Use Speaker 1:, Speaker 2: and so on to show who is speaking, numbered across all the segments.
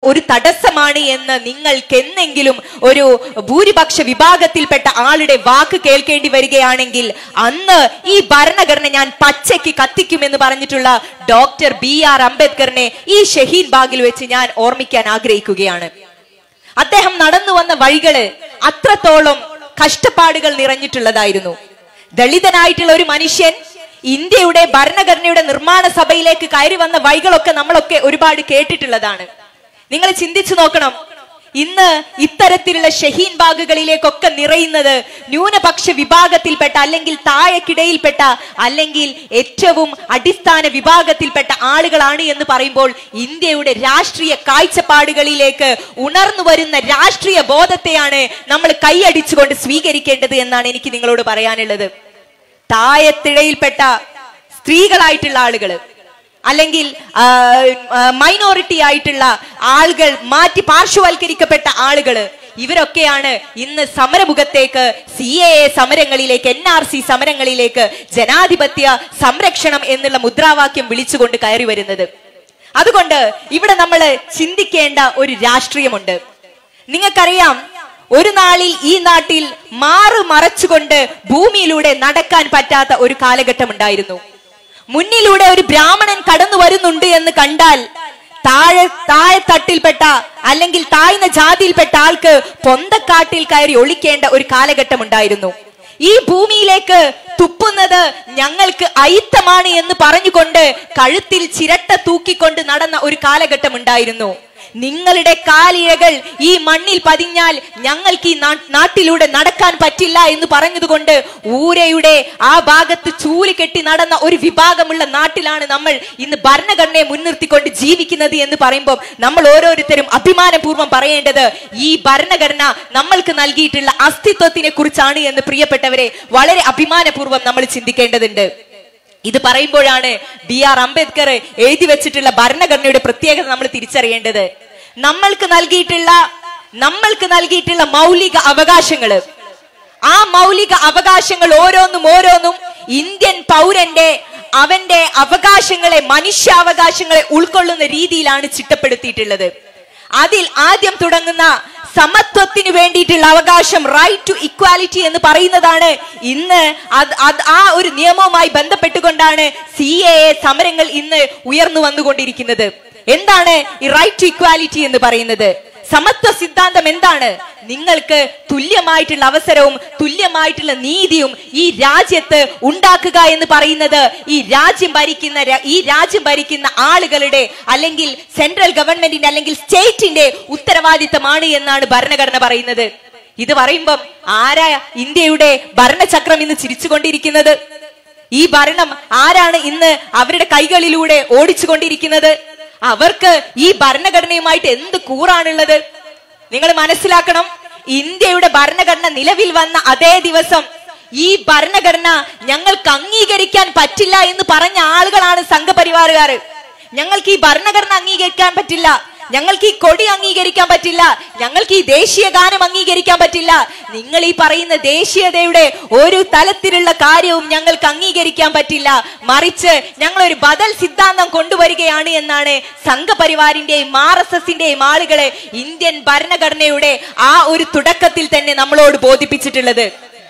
Speaker 1: ഒരു തടസ്സമാണ് എന്ന് നിങ്ങൾക്ക് എന്നെങ്കിലും ഒരു ഭൂരിപക്ഷ വിഭാഗത്തിൽപ്പെട്ട ആളുടെ വാക്ക് കേൾക്കേണ്ടി വരികയാണെങ്കിൽ അന്ന് ഈ ഭരണഘടന ഞാൻ പച്ചയ്ക്ക് കത്തിക്കുമെന്ന് പറഞ്ഞിട്ടുള്ള ഡോക്ടർ ബി ആർ അംബേദ്കറിനെ ഈ ഷഹീൻ ബാഗിൽ വെച്ച് ഞാൻ ഓർമ്മിക്കാൻ ആഗ്രഹിക്കുകയാണ് അദ്ദേഹം നടന്നു വന്ന വഴികള് അത്രത്തോളം കഷ്ടപ്പാടുകൾ നിറഞ്ഞിട്ടുള്ളതായിരുന്നു ദളിതനായിട്ടുള്ള ഒരു മനുഷ്യൻ ഇന്ത്യയുടെ ഭരണഘടനയുടെ നിർമ്മാണ സഭയിലേക്ക് കയറി വന്ന വഴികളൊക്കെ നമ്മളൊക്കെ ഒരുപാട് കേട്ടിട്ടുള്ളതാണ് നിങ്ങൾ ചിന്തിച്ചു നോക്കണം ഇന്ന് ഇത്തരത്തിലുള്ള ഷഹീൻ ബാഗുകളിലേക്കൊക്കെ നിറയുന്നത് ന്യൂനപക്ഷ വിഭാഗത്തിൽപ്പെട്ട അല്ലെങ്കിൽ താഴെക്കിടയിൽപ്പെട്ട അല്ലെങ്കിൽ ഏറ്റവും അടിസ്ഥാന വിഭാഗത്തിൽപ്പെട്ട ആളുകളാണ് എന്ന് പറയുമ്പോൾ ഇന്ത്യയുടെ രാഷ്ട്രീയ കാഴ്ചപ്പാടുകളിലേക്ക് ഉണർന്നു വരുന്ന രാഷ്ട്രീയ ബോധത്തെയാണ് നമ്മൾ കൈയടിച്ചുകൊണ്ട് സ്വീകരിക്കേണ്ടത് എന്നാണ് എനിക്ക് നിങ്ങളോട് പറയാനുള്ളത് താഴത്തിഴയിൽപ്പെട്ട സ്ത്രീകളായിട്ടുള്ള ആളുകള് അല്ലെങ്കിൽ മൈനോറിറ്റി ആയിട്ടുള്ള ആളുകൾ മാറ്റി പാർശ്വവൽക്കരിക്കപ്പെട്ട ആളുകള് ഇവരൊക്കെയാണ് ഇന്ന് സമരമുഖത്തേക്ക് സി എ എ സമരങ്ങളിലേക്ക് എൻ ആർ സി സമരങ്ങളിലേക്ക് ജനാധിപത്യ സംരക്ഷണം എന്നുള്ള മുദ്രാവാക്യം വിളിച്ചുകൊണ്ട് കയറി വരുന്നത് അതുകൊണ്ട് ഇവിടെ നമ്മൾ ചിന്തിക്കേണ്ട ഒരു രാഷ്ട്രീയമുണ്ട് നിങ്ങൾക്കറിയാം ഒരു നാളിൽ ഈ നാട്ടിൽ മാറു മറച്ചുകൊണ്ട് ഭൂമിയിലൂടെ നടക്കാൻ പറ്റാത്ത ഒരു കാലഘട്ടം ഉണ്ടായിരുന്നു മുന്നിലൂടെ ഒരു ബ്രാഹ്മണൻ കടന്നു വരുന്നുണ്ട് എന്ന് കണ്ടാൽ താഴെ താഴെത്തട്ടിൽപ്പെട്ട അല്ലെങ്കിൽ താഴ്ന്ന ജാതിയിൽപ്പെട്ട ആൾക്ക് പൊന്തക്കാട്ടിൽ കയറി ഒളിക്കേണ്ട ഒരു കാലഘട്ടം ഉണ്ടായിരുന്നു ഈ ഭൂമിയിലേക്ക് തുപ്പുന്നത് ഞങ്ങൾക്ക് അയിത്തമാണ് എന്ന് പറഞ്ഞുകൊണ്ട് കഴുത്തിൽ ചിരട്ട തൂക്കിക്കൊണ്ട് നടന്ന ഒരു കാലഘട്ടം ഉണ്ടായിരുന്നു നിങ്ങളുടെ കാലിഴകൾ ഈ മണ്ണിൽ പതിഞ്ഞാൽ ഞങ്ങൾക്ക് ഈ നാ- നാട്ടിലൂടെ നടക്കാൻ പറ്റില്ല എന്ന് പറഞ്ഞതുകൊണ്ട് ഊരയുടെ ആ ഭാഗത്ത് ചൂല് കെട്ടി നടന്ന ഒരു വിഭാഗമുള്ള നാട്ടിലാണ് നമ്മൾ ഇന്ന് ഭരണഘടനയെ മുൻനിർത്തിക്കൊണ്ട് ജീവിക്കുന്നത് എന്ന് പറയുമ്പോൾ നമ്മൾ ഓരോരുത്തരും അഭിമാനപൂർവ്വം പറയേണ്ടത് ഈ ഭരണഘടന നമ്മൾക്ക് നൽകിയിട്ടുള്ള അസ്തിത്വത്തിനെ കുറിച്ചാണ് എന്ന് പ്രിയപ്പെട്ടവരെ വളരെ അഭിമാനപൂർവ്വം നമ്മൾ ചിന്തിക്കേണ്ടതുണ്ട് ഇത് പറയുമ്പോഴാണ് ബി ആർ അംബേദ്കർ എഴുതി വെച്ചിട്ടുള്ള ഭരണഘടനയുടെ പ്രത്യേകത നമ്മൾ തിരിച്ചറിയേണ്ടത് നമ്മൾക്ക് നൽകിയിട്ടുള്ള നമ്മൾക്ക് നൽകിയിട്ടുള്ള മൗലിക അവകാശങ്ങള് ആ മൗലിക അവകാശങ്ങൾ ഓരോന്നും ഓരോന്നും ഇന്ത്യൻ പൗരന്റെ അവന്റെ അവകാശങ്ങളെ മനുഷ്യാവകാശങ്ങളെ ഉൾക്കൊള്ളുന്ന രീതിയിലാണ് ചിട്ടപ്പെടുത്തിയിട്ടുള്ളത് അതിൽ ആദ്യം തുടങ്ങുന്ന സമത്വത്തിന് വേണ്ടിയിട്ടുള്ള അവകാശം റൈറ്റ് ടു ഇക്വാലിറ്റി എന്ന് പറയുന്നതാണ് ഇന്ന് അത് അത് ആ ഒരു നിയമവുമായി ബന്ധപ്പെട്ടുകൊണ്ടാണ് സി എ എ സമരങ്ങൾ ഇന്ന് ഉയർന്നു വന്നുകൊണ്ടിരിക്കുന്നത് എന്താണ് ഈ റൈറ്റ് ടു ഇക്വാലിറ്റി എന്ന് പറയുന്നത് സമത്വ സിദ്ധാന്തം എന്താണ് നിങ്ങൾക്ക് തുല്യമായിട്ടുള്ള അവസരവും തുല്യമായിട്ടുള്ള നീതിയും ഈ രാജ്യത്ത് ഉണ്ടാക്കുക എന്ന് പറയുന്നത് ഈ രാജ്യം ഭരിക്കുന്ന ര- ഈ രാജ്യം ഭരിക്കുന്ന ആളുകളുടെ അല്ലെങ്കിൽ സെൻട്രൽ ഗവൺമെന്റിന്റെ അല്ലെങ്കിൽ സ്റ്റേറ്റിന്റെ ഉത്തരവാദിത്തമാണ് എന്നാണ് ഭരണഘടന പറയുന്നത് ഇത് പറയുമ്പം ആരാ ഇന്ത്യയുടെ ഭരണചക്രം ഇന്ന് ചിരിച്ചുകൊണ്ടിരിക്കുന്നത് ഈ ഭരണം ആരാണ് ഇന്ന് അവരുടെ കൈകളിലൂടെ ഓടിച്ചുകൊണ്ടിരിക്കുന്നത് അവർക്ക് ഈ ഭരണഘടനയുമായിട്ട് എന്ത് കൂറാണുള്ളത് നിങ്ങൾ മനസ്സിലാക്കണം ഇന്ത്യയുടെ ഭരണഘടന നിലവിൽ വന്ന അതേ ദിവസം ഈ ഭരണഘടന ഞങ്ങൾക്ക് അംഗീകരിക്കാൻ പറ്റില്ല എന്ന് പറഞ്ഞ ആളുകളാണ് സംഘപരിവാറുകാർ ഞങ്ങൾക്ക് ഈ ഭരണഘടന അംഗീകരിക്കാൻ പറ്റില്ല ഞങ്ങൾക്ക് ഈ കൊടി അംഗീകരിക്കാൻ പറ്റില്ല ഞങ്ങൾക്ക് ഈ ദേശീയ ഗാനം അംഗീകരിക്കാൻ പറ്റില്ല നിങ്ങൾ ഈ പറയുന്ന ദേശീയതയുടെ ഒരു തലത്തിലുള്ള കാര്യവും ഞങ്ങൾക്ക് അംഗീകരിക്കാൻ പറ്റില്ല മറിച്ച് ഞങ്ങൾ ഒരു ബദൽ സിദ്ധാന്തം കൊണ്ടുവരികയാണ് എന്നാണ് സംഘപരിവാറിന്റെയും ആർ എസ് എസിന്റെയും ആളുകളെ ഇന്ത്യൻ ഭരണഘടനയുടെ ആ ഒരു തുടക്കത്തിൽ തന്നെ നമ്മളോട് ബോധിപ്പിച്ചിട്ടുള്ളത്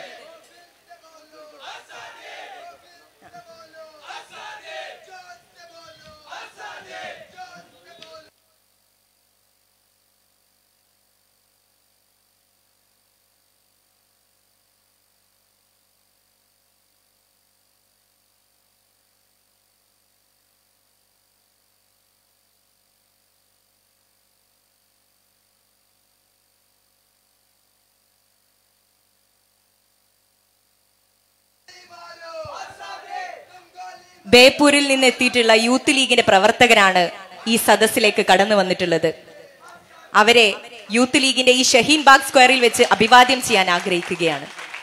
Speaker 1: ബേപ്പൂരിൽ നിന്ന് എത്തിയിട്ടുള്ള യൂത്ത് ലീഗിന്റെ പ്രവർത്തകരാണ് ഈ സദസ്സിലേക്ക് കടന്നു വന്നിട്ടുള്ളത് അവരെ യൂത്ത് ലീഗിന്റെ ഈ ഷഹീൻ ബാഗ് സ്ക്വയറിൽ വെച്ച് അഭിവാദ്യം ചെയ്യാൻ ആഗ്രഹിക്കുകയാണ്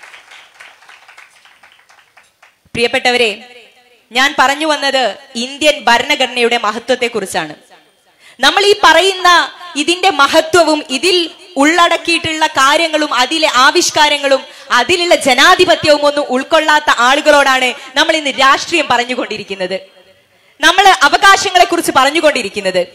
Speaker 1: പ്രിയപ്പെട്ടവരെ ഞാൻ പറഞ്ഞു വന്നത് ഇന്ത്യൻ ഭരണഘടനയുടെ മഹത്വത്തെ കുറിച്ചാണ് നമ്മൾ ഈ പറയുന്ന ഇതിന്റെ മഹത്വവും ഇതിൽ ഉള്ളടക്കിയിട്ടുള്ള കാര്യങ്ങളും അതിലെ ആവിഷ്കാരങ്ങളും അതിലുള്ള ജനാധിപത്യവും ഒന്നും ഉൾക്കൊള്ളാത്ത ആളുകളോടാണ് നമ്മൾ ഇന്ന് രാഷ്ട്രീയം പറഞ്ഞുകൊണ്ടിരിക്കുന്നത് നമ്മൾ അവകാശങ്ങളെ കുറിച്ച് പറഞ്ഞുകൊണ്ടിരിക്കുന്നത്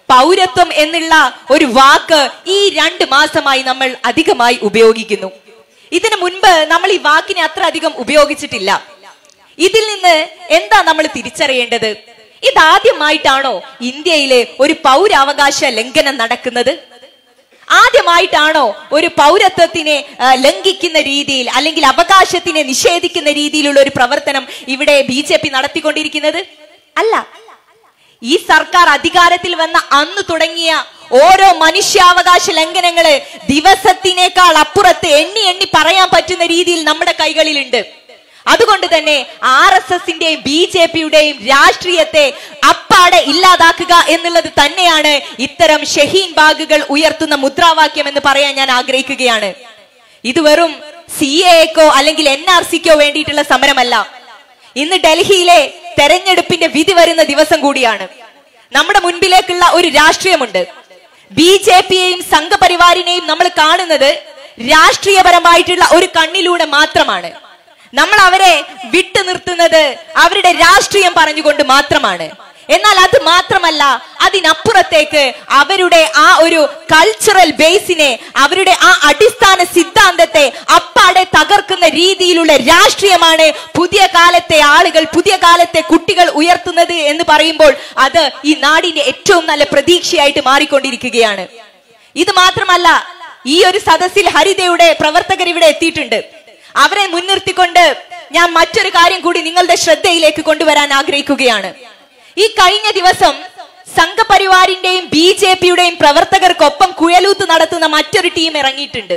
Speaker 1: പൗരത്വം എന്നുള്ള ഒരു വാക്ക് ഈ രണ്ട് മാസമായി നമ്മൾ അധികമായി ഉപയോഗിക്കുന്നു ഇതിനു മുൻപ് നമ്മൾ ഈ വാക്കിനെ അത്ര അധികം ഉപയോഗിച്ചിട്ടില്ല ഇതിൽ നിന്ന് എന്താ നമ്മൾ തിരിച്ചറിയേണ്ടത് ഇതാദ്യമായിട്ടാണോ ഇന്ത്യയിലെ ഒരു പൗരാവകാശ ലംഘനം നടക്കുന്നത് ആദ്യമായിട്ടാണോ ഒരു പൗരത്വത്തിനെ ആ, ലംഘിക്കുന്ന രീതിയിൽ അല്ലെങ്കിൽ അവകാശത്തിനെ നിഷേധിക്കുന്ന രീതിയിലുള്ള ഒരു പ്രവർത്തനം ഇവിടെ ബി ജെ പി നടത്തിക്കൊണ്ടിരിക്കുന്നത് അല്ല ഈ സർക്കാർ അധികാരത്തിൽ വന്ന അന്ന് തുടങ്ങിയ ഓരോ മനുഷ്യാവകാശ ലംഘനങ്ങള് ദിവസത്തിനേക്കാൾ അപ്പുറത്ത് എണ്ണി എണ്ണി പറയാൻ പറ്റുന്ന രീതിയിൽ നമ്മുടെ കൈകളിലുണ്ട് അതുകൊണ്ട് തന്നെ ആർ എസ് എസിന്റെയും ബി ജെ പിയുടെയും രാഷ്ട്രീയത്തെ അപ്പാടെ ഇല്ലാതാക്കുക എന്നുള്ളത് തന്നെയാണ് ഇത്തരം ഷഹീൻ ബാഗുകൾ ഉയർത്തുന്ന മുദ്രാവാക്യം എന്ന് പറയാൻ ഞാൻ ആഗ്രഹിക്കുകയാണ് ഇത് വെറും സി എക്കോ അല്ലെങ്കിൽ എൻ ആർ സിക്കോ വേണ്ടിയിട്ടുള്ള സമരമല്ല ഇന്ന് ഡൽഹിയിലെ തെരഞ്ഞെടുപ്പിന്റെ വിധി വരുന്ന ദിവസം കൂടിയാണ് നമ്മുടെ മുൻപിലേക്കുള്ള ഒരു രാഷ്ട്രീയമുണ്ട് ബി ജെ പിയെയും സംഘപരിവാരിനെയും നമ്മൾ കാണുന്നത് രാഷ്ട്രീയപരമായിട്ടുള്ള ഒരു കണ്ണിലൂടെ മാത്രമാണ് നമ്മൾ അവരെ വിട്ടു നിർത്തുന്നത് അവരുടെ രാഷ്ട്രീയം പറഞ്ഞുകൊണ്ട് മാത്രമാണ് എന്നാൽ അത് മാത്രമല്ല അതിനപ്പുറത്തേക്ക് അവരുടെ ആ ഒരു കൾച്ചറൽ ബേസിനെ അവരുടെ ആ അടിസ്ഥാന സിദ്ധാന്തത്തെ അപ്പാടെ തകർക്കുന്ന രീതിയിലുള്ള രാഷ്ട്രീയമാണ് പുതിയ കാലത്തെ ആളുകൾ പുതിയ കാലത്തെ കുട്ടികൾ ഉയർത്തുന്നത് എന്ന് പറയുമ്പോൾ അത് ഈ നാടിന്റെ ഏറ്റവും നല്ല പ്രതീക്ഷയായിട്ട് മാറിക്കൊണ്ടിരിക്കുകയാണ് ഇത് മാത്രമല്ല ഈ ഒരു സദസ്സിൽ ഹരിതയുടെ പ്രവർത്തകർ ഇവിടെ എത്തിയിട്ടുണ്ട് അവരെ മുൻനിർത്തിക്കൊണ്ട് ഞാൻ മറ്റൊരു കാര്യം കൂടി നിങ്ങളുടെ ശ്രദ്ധയിലേക്ക് കൊണ്ടുവരാൻ ആഗ്രഹിക്കുകയാണ് ഈ കഴിഞ്ഞ ദിവസം സംഘപരിവാറിന്റെയും ബി ജെ പിയുടെയും പ്രവർത്തകർക്കൊപ്പം കുഴലൂത്ത് നടത്തുന്ന മറ്റൊരു ടീം ഇറങ്ങിയിട്ടുണ്ട്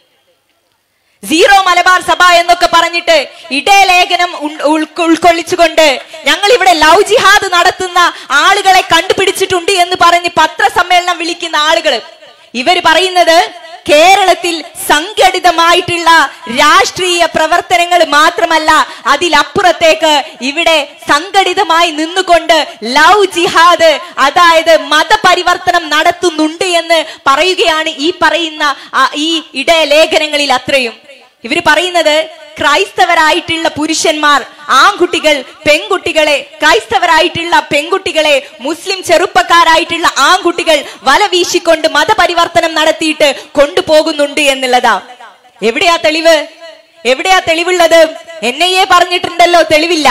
Speaker 1: സീറോ മലബാർ സഭ എന്നൊക്കെ പറഞ്ഞിട്ട് ഇടയലേഖനം ഉൾ- ഉൾക്കൊ- ഉൾക്കൊള്ളിച്ചുകൊണ്ട് ഞങ്ങൾ ഇവിടെ ലവ് ജിഹാദ് നടത്തുന്ന ആളുകളെ കണ്ടുപിടിച്ചിട്ടുണ്ട് എന്ന് പറഞ്ഞ് പത്രസമ്മേളനം വിളിക്കുന്ന ആളുകൾ ഇവര് പറയുന്നത് കേരളത്തിൽ സംഘടിതമായിട്ടുള്ള രാഷ്ട്രീയ പ്രവർത്തനങ്ങൾ മാത്രമല്ല അതിലപ്പുറത്തേക്ക് ഇവിടെ സംഘടിതമായി നിന്നുകൊണ്ട് ലവ് ജിഹാദ് അതായത് മതപരിവർത്തനം നടത്തുന്നുണ്ട് എന്ന് പറയുകയാണ് ഈ പറയുന്ന ആ, ഈ ഇടയലേഖനങ്ങളിൽ അത്രയും ഇവര് പറയുന്നത് ക്രൈസ്തവരായിട്ടുള്ള പുരുഷന്മാർ ആൺകുട്ടികൾ പെൺകുട്ടികളെ ക്രൈസ്തവരായിട്ടുള്ള പെൺകുട്ടികളെ മുസ്ലിം ചെറുപ്പക്കാരായിട്ടുള്ള ആൺകുട്ടികൾ വല വീശിക്കൊണ്ട് മതപരിവർത്തനം നടത്തിയിട്ട് കൊണ്ടുപോകുന്നുണ്ട് എന്നുള്ളതാ എവിടെയാ തെളിവ് എവിടെയാ തെളിവുള്ളത് എൻ ഐ എ പറഞ്ഞിട്ടുണ്ടല്ലോ തെളിവില്ല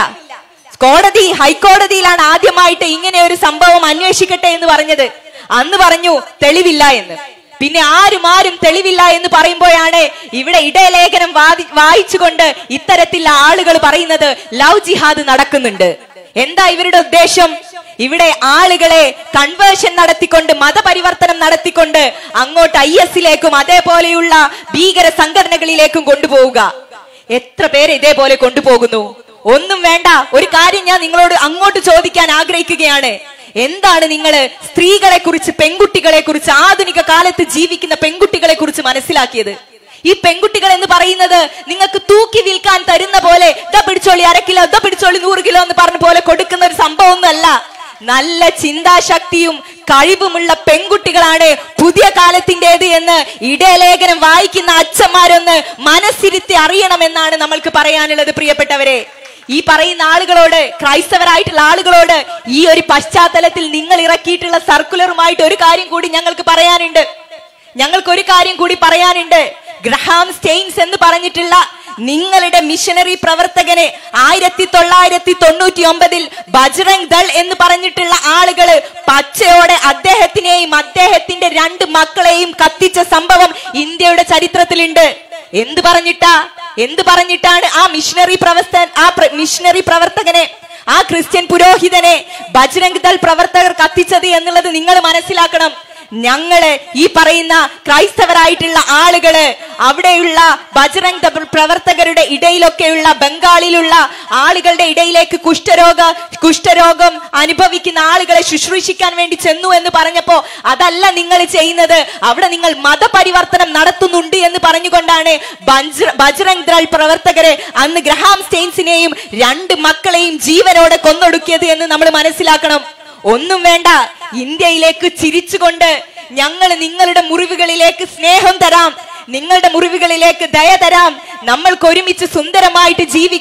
Speaker 1: കോടതി ഹൈക്കോടതിയിലാണ് ആദ്യമായിട്ട് ഇങ്ങനെ ഒരു സംഭവം അന്വേഷിക്കട്ടെ എന്ന് പറഞ്ഞത് അന്ന് പറഞ്ഞു തെളിവില്ല എന്ന് പിന്നെ ആരും ആരും തെളിവില്ല എന്ന് പറയുമ്പോഴാണ് ഇവിടെ ഇടയലേഖനം വാദി വായിച്ചുകൊണ്ട് ഇത്തരത്തിൽ ആളുകൾ പറയുന്നത് ലവ് ജിഹാദ് നടക്കുന്നുണ്ട് എന്താ ഇവരുടെ ഉദ്ദേശം ഇവിടെ ആളുകളെ കൺവേർഷൻ നടത്തിക്കൊണ്ട് മതപരിവർത്തനം നടത്തിക്കൊണ്ട് അങ്ങോട്ട് ഐ എസിലേക്കും അതേപോലെയുള്ള ഭീകര സംഘടനകളിലേക്കും കൊണ്ടുപോവുക എത്ര പേര് ഇതേപോലെ കൊണ്ടുപോകുന്നു ഒന്നും വേണ്ട ഒരു കാര്യം ഞാൻ നിങ്ങളോട് അങ്ങോട്ട് ചോദിക്കാൻ ആഗ്രഹിക്കുകയാണ് എന്താണ് നിങ്ങൾ സ്ത്രീകളെ കുറിച്ച് പെൺകുട്ടികളെ കുറിച്ച് ആധുനിക കാലത്ത് ജീവിക്കുന്ന പെൺകുട്ടികളെ കുറിച്ച് മനസ്സിലാക്കിയത് ഈ പെൺകുട്ടികൾ എന്ന് പറയുന്നത് നിങ്ങൾക്ക് തൂക്കി വിൽക്കാൻ തരുന്ന പോലെ ഇതാ പിടിച്ചോളി അര കിലോ ഇതാ പിടിച്ചോളി നൂറ് കിലോ എന്ന് പറഞ്ഞ പോലെ കൊടുക്കുന്ന ഒരു സംഭവമൊന്നുമല്ല നല്ല ചിന്താശക്തിയും കഴിവുമുള്ള പെൺകുട്ടികളാണ് പുതിയ കാലത്തിൻ്റെത് എന്ന് ഇടയലേഖനം വായിക്കുന്ന അച്ഛന്മാരൊന്ന് മനസ്സിരുത്തി അറിയണമെന്നാണ് നമ്മൾക്ക് പറയാനുള്ളത് പ്രിയപ്പെട്ടവരെ ഈ പറയുന്ന ആളുകളോട് ക്രൈസ്തവരായിട്ടുള്ള ആളുകളോട് ഈ ഒരു പശ്ചാത്തലത്തിൽ നിങ്ങൾ ഇറക്കിയിട്ടുള്ള സർക്കുലറുമായിട്ട് ഒരു കാര്യം കൂടി ഞങ്ങൾക്ക് പറയാനുണ്ട് ഞങ്ങൾക്ക് ഒരു കാര്യം കൂടി പറയാനുണ്ട് ഗ്രഹാം സ്റ്റെയിൻസ് എന്ന് പറഞ്ഞിട്ടുള്ള നിങ്ങളുടെ മിഷനറി പ്രവർത്തകനെ ആയിരത്തി തൊള്ളായിരത്തി തൊണ്ണൂറ്റി ഒമ്പതിൽ ബജ്രംഗ് ദൾ എന്ന് പറഞ്ഞിട്ടുള്ള ആളുകള് പച്ചയോടെ അദ്ദേഹത്തിനെയും അദ്ദേഹത്തിന്റെ രണ്ട് മക്കളെയും കത്തിച്ച സംഭവം ഇന്ത്യയുടെ ചരിത്രത്തിലുണ്ട് എന്ത് പറഞ്ഞിട്ടാ എന്ത് പറഞ്ഞിട്ടാണ് ആ മിഷനറി പ്രവർത്തൻ ആ പ്ര- മിഷനറി പ്രവർത്തകനെ ആ ക്രിസ്ത്യൻ പുരോഹിതനെ ബജ്രംഗ് ദൾ പ്രവർത്തകർ കത്തിച്ചത് എന്നുള്ളത് നിങ്ങൾ മനസ്സിലാക്കണം ഞങ്ങള് ഈ പറയുന്ന ക്രൈസ്തവരായിട്ടുള്ള ആളുകള് അവിടെയുള്ള ബജ്രംഗ് ദൾ പ്രവർത്തകരുടെ ഇടയിലൊക്കെയുള്ള ബംഗാളിലുള്ള ആളുകളുടെ ഇടയിലേക്ക് കുഷ്ഠരോഗ കുഷ്ഠരോഗം അനുഭവിക്കുന്ന ആളുകളെ ശുശ്രൂഷിക്കാൻ വേണ്ടി ചെന്നു എന്ന് പറഞ്ഞപ്പോ അതല്ല നിങ്ങൾ ചെയ്യുന്നത് അവിടെ നിങ്ങൾ മതപരിവർത്തനം നടത്തുന്നുണ്ട് എന്ന് പറഞ്ഞുകൊണ്ടാണ് ബജ്ര- ബജ്രംഗ് ദൾ പ്രവർത്തകര് അന്ന് ഗ്രഹാം സ്റ്റെയിൻസിനെയും രണ്ട് മക്കളെയും ജീവനോടെ കൊന്നൊടുക്കിയത് എന്ന് നമ്മൾ മനസ്സിലാക്കണം ഒന്നും വേണ്ട ഇന്ത്യയിലേക്ക് ചിരിച്ചുകൊണ്ട് ഞങ്ങൾ നിങ്ങളുടെ മുറിവുകളിലേക്ക് സ്നേഹം തരാം നിങ്ങളുടെ മുറിവുകളിലേക്ക് ദയ തരാം നമ്മൾക്ക് ഒരുമിച്ച് സുന്ദരമായിട്ട് ജീവിക്കാം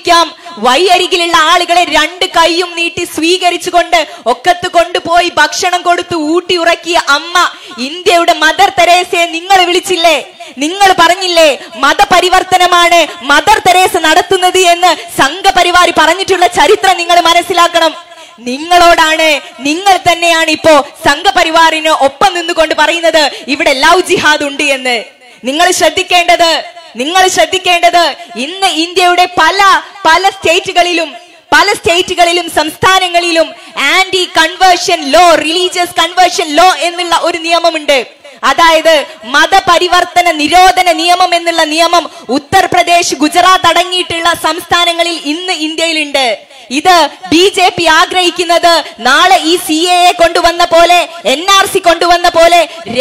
Speaker 1: വഴിയരികിലുള്ള ആളുകളെ രണ്ട് കൈയും നീട്ടി സ്വീകരിച്ചുകൊണ്ട് ഒക്കത്ത് കൊണ്ടുപോയി ഭക്ഷണം കൊടുത്ത് ഊട്ടി ഉറക്കിയ അമ്മ ഇന്ത്യയുടെ മദർ തെരേസയെ നിങ്ങൾ വിളിച്ചില്ലേ നിങ്ങൾ പറഞ്ഞില്ലേ മതപരിവർത്തനമാണ് മദർ തെരേസ നടത്തുന്നത് എന്ന് സംഘപരിവാർ പറഞ്ഞിട്ടുള്ള ചരിത്രം നിങ്ങൾ മനസ്സിലാക്കണം നിങ്ങളോടാണ് നിങ്ങൾ തന്നെയാണ് ഇപ്പോ സംഘപരിവാറിന് ഒപ്പം നിന്നുകൊണ്ട് പറയുന്നത് ഇവിടെ ലവ് ജിഹാദ് ഉണ്ട് എന്ന് നിങ്ങൾ ശ്രദ്ധിക്കേണ്ടത് നിങ്ങൾ ശ്രദ്ധിക്കേണ്ടത് ഇന്ന് ഇന്ത്യയുടെ പല പല സ്റ്റേറ്റുകളിലും പല സ്റ്റേറ്റുകളിലും സംസ്ഥാനങ്ങളിലും anti conversion law religious conversion law എന്നുള്ള ഒരു നിയമമുണ്ട് അതായത് മതപരിവർത്തന നിരോധന നിയമം എന്നുള്ള നിയമം ഉത്തർപ്രദേശ് ഗുജറാത്ത് അടങ്ങിയിട്ടുള്ള സംസ്ഥാനങ്ങളിൽ ഇന്ന് ഇന്ത്യയിലുണ്ട് ഇത് ബി ജെ പി ആഗ്രഹിക്കുന്നത് നാളെ ഈ സി എ കൊണ്ടുവന്ന പോലെ എൻ ആർ സി കൊണ്ടുവന്ന പോലെ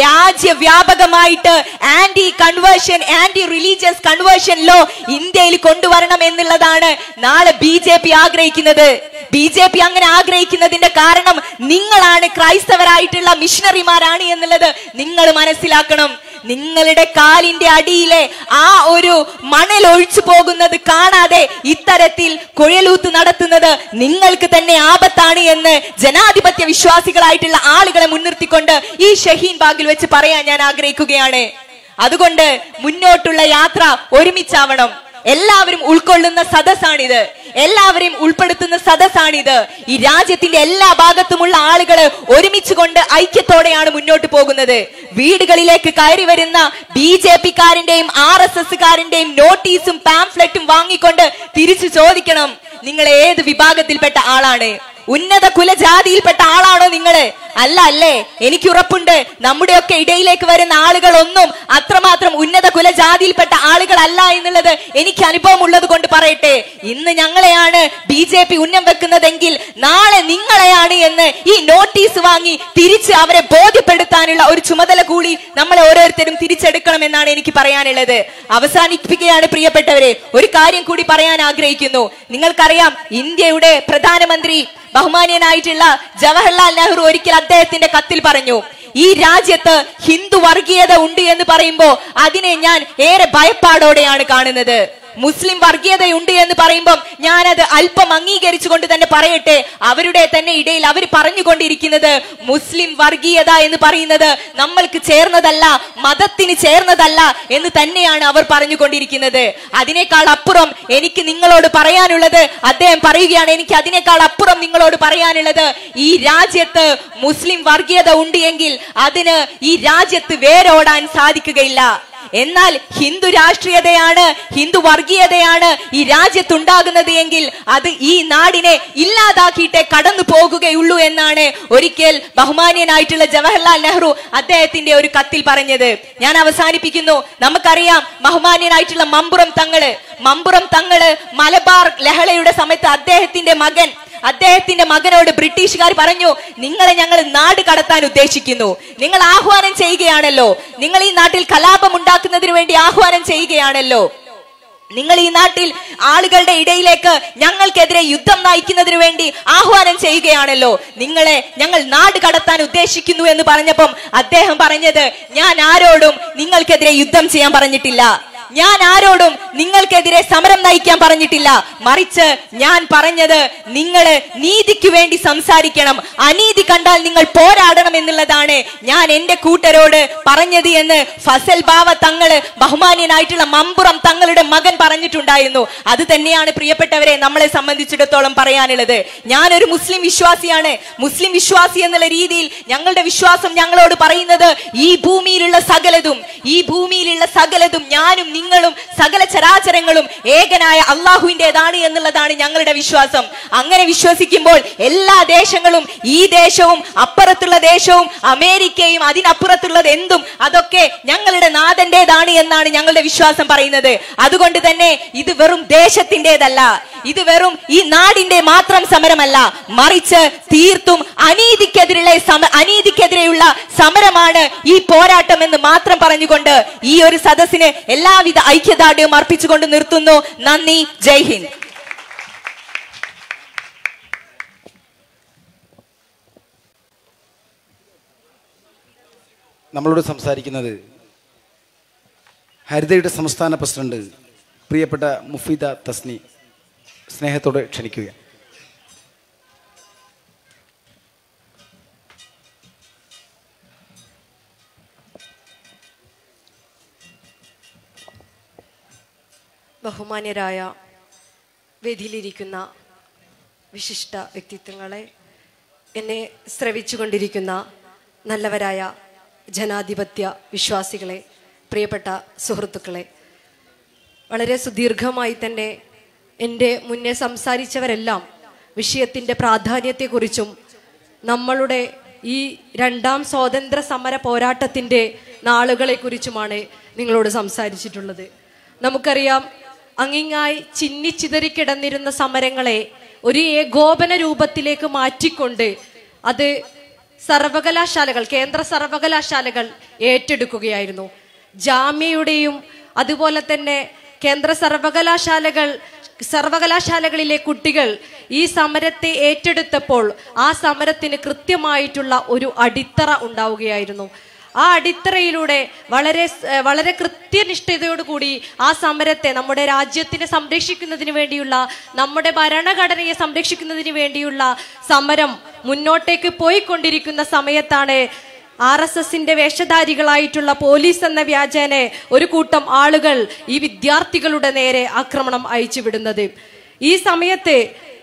Speaker 1: രാജ്യവ്യാപകമായിട്ട് anti conversion anti religious conversion law ഇന്ത്യയിൽ കൊണ്ടുവരണം എന്നുള്ളതാണ് നാളെ ബി ജെ പി ആഗ്രഹിക്കുന്നത് ബി ജെ പി അങ്ങനെ ആഗ്രഹിക്കുന്നതിന്റെ കാരണം നിങ്ങളാണ് ക്രൈസ്തവരായിട്ടുള്ള മിഷണറിമാരാണ് എന്നുള്ളത് നിങ്ങൾ മനസ്സിലാക്കണം നിങ്ങളുടെ കാലിന്റെ അടിയിലെ ആ ഒരു മണൽ ഒഴിച്ചു പോകുന്നത് കാണാതെ ഇത്തരത്തിൽ കുഴലൂത്ത് നടത്തുന്നത് നിങ്ങൾക്ക് തന്നെ ആപത്താണ് എന്ന് ജനാധിപത്യ വിശ്വാസികളായിട്ടുള്ള ആളുകളെ മുൻനിർത്തിക്കൊണ്ട് ഈ ഷഹീൻ ബാഗിൽ വെച്ച് പറയാൻ ഞാൻ ആഗ്രഹിക്കുകയാണ് അതുകൊണ്ട് മുന്നോട്ടുള്ള യാത്ര ഒരുമിച്ചാവണം എല്ലാവരും ഉൾക്കൊള്ളുന്ന സദസ്സാണിത് എല്ലാവരെയും ഉൾപ്പെടുത്തുന്ന സദസ്സാണിത് ഈ രാജ്യത്തിന്റെ എല്ലാ ഭാഗത്തുമുള്ള ആളുകൾ ഒരുമിച്ച് കൊണ്ട് ഐക്യത്തോടെയാണ് മുന്നോട്ട് പോകുന്നത് വീടുകളിലേക്ക് കയറി വരുന്ന ബി ജെ പിക്കാരന്റെയും ആർ എസ് എസ് കാരന്റെയും നോട്ടീസും പാംഫ്ലെറ്റും വാങ്ങിക്കൊണ്ട് തിരിച്ചു ചോദിക്കണം നിങ്ങൾ ഏത് വിഭാഗത്തിൽപ്പെട്ട ആളാണ് ഉന്നത കുലജാതിയിൽപ്പെട്ട ആളാണോ നിങ്ങള് അല്ല അല്ലേ എനിക്ക് ഉറപ്പുണ്ട് നമ്മുടെയൊക്കെ ഇടയിലേക്ക് വരുന്ന ആളുകൾ ഒന്നും അത്രമാത്രം ഉന്നത കുലജാതിയിൽപ്പെട്ട ആളുകളല്ല എന്നുള്ളത് എനിക്ക് അനുഭവം ഉള്ളത് കൊണ്ട് പറയട്ടെ ഇന്ന് ഞങ്ങളെയാണ് ബി ജെ പി ഉന്നം വെക്കുന്നതെങ്കിൽ നാളെ നിങ്ങളെയാണ് എന്ന് ഈ നോട്ടീസ് വാങ്ങി തിരിച്ച് അവരെ ബോധ്യപ്പെടുത്താനുള്ള ഒരു ചുമതല കൂടി നമ്മളെ ഓരോരുത്തരും തിരിച്ചെടുക്കണം എന്നാണ് എനിക്ക് പറയാനുള്ളത് അവസാനിപ്പിക്കുകയാണ് പ്രിയപ്പെട്ടവരെ ഒരു കാര്യം കൂടി പറയാൻ ആഗ്രഹിക്കുന്നു നിങ്ങൾക്കറിയാം ഇന്ത്യയുടെ പ്രധാനമന്ത്രി ബഹുമാന്യനായിട്ടുള്ള ജവഹർലാൽ നെഹ്റു ഒരിക്കൽ അദ്ദേഹത്തിന്റെ കത്തിൽ പറഞ്ഞു ഈ രാജ്യത്ത് ഹിന്ദു വർഗീയത ഉണ്ട് എന്ന് പറയുമ്പോ അതിനെ ഞാൻ ഏറെ ഭയപ്പാടോടെയാണ് കാണുന്നത് മുസ്ലിം വർഗീയതയുണ്ട് എന്ന് പറയുമ്പോൾ ഞാനത് അല്പം അംഗീകരിച്ചുകൊണ്ട് തന്നെ പറയട്ടെ അവരുടെ തന്നെ ഇടയിൽ അവർ പറഞ്ഞുകൊണ്ടിരിക്കുന്നത് മുസ്ലിം വർഗീയത എന്ന് പറയുന്നത് നമ്മൾക്ക് ചേർന്നതല്ല മതത്തിന് ചേർന്നതല്ല എന്ന് തന്നെയാണ് അവർ പറഞ്ഞുകൊണ്ടിരിക്കുന്നത് അതിനേക്കാൾ അപ്പുറം എനിക്ക് നിങ്ങളോട് പറയാനുള്ളത് അദ്ദേഹം പറയുകയാണ് എനിക്ക് അതിനേക്കാൾ അപ്പുറം നിങ്ങളോട് പറയാനുള്ളത് ഈ രാജ്യത്ത് മുസ്ലിം വർഗീയത ഉണ്ട് എങ്കിൽ അതിന് ഈ രാജ്യത്ത് വേരോടാൻ സാധിക്കുകയില്ല എന്നാൽ ഹിന്ദു രാഷ്ട്രീയതയാണ് ഹിന്ദു വർഗീയതയാണ് ഈ രാജ്യത്തുണ്ടാകുന്നത് എങ്കിൽ അത് ഈ നാടിനെ ഇല്ലാതാക്കിയിട്ടേ കടന്നു പോകുകയുള്ളൂ എന്നാണ് ഒരിക്കൽ ബഹുമാന്യനായിട്ടുള്ള ജവഹർലാൽ നെഹ്റു അദ്ദേഹത്തിന്റെ ഒരു കത്തിൽ പറഞ്ഞത് ഞാൻ അവസാനിപ്പിക്കുന്നു നമുക്കറിയാം ബഹുമാന്യനായിട്ടുള്ള മമ്പുറം തങ്ങള് മമ്പുറം തങ്ങള് മലബാർ ലഹളയുടെ സമയത്ത് അദ്ദേഹത്തിന്റെ മകൻ അദ്ദേഹത്തിന്റെ മകനോട് ബ്രിട്ടീഷുകാർ പറഞ്ഞു നിങ്ങളെ ഞങ്ങൾ നാട് കടത്താൻ ഉദ്ദേശിക്കുന്നു നിങ്ങൾ ആഹ്വാനം ചെയ്യുകയാണല്ലോ നിങ്ങൾ ഈ നാട്ടിൽ കലാപം ഉണ്ടാക്കുന്നതിന് വേണ്ടി ആഹ്വാനം ചെയ്യുകയാണല്ലോ നിങ്ങൾ ഈ നാട്ടിൽ ആളുകളുടെ ഇടയിലേക്ക് ഞങ്ങൾക്കെതിരെ യുദ്ധം നയിക്കുന്നതിന് വേണ്ടി ആഹ്വാനം ചെയ്യുകയാണല്ലോ നിങ്ങളെ ഞങ്ങൾ നാട് കടത്താൻ ഉദ്ദേശിക്കുന്നു എന്ന് പറഞ്ഞപ്പം അദ്ദേഹം പറഞ്ഞത് ഞാൻ ആരോടും നിങ്ങൾക്കെതിരെ യുദ്ധം ചെയ്യാൻ പറഞ്ഞിട്ടില്ല ഞാൻ ആരോടും നിങ്ങൾക്കെതിരെ സമരം നയിക്കാൻ പറഞ്ഞിട്ടില്ല മറിച്ച് ഞാൻ പറഞ്ഞത് നിങ്ങള് നീതിക്ക് വേണ്ടി സംസാരിക്കണം അനീതി കണ്ടാൽ നിങ്ങൾ പോരാടണം എന്നുള്ളതാണ് ഞാൻ എന്റെ കൂട്ടരോട് പറഞ്ഞത് എന്ന് ഫസൽ ബാവ തങ്ങള് ബഹുമാന്യനായിട്ടുള്ള മമ്പുറം തങ്ങളുടെ മകൻ പറഞ്ഞിട്ടുണ്ടായിരുന്നു അത് തന്നെയാണ് പ്രിയപ്പെട്ടവരെ നമ്മളെ സംബന്ധിച്ചിടത്തോളം പറയാനുള്ളത് ഞാനൊരു മുസ്ലിം വിശ്വാസിയാണ് മുസ്ലിം വിശ്വാസി എന്നുള്ള രീതിയിൽ ഞങ്ങളുടെ വിശ്വാസം ഞങ്ങളോട് പറയുന്നത് ഈ ഭൂമിയിലുള്ള സകലതും ഈ ഭൂമിയിലുള്ള സകലതും ഞാനും നിങ്ങളും സകല ചരാചരങ്ങളും ഏകനായ അള്ളാഹുവിൻ്റെതാണ് എന്നുള്ളതാണ് ഞങ്ങളുടെ വിശ്വാസം അങ്ങനെ വിശ്വസിക്കുമ്പോൾ എല്ലാ ദേശങ്ങളും ഈ ദേശവും അപ്പുറത്തുള്ള ദേശവും അമേരിക്കയും അതിനപ്പുറത്തുള്ളത് എന്തും അതൊക്കെ ഞങ്ങളുടെ നാഥന്റേതാണ് എന്നാണ് ഞങ്ങളുടെ വിശ്വാസം പറയുന്നത് അതുകൊണ്ട് തന്നെ ഇത് വെറും ദേശത്തിൻ്റെതല്ല ഇത് വെറും ഈ നാടിന്റെ മാത്രം സമരമല്ല മറിച്ച് തീർത്തും അനീതിക്കെതിരെ സമ അനീതിക്കെതിരെയുള്ള സമരമാണ് ഈ പോരാട്ടം എന്ന് മാത്രം പറഞ്ഞുകൊണ്ട് ഈ ഒരു സദസ്സിന് എല്ലാവിധ ഐക്യദാർഢ്യവും അർപ്പിച്ചുകൊണ്ട് നിർത്തുന്നു നന്ദി ജയ് ഹിന്ദ്
Speaker 2: നമ്മളോട് സംസാരിക്കുന്നത് ഹരിതയുടെ സംസ്ഥാന പ്രസിഡന്റ് പ്രിയപ്പെട്ട മുഫീദ തസ്നി സ്നേഹത്തോടെ ക്ഷണിക്കുക
Speaker 3: ബഹുമാന്യരായ വേദിയിലിരിക്കുന്ന വിശിഷ്ട വ്യക്തിത്വങ്ങളെ എന്നെ ശ്രവിച്ചുകൊണ്ടിരിക്കുന്ന നല്ലവരായ ജനാധിപത്യ വിശ്വാസികളെ പ്രിയപ്പെട്ട സുഹൃത്തുക്കളെ വളരെ സുദീർഘമായി തന്നെ എൻ്റെ മുന്നേ സംസാരിച്ചവരെല്ലാം വിഷയത്തിൻ്റെ പ്രാധാന്യത്തെക്കുറിച്ചും നമ്മളുടെ ഈ രണ്ടാം സ്വാതന്ത്ര്യ സമര പോരാട്ടത്തിൻ്റെ നാളുകളെക്കുറിച്ചുമാണ് നിങ്ങളോട് സംസാരിച്ചിട്ടുള്ളത് നമുക്കറിയാം അങ്ങിങ്ങായി ചിന്നിച്ചിതറിക്കിടന്നിരുന്ന സമരങ്ങളെ ഒരു ഏകോപന രൂപത്തിലേക്ക് മാറ്റിക്കൊണ്ട് അത് സർവകലാശാലകൾ കേന്ദ്ര സർവകലാശാലകൾ ഏറ്റെടുക്കുകയായിരുന്നു ജാമ്യയുടെയും അതുപോലെ തന്നെ കേന്ദ്ര സർവകലാശാലകൾ സർവകലാശാലകളിലെ കുട്ടികൾ ഈ സമരത്തെ ഏറ്റെടുത്തപ്പോൾ ആ സമരത്തിന് കൃത്യമായിട്ടുള്ള ഒരു അടിത്തറ ഉണ്ടാവുകയായിരുന്നു ആ അടിത്തറയിലൂടെ വളരെ സ്- വളരെ കൃത്യനിഷ്ഠതയോടുകൂടി ആ സമരത്തെ നമ്മുടെ രാജ്യത്തിനെ സംരക്ഷിക്കുന്നതിന് വേണ്ടിയുള്ള നമ്മുടെ ഭരണഘടനയെ സംരക്ഷിക്കുന്നതിന് വേണ്ടിയുള്ള സമരം മുന്നോട്ടേക്ക് പോയിക്കൊണ്ടിരിക്കുന്ന സമയത്താണ് ആർ എസ് എസിന്റെ വേഷധാരികളായിട്ടുള്ള പോലീസ് എന്ന വ്യാജേനെ ഒരു കൂട്ടം ആളുകൾ ഈ വിദ്യാർത്ഥികളുടെ നേരെ ആക്രമണം അയച്ചുവിടുന്നത് ഈ സമയത്ത്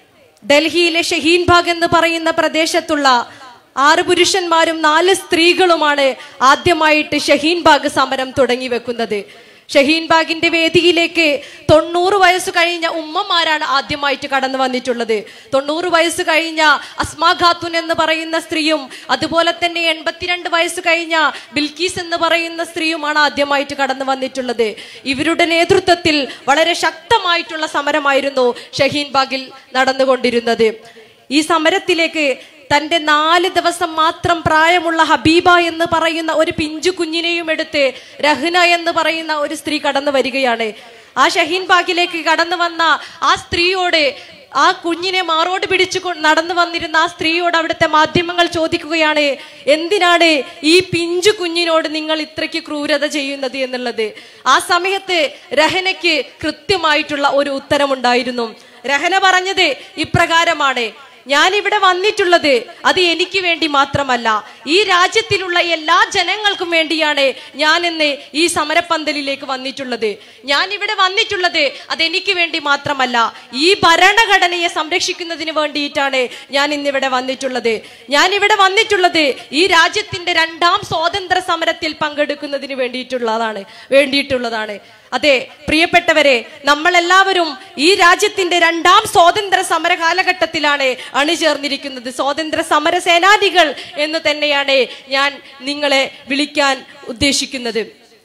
Speaker 3: ഡൽഹിയിലെ ഷഹീൻ ബാഗ് എന്ന് പറയുന്ന പ്രദേശത്തുള്ള ആറ് പുരുഷന്മാരും നാല് സ്ത്രീകളുമാണ് ആദ്യമായിട്ട് ഷഹീൻ ബാഗ് സമരം തുടങ്ങി വെക്കുന്നത് ഷഹീൻ ബാഗിന്റെ വേദിയിലേക്ക് തൊണ്ണൂറ് വയസ്സ് കഴിഞ്ഞ ഉമ്മമാരാണ് ആദ്യമായിട്ട് കടന്നു വന്നിട്ടുള്ളത് തൊണ്ണൂറ് വയസ്സ് കഴിഞ്ഞ അസ്മാ ഖാത്തുൻ എന്ന് പറയുന്ന സ്ത്രീയും അതുപോലെ തന്നെ എൺപത്തിരണ്ട് വയസ്സ് കഴിഞ്ഞ ബിൽക്കീസ് എന്ന് പറയുന്ന സ്ത്രീയുമാണ് ആദ്യമായിട്ട് കടന്നു വന്നിട്ടുള്ളത് ഇവരുടെ നേതൃത്വത്തിൽ വളരെ ശക്തമായിട്ടുള്ള സമരമായിരുന്നു ഷഹീൻ ബാഗിൽ നടന്നുകൊണ്ടിരുന്നത് ഈ സമരത്തിലേക്ക് തന്റെ നാല് ദിവസം മാത്രം പ്രായമുള്ള ഹബീബ എന്ന് പറയുന്ന ഒരു പിഞ്ചു കുഞ്ഞിനെയും എടുത്ത് രഹ്ന എന്ന് പറയുന്ന ഒരു സ്ത്രീ കടന്നു വരികയാണ് ആ ഷഹീൻ ബാഗിലേക്ക് കടന്നു വന്ന ആ സ്ത്രീയോട് ആ കുഞ്ഞിനെ മാറോട് പിടിച്ചു കൊ- നടന്നു വന്നിരുന്ന ആ സ്ത്രീയോട് അവിടുത്തെ മാധ്യമങ്ങൾ ചോദിക്കുകയാണ് എന്തിനാണ് ഈ പിഞ്ചു കുഞ്ഞിനോട് നിങ്ങൾ ഇത്രയ്ക്ക് ക്രൂരത ചെയ്യുന്നത് എന്നുള്ളത് ആ സമയത്ത് രഹനയ്ക്ക് കൃത്യമായിട്ടുള്ള ഒരു ഉത്തരമുണ്ടായിരുന്നു രഹന പറഞ്ഞത് ഇപ്രകാരമാണ് ഞാൻ ഇവിടെ വന്നിട്ടുള്ളത് അത് എനിക്ക് വേണ്ടി മാത്രമല്ല ഈ രാജ്യത്തിലുള്ള എല്ലാ ജനങ്ങൾക്കും വേണ്ടിയാണ് ഞാൻ ഇന്ന് ഈ സമരപ്പന്തലിലേക്ക് വന്നിട്ടുള്ളത് ഞാൻ ഇവിടെ വന്നിട്ടുള്ളത് അത് എനിക്ക് വേണ്ടി മാത്രമല്ല ഈ ഭരണഘടനയെ സംരക്ഷിക്കുന്നതിന് വേണ്ടിയിട്ടാണ് ഞാൻ ഇന്നിവിടെ വന്നിട്ടുള്ളത് ഞാൻ ഇവിടെ വന്നിട്ടുള്ളത് ഈ രാജ്യത്തിന്റെ രണ്ടാം സ്വാതന്ത്ര്യ സമരത്തിൽ പങ്കെടുക്കുന്നതിന് വേണ്ടിയിട്ടുള്ളതാണ് വേണ്ടിയിട്ടുള്ളതാണ് അതെ പ്രിയപ്പെട്ടവരെ നമ്മളെല്ലാവരും ഈ രാജ്യത്തിന്റെ രണ്ടാം സ്വാതന്ത്ര്യ സമര കാലഘട്ടത്തിലാണ് അണിചേർന്നിരിക്കുന്നത് സ്വാതന്ത്ര്യ സമര സേനാനികൾ എന്ന് തന്നെയാണ് ഞാൻ നിങ്ങളെ വിളിക്കാൻ ഉദ്ദേശിക്കുന്നത്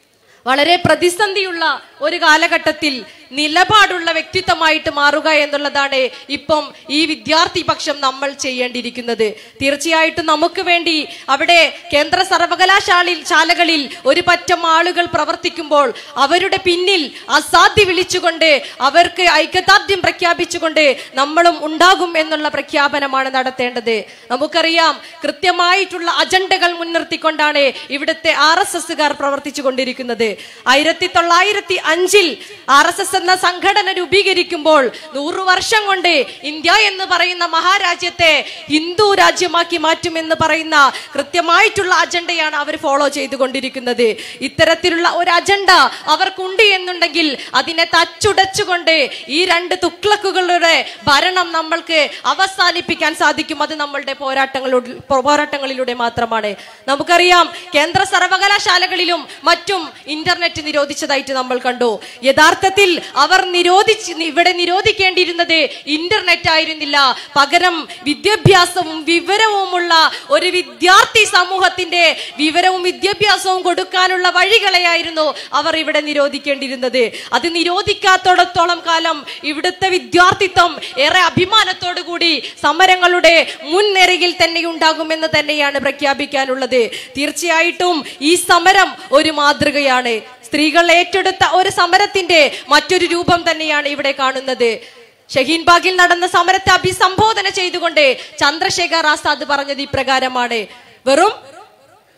Speaker 3: വളരെ പ്രതിസന്ധിയുള്ള ഒരു കാലഘട്ടത്തിൽ നിലപാടുള്ള വ്യക്തിത്വമായിട്ട് മാറുക എന്നുള്ളതാണ് ഇപ്പം ഈ വിദ്യാർത്ഥി പക്ഷം നമ്മൾ ചെയ്യേണ്ടിയിരിക്കുന്നത് തീർച്ചയായിട്ടും നമുക്ക് വേണ്ടി അവിടെ കേന്ദ്ര സർവകലാശാലയിൽ ശാലകളിൽ ഒരു പറ്റം ആളുകൾ പ്രവർത്തിക്കുമ്പോൾ അവരുടെ പിന്നിൽ അസാധ്യ വിളിച്ചുകൊണ്ട് അവർക്ക് ഐക്യദാർഢ്യം പ്രഖ്യാപിച്ചുകൊണ്ട് നമ്മളും ഉണ്ടാകും എന്നുള്ള പ്രഖ്യാപനമാണ് നടത്തേണ്ടത് നമുക്കറിയാം കൃത്യമായിട്ടുള്ള അജണ്ടകൾ മുൻനിർത്തിക്കൊണ്ടാണ് ഇവിടുത്തെ ആർ എസ് എസുകാർ പ്രവർത്തിച്ചു കൊണ്ടിരിക്കുന്നത് ആയിരത്തി തൊള്ളായിരത്തി അഞ്ചിൽ ആർ എസ് എസ് എന്ന സംഘടന രൂപീകരിക്കുമ്പോൾ നൂറു വർഷം കൊണ്ട് ഇന്ത്യ എന്ന് പറയുന്ന മഹാരാജ്യത്തെ ഹിന്ദു രാജ്യമാക്കി മാറ്റുമെന്ന് പറയുന്ന കൃത്യമായിട്ടുള്ള അജണ്ടയാണ് അവർ ഫോളോ ചെയ്തുകൊണ്ടിരിക്കുന്നത് ഇത്തരത്തിലുള്ള ഒരു അജണ്ട അവർക്കുണ്ട് എന്നുണ്ടെങ്കിൽ അതിനെ തച്ചുടച്ചുകൊണ്ട് ഈ രണ്ട് തുക്ലക്കുകളുടെ ഭരണം നമ്മൾക്ക് അവസാനിപ്പിക്കാൻ സാധിക്കും അത് നമ്മളുടെ പോരാട്ടങ്ങളിലൂടെ പോരാട്ടങ്ങളിലൂടെ മാത്രമാണ് നമുക്കറിയാം കേന്ദ്ര സർവകലാശാലകളിലും മറ്റും ഇന്റർനെറ്റ് നിരോധിച്ചതായിട്ട് നമ്മൾ കണ്ടു യഥാർത്ഥത്തിൽ അവർ നിരോധിച്ച് ഇവിടെ നിരോധിക്കേണ്ടിയിരുന്നത് ഇന്റർനെറ്റ് ആയിരുന്നില്ല പകരം വിദ്യാഭ്യാസവും വിവരവുമുള്ള ഒരു വിദ്യാർത്ഥി സമൂഹത്തിന്റെ വിവരവും വിദ്യാഭ്യാസവും കൊടുക്കാനുള്ള വഴികളെയായിരുന്നു അവർ ഇവിടെ നിരോധിക്കേണ്ടിയിരുന്നത് അത് നിരോധിക്കാത്തോടത്തോളം കാലം ഇവിടുത്തെ വിദ്യാർത്ഥിത്വം ഏറെ അഭിമാനത്തോടു കൂടി സമരങ്ങളുടെ മുൻനിരയിൽ തന്നെ ഉണ്ടാകുമെന്ന് തന്നെയാണ് പ്രഖ്യാപിക്കാനുള്ളത് തീർച്ചയായിട്ടും ഈ സമരം ഒരു മാതൃകയാണ് സ്ത്രീകൾ ഏറ്റെടുത്ത ഒരു സമരത്തിന്റെ മറ്റൊരു രൂപം തന്നെയാണ് ഇവിടെ കാണുന്നത് ഷഹീൻ ബാഗിൽ നടന്ന സമരത്തെ അഭിസംബോധന ചെയ്തുകൊണ്ട് ചന്ദ്രശേഖർ ആസാദ് പറഞ്ഞത് ഇപ്രകാരമാണ് വെറും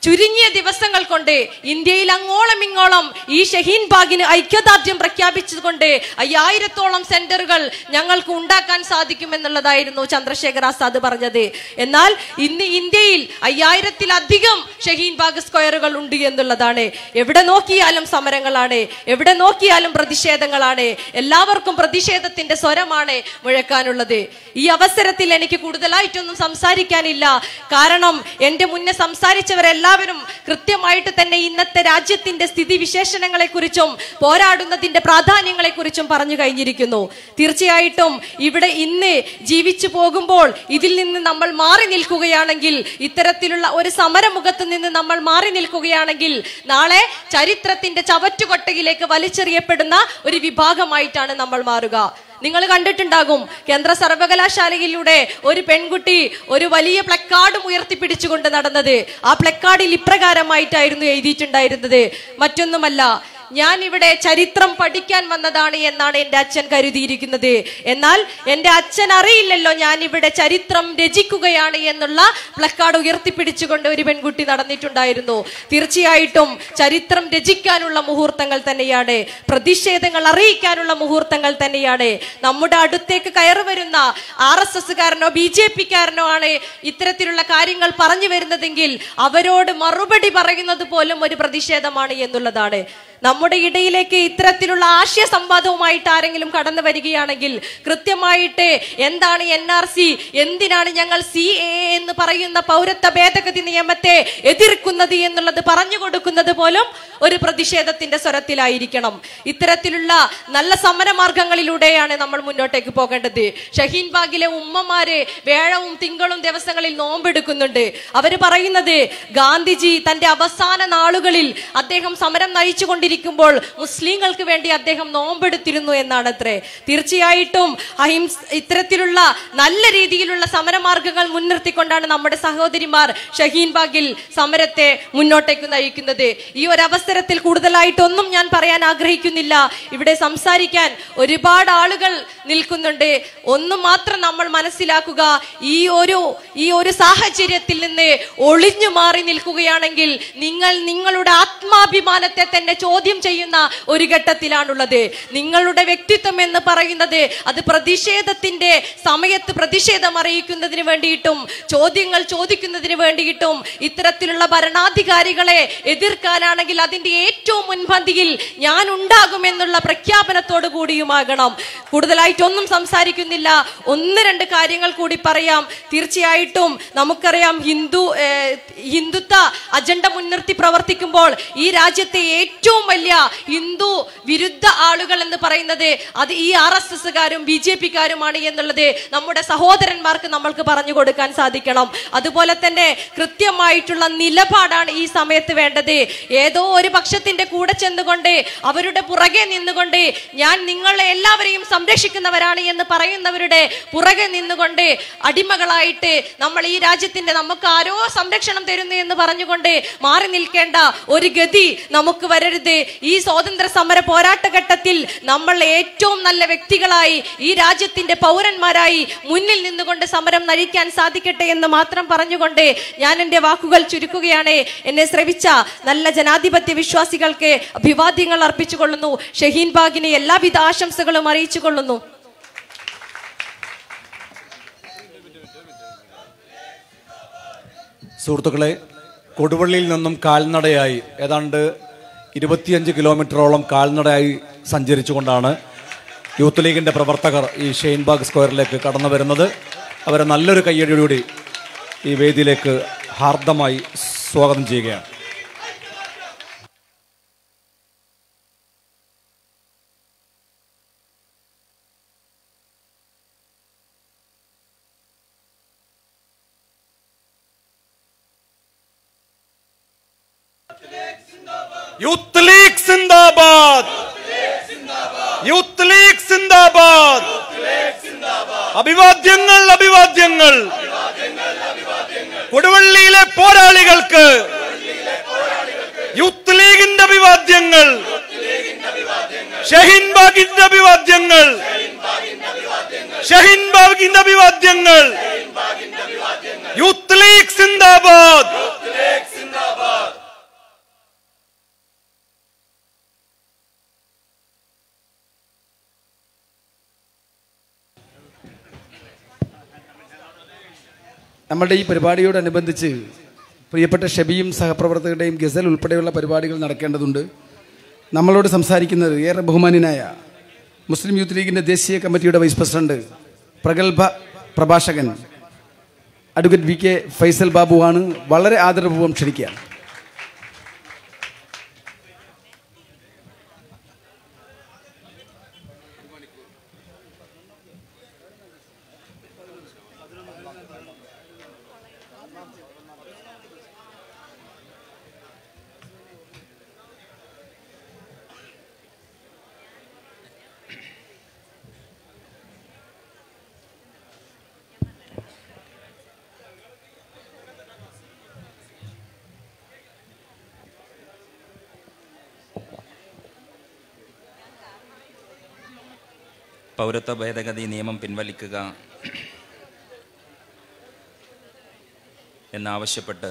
Speaker 3: ചുരുങ്ങിയ ദിവസങ്ങൾ കൊണ്ട് ഇന്ത്യയിൽ അങ്ങോളം ഇങ്ങോളം ഈ ഷഹീൻ ബാഗിന് ഐക്യദാർഢ്യം പ്രഖ്യാപിച്ചുകൊണ്ട് അയ്യായിരത്തോളം സെന്ററുകൾ ഞങ്ങൾക്ക് ഉണ്ടാക്കാൻ സാധിക്കുമെന്നുള്ളതായിരുന്നു ചന്ദ്രശേഖർ ആസാദ് പറഞ്ഞത് എന്നാൽ ഇന്ന് ഇന്ത്യയിൽ അയ്യായിരത്തിലധികം ഷഹീൻ ബാഗ് സ്ക്വയറുകൾ ഉണ്ട് എന്നുള്ളതാണ് എവിടെ നോക്കിയാലും സമരങ്ങളാണ് എവിടെ നോക്കിയാലും പ്രതിഷേധങ്ങളാണ് എല്ലാവർക്കും പ്രതിഷേധത്തിന്റെ സ്വരമാണ് മുഴക്കാനുള്ളത് ഈ അവസരത്തിൽ എനിക്ക് കൂടുതലായിട്ടൊന്നും സംസാരിക്കാനില്ല കാരണം എന്റെ മുന്നേ സംസാരിച്ചവരെല്ലാവരും കൃത്യമായിട്ട് തന്നെ ഇന്നത്തെ രാജ്യത്തിന്റെ സ്ഥിതി വിശേഷണങ്ങളെ കുറിച്ചും പോരാടുന്നതിന്റെ പ്രാധാന്യങ്ങളെ കുറിച്ചും പറഞ്ഞു കഴിഞ്ഞിരിക്കുന്നു തീർച്ചയായിട്ടും ഇവിടെ ഇന്ന് ജീവിച്ചു പോകുമ്പോൾ ഇതിൽ നിന്ന് നമ്മൾ മാറി നിൽക്കുകയാണെങ്കിൽ ഇത്തരത്തിലുള്ള ഒരു സമരമുഖത്ത് നിന്ന് നമ്മൾ മാറി നിൽക്കുകയാണെങ്കിൽ നാളെ ചരിത്രത്തിന്റെ ചവറ്റുകൊട്ടയിലേക്ക് വലിച്ചെറിയപ്പെടുന്ന ഒരു വിഭാഗമായിട്ടാണ് നമ്മൾ മാറുക നിങ്ങൾ കണ്ടിട്ടുണ്ടാകും കേന്ദ്ര സർവകലാശാലയിലൂടെ ഒരു പെൺകുട്ടി ഒരു വലിയ പ്ലക്കാർഡും ഉയർത്തിപ്പിടിച്ചുകൊണ്ട് നടന്നത് ആ പ്ലക്കാർഡിൽ ഇപ്രകാരമായിട്ടായിരുന്നു എഴുതിയിട്ടുണ്ടായിരുന്നത് മറ്റൊന്നുമല്ല ഞാൻ ഇവിടെ ചരിത്രം പഠിക്കാൻ വന്നതാണ് എന്നാണ് എന്റെ അച്ഛൻ കരുതിയിരിക്കുന്നത് എന്നാൽ എന്റെ അച്ഛൻ അറിയില്ലല്ലോ ഞാൻ ഇവിടെ ചരിത്രം രചിക്കുകയാണ് എന്നുള്ള പ്ലക്കാർഡ് ഉയർത്തിപ്പിടിച്ചുകൊണ്ട് ഒരു പെൺകുട്ടി നടന്നിട്ടുണ്ടായിരുന്നു തീർച്ചയായിട്ടും ചരിത്രം രചിക്കാനുള്ള മുഹൂർത്തങ്ങൾ തന്നെയാണ് പ്രതിഷേധങ്ങൾ അറിയിക്കാനുള്ള മുഹൂർത്തങ്ങൾ തന്നെയാണ് നമ്മുടെ അടുത്തേക്ക് കയറി വരുന്ന ആർ എസ് എസ്സുകാരനോ ബി ജെ പിക്കാരനോ ആണ് ഇത്തരത്തിലുള്ള കാര്യങ്ങൾ പറഞ്ഞു വരുന്നതെങ്കിൽ അവരോട് മറുപടി പറയുന്നത് പോലും ഒരു പ്രതിഷേധമാണ് എന്നുള്ളതാണ് നമ്മുടെ ഇടയിലേക്ക് ഇത്തരത്തിലുള്ള ആശയ സംവാദവുമായിട്ട് ആരെങ്കിലും കടന്നു വരികയാണെങ്കിൽ കൃത്യമായിട്ട് എന്താണ് എൻ ആർ സി എന്തിനാണ് ഞങ്ങൾ സി എ എന്ന് പറയുന്ന പൗരത്വ ഭേദഗതി നിയമത്തെ എതിർക്കുന്നത് എന്നുള്ളത് പറഞ്ഞു കൊടുക്കുന്നത് പോലും ഒരു പ്രതിഷേധത്തിന്റെ സ്വരത്തിലായിരിക്കണം ഇത്തരത്തിലുള്ള നല്ല സമരമാർഗങ്ങളിലൂടെയാണ് നമ്മൾ മുന്നോട്ടേക്ക് പോകേണ്ടത് ഷഹീൻ ബാഗിലെ ഉമ്മമാര് വേഴവും തിങ്കളും ദിവസങ്ങളിൽ നോമ്പെടുക്കുന്നുണ്ട് അവര് പറയുന്നത് ഗാന്ധിജി തന്റെ അവസാന നാളുകളിൽ അദ്ദേഹം സമരം നയിച്ചു കൊണ്ടിരിക്കുമ്പോൾ മുസ്ലിങ്ങൾക്ക് വേണ്ടി അദ്ദേഹം നോമ്പെടുത്തിരുന്നു എന്നാണ് അത്രേ തീർച്ചയായിട്ടും അഹിംസ ഇത്തരത്തിലുള്ള നല്ല രീതിയിലുള്ള സമരമാർഗങ്ങൾ മുൻനിർത്തിക്കൊണ്ടാണ് നമ്മുടെ സഹോദരിമാർ ഷഹീൻ ബാഗിൽ സമരത്തെ മുന്നോട്ടേക്ക് നയിക്കുന്നത് ഈ ഒരു അവസരത്തിൽ കൂടുതലായിട്ടൊന്നും ഞാൻ പറയാൻ ആഗ്രഹിക്കുന്നില്ല ഇവിടെ സംസാരിക്കാൻ ഒരുപാട് ആളുകൾ നിൽക്കുന്നുണ്ട് ഒന്ന് മാത്രം നമ്മൾ മനസ്സിലാക്കുക ഈ ഒരു ഈ ഒരു സാഹചര്യത്തിൽ നിന്ന് ഒളിഞ്ഞു മാറി നിൽക്കുകയാണെങ്കിൽ നിങ്ങൾ നിങ്ങളുടെ ആത്മാഭിമാനത്തെ തന്നെ ചോദ്യം ചെയ്യുന്ന ഒരു ഘട്ടത്തിലാണുള്ളത് നിങ്ങളുടെ വ്യക്തിത്വം എന്ന് പറയുന്നത് അത് പ്രതിഷേധത്തിന്റെ സമയത്ത് പ്രതിഷേധം അറിയിക്കുന്നതിന് വേണ്ടിയിട്ടും ചോദ്യങ്ങൾ ചോദിക്കുന്നതിന് വേണ്ടിയിട്ടും ഇത്തരത്തിലുള്ള ഭരണാധികാരികളെ എതിർക്കാനാണെങ്കിൽ അതിന്റെ ഏറ്റവും മുൻപന്തിയിൽ ഞാൻ ഉണ്ടാകുമെന്നുള്ള പ്രഖ്യാപനത്തോടു കൂടിയുമാകണം കൂടുതലായിട്ടൊന്നും സംസാരിക്കുന്നില്ല ഒന്ന് രണ്ട് കാര്യങ്ങൾ കൂടി പറയാം തീർച്ചയായിട്ടും നമുക്കറിയാം ഹിന്ദു ഏഹ്, ഹിന്ദുത്വ അജണ്ട മുൻനിർത്തി പ്രവർത്തിക്കുമ്പോൾ ഈ രാജ്യത്തെ ഏറ്റവും വലിയ ഹിന്ദു വിരുദ്ധ ആളുകൾ എന്ന് പറയുന്നത് അത് ഈ ആർ എസ് എസ്സുകാരും ബി ജെ പിക്കാരുമാണ് എന്നുള്ളത് നമ്മുടെ സഹോദരന്മാർക്ക് നമ്മൾക്ക് പറഞ്ഞു കൊടുക്കാൻ സാധിക്കണം അതുപോലെ തന്നെ കൃത്യമായിട്ടുള്ള നിലപാടാണ് ഈ സമയത്ത് വേണ്ടത് ഏതോ ഒരു പക്ഷത്തിന്റെ കൂടെ ചെന്നുകൊണ്ട് അവരുടെ പുറകെ നിന്നുകൊണ്ട് ഞാൻ നിങ്ങളെ എല്ലാവരെയും സംരക്ഷിക്കുന്നവരാണ് എന്ന് പറയുന്നവരുടെ പുറകെ നിന്നുകൊണ്ട് അടിമകളായിട്ട് നമ്മൾ ഈ രാജ്യത്തിന്റെ നമുക്ക് ആരോ സംരക്ഷണം തരുന്നു എന്ന് പറഞ്ഞുകൊണ്ട് മാറി നിൽക്കേണ്ട ഒരു ഗതി നമുക്ക് വരരുത് ഈ സ്വാതന്ത്ര്യ സമര പോരാട്ടഘട്ടത്തിൽ നമ്മൾ ഏറ്റവും നല്ല വ്യക്തികളായി ഈ രാജ്യത്തിന്റെ പൗരന്മാരായി മുന്നിൽ നിന്നുകൊണ്ട് സമരം നയിക്കാൻ സാധിക്കട്ടെ എന്ന് മാത്രം പറഞ്ഞുകൊണ്ട് ഞാൻ എന്റെ വാക്കുകൾ ചുരുക്കുകയാണ് എന്നെ ശ്രവിച്ച നല്ല ജനാധിപത്യ വിശ്വാസികൾക്ക് അഭിവാദ്യങ്ങൾ അർപ്പിച്ചുകൊള്ളുന്നു ഷഹീൻ ബാഗിന് എല്ലാവിധ ആശംസകളും അറിയിച്ചു കൊള്ളുന്നു
Speaker 2: സുഹൃത്തുക്കളെ കൊടുവള്ളിയിൽ നിന്നും കാൽനടയായി ഏതാണ്ട് ഇരുപത്തിയഞ്ച് കിലോമീറ്ററോളം കാൽനടയായി സഞ്ചരിച്ചുകൊണ്ടാണ് യൂത്ത് ലീഗിൻ്റെ പ്രവർത്തകർ ഈ ഷെയ്ൻബാഗ് സ്ക്വയറിലേക്ക് കടന്നു വരുന്നത് അവരെ നല്ലൊരു കയ്യടിയോടുകൂടി ഈ വേദിയിലേക്ക് ഹാർദമായി സ്വാഗതം ചെയ്യുകയാണ് യൂത്ത് ലീഗ് സിന്ദാബാദ് യൂത്ത് ലീഗ് സിന്ദാബാദ് അഭിവാദ്യങ്ങൾ അഭിവാദ്യങ്ങൾ കൊടുവള്ളിയിലെ പോരാളികൾക്ക് യൂത്ത് ലീഗിന്റെ അഭിവാദ്യങ്ങൾ ഷഹീൻ ബാഗിന്റെ അഭിവാദ്യങ്ങൾ ഷഹീൻ ബാഗിന്റെ അഭിവാദ്യങ്ങൾ യൂത്ത് ലീഗ് സിന്ദാബാദ്
Speaker 4: നമ്മുടെ ഈ പരിപാടിയോടനുബന്ധിച്ച് പ്രിയപ്പെട്ട ഷബിയും സഹപ്രവർത്തകരുടെയും ഗസൽ ഉൾപ്പെടെയുള്ള പരിപാടികൾ നടക്കേണ്ടതുണ്ട് നമ്മളോട് സംസാരിക്കുന്നത് ഏറെ ബഹുമാന്യനായ മുസ്ലിം യൂത്ത് ലീഗിൻ്റെ ദേശീയ കമ്മിറ്റിയുടെ വൈസ് പ്രസിഡന്റ് പ്രഗത്ഭ പ്രഭാഷകൻ അഡ്വക്കേറ്റ് വി കെ ഫൈസൽ ബാബുവാണ് വളരെ ആദരപൂർവ്വം ക്ഷണിക്കുകയാണ്
Speaker 5: പൗരത്വ ഭേദഗതി നിയമം പിൻവലിക്കുക എന്നാവശ്യപ്പെട്ട്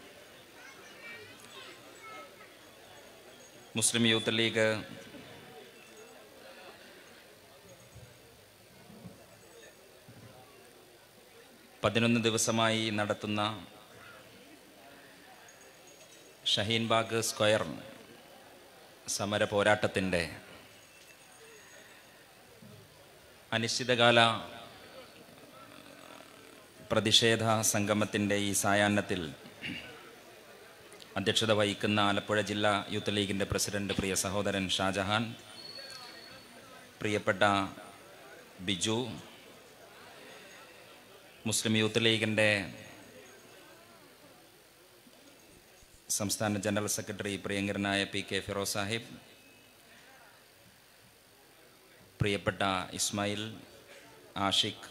Speaker 5: മുസ്ലിം യൂത്ത് ലീഗ് പതിനൊന്ന് ദിവസമായി നടത്തുന്ന ഷഹീൻബാഗ് സ്ക്വയർ സമര പോരാട്ടത്തിൻ്റെ അനിശ്ചിതകാല പ്രതിഷേധ സംഗമത്തിൻ്റെ ഈ സായാഹ്നത്തിൽ അധ്യക്ഷത വഹിക്കുന്ന ആലപ്പുഴ ജില്ലാ യൂത്ത് ലീഗിൻ്റെ പ്രസിഡന്റ് പ്രിയ സഹോദരൻ ഷാജഹാൻ പ്രിയപ്പെട്ട ബിജു മുസ്ലിം യൂത്ത് ലീഗിൻ്റെ സംസ്ഥാന ജനറൽ സെക്രട്ടറി പ്രിയങ്കരനായ പി കെ ഫിറോസ് സാഹിബ് പ്രിയപ്പെട്ട ഇസ്മായിൽ ആഷിഖ്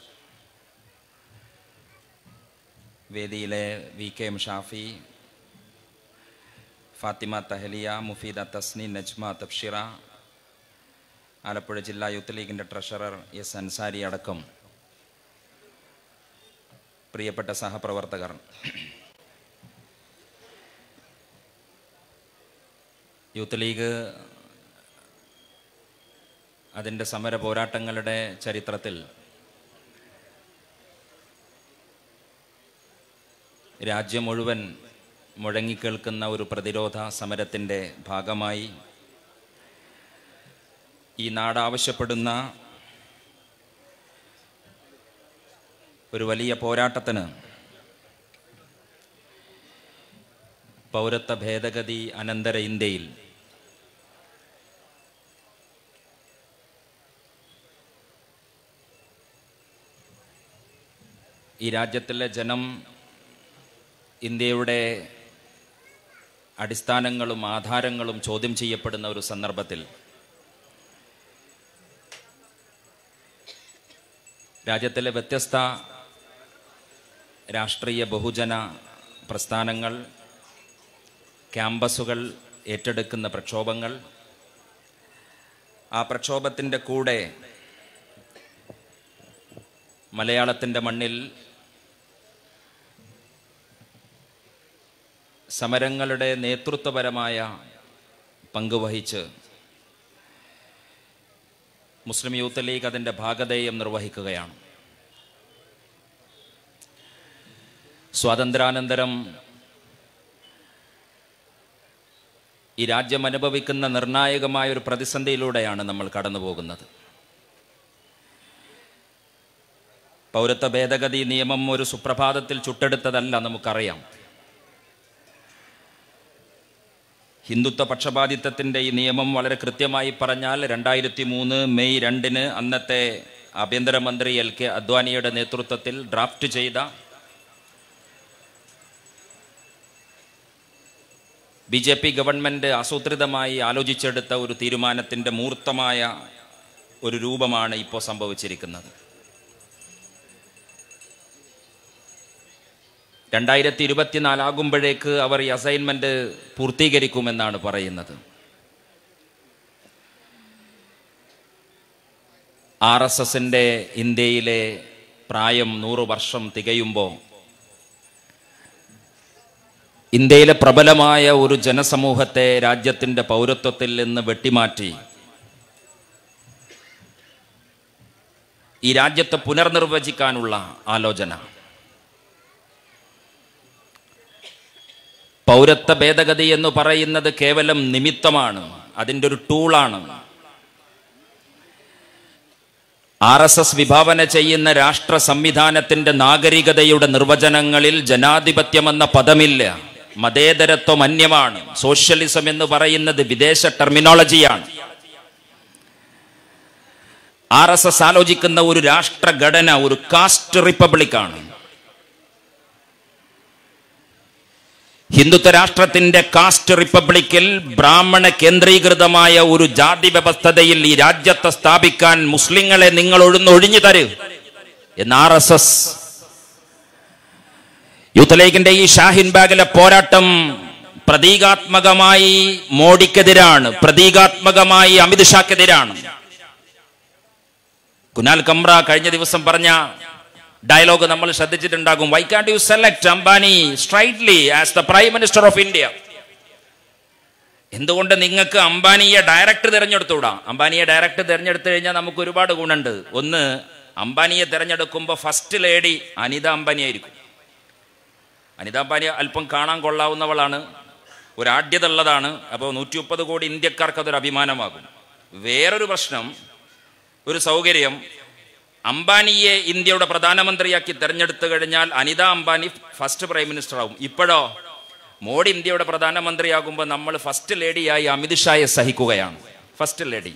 Speaker 5: വേദിയിലെ V K M Shafi Fathima Thahiliya Mufeeda Thasni Najma Thabshira Alappuzha ജില്ലാ യൂത്ത് ലീഗിൻ്റെ ട്രഷറർ എസ് അൻസാരി അടക്കം പ്രിയപ്പെട്ട സഹപ്രവർത്തകർ യൂത്ത് ലീഗ് അതിൻ്റെ സമര പോരാട്ടങ്ങളുടെ ചരിത്രത്തിൽ രാജ്യം മുഴുവൻ മുഴങ്ങിക്കേൾക്കുന്ന ഒരു പ്രതിരോധ സമരത്തിൻ്റെ ഭാഗമായി ഈ നാട് ആവശ്യപ്പെടുന്ന ഒരു വലിയ പോരാട്ടത്തിന് പൗരത്വ ഭേദഗതി അനന്തര ഇന്ത്യയിൽ ഈ രാജ്യത്തിലെ ജനം ഇന്ത്യയുടെ അടിസ്ഥാനങ്ങളും ആധാരങ്ങളും ചോദ്യം ചെയ്യപ്പെടുന്ന ഒരു സന്ദർഭത്തിൽ രാജ്യത്തിലെ വ്യത്യസ്ത രാഷ്ട്രീയ ബഹുജന പ്രസ്ഥാനങ്ങൾ ക്യാമ്പസുകൾ ഏറ്റെടുക്കുന്ന പ്രക്ഷോഭങ്ങൾ ആ പ്രക്ഷോഭത്തിൻ്റെ കൂടെ മലയാളത്തിൻ്റെ മണ്ണിൽ സമരങ്ങളുടെ നേതൃത്വപരമായ പങ്കുവഹിച്ച് മുസ്ലിം യൂത്ത് ലീഗ് അതിൻ്റെ ഭാഗധേയം നിർവഹിക്കുകയാണ് സ്വാതന്ത്ര്യാനന്തരം ഈ രാജ്യം അനുഭവിക്കുന്ന നിർണായകമായ ഒരു പ്രതിസന്ധിയിലൂടെയാണ് നമ്മൾ കടന്നു പോകുന്നത് പൗരത്വ ഭേദഗതി നിയമം ഒരു സുപ്രഭാതത്തിൽ ചുട്ടെടുത്തതല്ല നമുക്കറിയാം ഹിന്ദുത്വ പക്ഷപാതിത്വത്തിൻ്റെ ഈ നിയമം വളരെ കൃത്യമായി പറഞ്ഞാൽ രണ്ടായിരത്തി മൂന്ന് മെയ് രണ്ടിന് അന്നത്തെ ആഭ്യന്തരമന്ത്രി എൽ കെ അദ്വാനിയുടെ നേതൃത്വത്തിൽ ഡ്രാഫ്റ്റ് ചെയ്ത ബി ജെ പി ഗവൺമെൻറ് ആസൂത്രിതമായി ആലോചിച്ചെടുത്ത ഒരു തീരുമാനത്തിൻ്റെ മൂർത്തമായ ഒരു രൂപമാണ് ഇപ്പോൾ സംഭവിച്ചിരിക്കുന്നത് രണ്ടായിരത്തി ഇരുപത്തിനാലാകുമ്പോഴേക്ക് അവർ ഈ അസൈൻമെന്റ് പൂർത്തീകരിക്കുമെന്നാണ് പറയുന്നത് ആർ എസ് എസിന്റെ ഇന്ത്യയിലെ പ്രായം നൂറ് വർഷം തികയുമ്പോൾ ഇന്ത്യയിലെ പ്രബലമായ ഒരു ജനസമൂഹത്തെ രാജ്യത്തിന്റെ പൗരത്വത്തിൽ നിന്ന് വെട്ടിമാറ്റി ഈ രാജ്യത്തെ പുനർനിർവചിക്കാനുള്ള ആലോചന പൗരത്വ ഭേദഗതി എന്ന് പറയുന്നത് കേവലം നിമിത്തമാണ് അതിൻ്റെ ഒരു ടൂളാണ് ആർ എസ് എസ് വിഭാവന ചെയ്യുന്ന രാഷ്ട്ര സംവിധാനത്തിന്റെ നാഗരികതയുടെ നിർവചനങ്ങളിൽ ജനാധിപത്യം എന്ന പദമില്ല മതേതരത്വം അന്യമാണ് സോഷ്യലിസം എന്ന് പറയുന്നത് വിദേശ ടെർമിനോളജിയാണ് ആർ എസ് എസ് ആലോചിക്കുന്ന ഒരു രാഷ്ട്രഘടന ഒരു കാസ്റ്റ് റിപ്പബ്ലിക്കാണ് ഹിന്ദുത്വ രാഷ്ട്രത്തിന്റെ കാസ്റ്റ് റിപ്പബ്ലിക്കിൽ ബ്രാഹ്മണ കേന്ദ്രീകൃതമായ ഒരു ജാതി വ്യവസ്ഥതയിൽ ഈ രാജ്യത്തെ സ്ഥാപിക്കാൻ മുസ്ലിങ്ങളെ നിങ്ങൾ ഒഴിഞ്ഞൊഴിഞ്ഞു തരൂ എന്ന് ആർ എസ് എസ് യൂത്ത് ലീഗിന്റെ ഈ ഷാഹിൻ ബാഗിലെ പോരാട്ടം പ്രതീകാത്മകമായി മോഡിക്കെതിരാണ് പ്രതീകാത്മകമായി അമിത്ഷാക്കെതിരാണ് കുനാൽ കമ്ര കഴിഞ്ഞ ദിവസം പറഞ്ഞ ഡയലോഗ് നമ്മൾ ശ്രദ്ധിച്ചിട്ടുണ്ടാകും why can't you select Ambani straightly as the prime minister of India എന്തുകൊണ്ട് നിങ്ങൾക്ക് അംബാനിയെ ഡയറക്റ്റ് തിരഞ്ഞെടുത്തുകൂടാ അംബാനിയെ ഡയറക്റ്റ് തിരഞ്ഞെടുത്തു കഴിഞ്ഞാൽ നമുക്ക് ഒരുപാട് ഗുണമുണ്ട് ഒന്ന് അംബാനിയെ തിരഞ്ഞെടുക്കുമ്പോൾ ഫസ്റ്റ് ലേഡി അനിത അംബാനി ആയിരിക്കും അനിത അംബാനി അല്പം കാണാൻ കൊള്ളാവുന്നവളാണ് ഒരു ആഢ്യത ഉള്ളതാണ് അപ്പോൾ നൂറ്റി മുപ്പത് കോടി ഇന്ത്യക്കാർക്ക് അതൊരു അഭിമാനമാകും വേറൊരു പ്രശ്നം ഒരു സൗകര്യം അംബാനിയെ ഇന്ത്യയുടെ പ്രധാനമന്ത്രിയാക്കി തെരഞ്ഞെടുത്തു കഴിഞ്ഞാൽ Anita Ambani first prime minister ആവും ഇപ്പോഴോ മോഡി ഇന്ത്യയുടെ പ്രധാനമന്ത്രിയാകുമ്പോൾ നമ്മൾ ഫസ്റ്റ് ലേഡിയായി അമിത്ഷായെ സഹിക്കുകയാണ് ഫസ്റ്റ് ലേഡി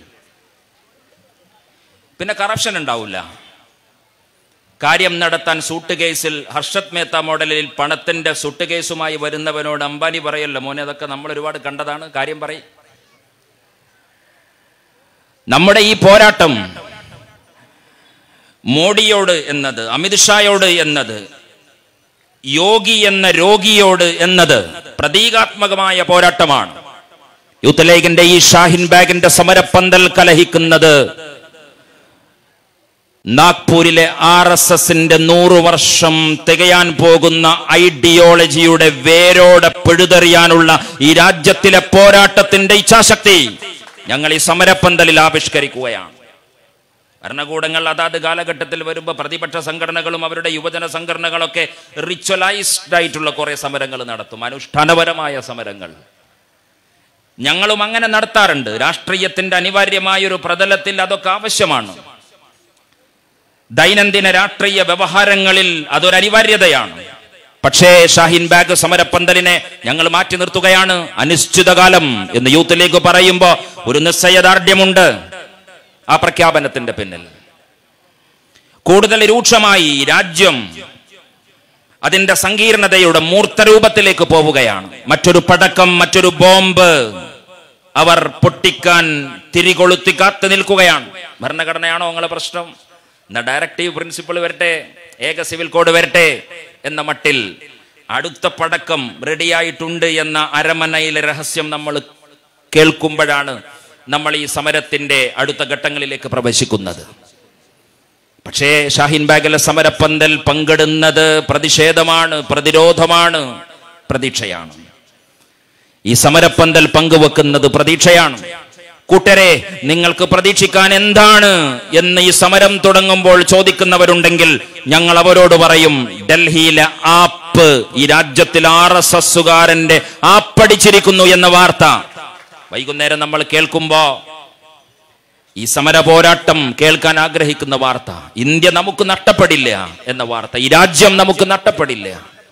Speaker 5: പിന്നെ കറപ്ഷൻ ഉണ്ടാവില്ല കാര്യം നടത്താൻ സൂട്ട് കേസിൽ ഹർഷത് മേത്ത മോഡലിൽ പണത്തിന്റെ സൂട്ട് കേസുമായി വരുന്നവനോട് അംബാനി പറയല്ലോ മോനെ അതൊക്കെ നമ്മൾ ഒരുപാട് കണ്ടതാണ് കാര്യം പറയും നമ്മുടെ ഈ പോരാട്ടം മോഡിയോട് എന്നത് അമിത്ഷായോട് എന്നത് യോഗി എന്ന രോഗിയോട് എന്നത് പ്രതീകാത്മകമായ പോരാട്ടമാണ് യൂത്ത് ലീഗിന്റെ ഈ ഷാഹിൻ ബാഗിന്റെ സമരപ്പന്തൽ കലഹിക്കുന്നത് നാഗ്പൂരിലെ ആർ എസ് എസിന്റെ നൂറു വർഷം തികയാൻ പോകുന്ന ഐഡിയോളജിയുടെ വേരോടെ പിഴുതെറിയാനുള്ള ഈ രാജ്യത്തിലെ പോരാട്ടത്തിന്റെ ഇച്ഛാശക്തി ഞങ്ങൾ ഈ സമരപ്പന്തലിൽ ആവിഷ്കരിക്കുകയാണ് ഭരണകൂടങ്ങൾ അതാത് കാലഘട്ടത്തിൽ വരുമ്പോൾ പ്രതിപക്ഷ സംഘടനകളും അവരുടെ യുവജന സംഘടനകളൊക്കെ റിച്വലൈസ്ഡ് ആയിട്ടുള്ള കുറെ സമരങ്ങൾ നടത്തും അനുഷ്ഠാനപരമായ സമരങ്ങൾ ഞങ്ങളും അങ്ങനെ നടത്താറുണ്ട് രാഷ്ട്രീയത്തിന്റെ അനിവാര്യമായ ഒരു പ്രതലത്തിൽ അതൊക്കെ ആവശ്യമാണ് ദൈനംദിന രാഷ്ട്രീയ വ്യവഹാരങ്ങളിൽ അതൊരു അനിവാര്യതയാണ് പക്ഷേ ഷാഹിൻ ബാഗ് സമരപ്പന്തലിനെ ഞങ്ങൾ മാറ്റി നിർത്തുകയാണ് അനിശ്ചിതകാലം എന്ന് യൂത്ത് ലീഗ് പറയുമ്പോൾ ഒരു നിശ്ചയദാർഢ്യമുണ്ട് ആ പ്രഖ്യാപനത്തിന്റെ പിന്നിൽ കൂടുതൽ രൂക്ഷമായി രാജ്യം അതിന്റെ സങ്കീർണതയുടെ മൂർത്തരൂപത്തിലേക്ക് പോവുകയാണ് മറ്റൊരു പടക്കം മറ്റൊരു ബോംബ് അവർ പൊട്ടിക്കാൻ തിരികൊളുത്തി കാത്തു നിൽക്കുകയാണ് ഭരണഘടനയാണോ നിങ്ങളെ പ്രശ്നം എന്നാ ഡയറക്റ്റീവ് പ്രിൻസിപ്പിൾ വരട്ടെ ഏക സിവിൽ കോഡ് വരട്ടെ എന്ന മട്ടിൽ അടുത്ത പടക്കം റെഡിയായിട്ടുണ്ട് എന്ന അരമനയിലെ രഹസ്യം നമ്മൾ കേൾക്കുമ്പോഴാണ് നമ്മൾ ഈ സമരത്തിന്റെ അടുത്ത ഘട്ടങ്ങളിലേക്ക് പ്രവേശിക്കുന്നത് പക്ഷേ ഷാഹിൻ ബാഗിലെ സമരപ്പന്തൽ പങ്കിടുന്നത് പ്രതിഷേധമാണ് പ്രതിരോധമാണ് പ്രതീക്ഷയാണ് ഈ സമരപ്പന്തൽ പങ്കുവെക്കുന്നത് പ്രതീക്ഷയാണ് കൂട്ടരെ നിങ്ങൾക്ക് പ്രതീക്ഷിക്കാൻ എന്താണ് എന്ന് ഈ സമരം തുടങ്ങുമ്പോൾ ചോദിക്കുന്നവരുണ്ടെങ്കിൽ ഞങ്ങൾ അവരോട് പറയും ഡൽഹിയിലെ ആപ്പ് ഈ രാജ്യത്തിൽ ആർ എസ് എസുകാരന്റെ ആപ്പടിച്ചിരിക്കുന്നു എന്ന വാർത്ത വൈകുന്നേരം നമ്മൾ കേൾക്കുമ്പോ ഈ സമര പോരാട്ടം കേൾക്കാൻ ആഗ്രഹിക്കുന്ന വാർത്ത ഇന്ത്യ നമുക്ക് നഷ്ടപ്പെടില്ല എന്ന വാർത്ത ഈ രാജ്യം നമുക്ക് നഷ്ടപ്പെടില്ല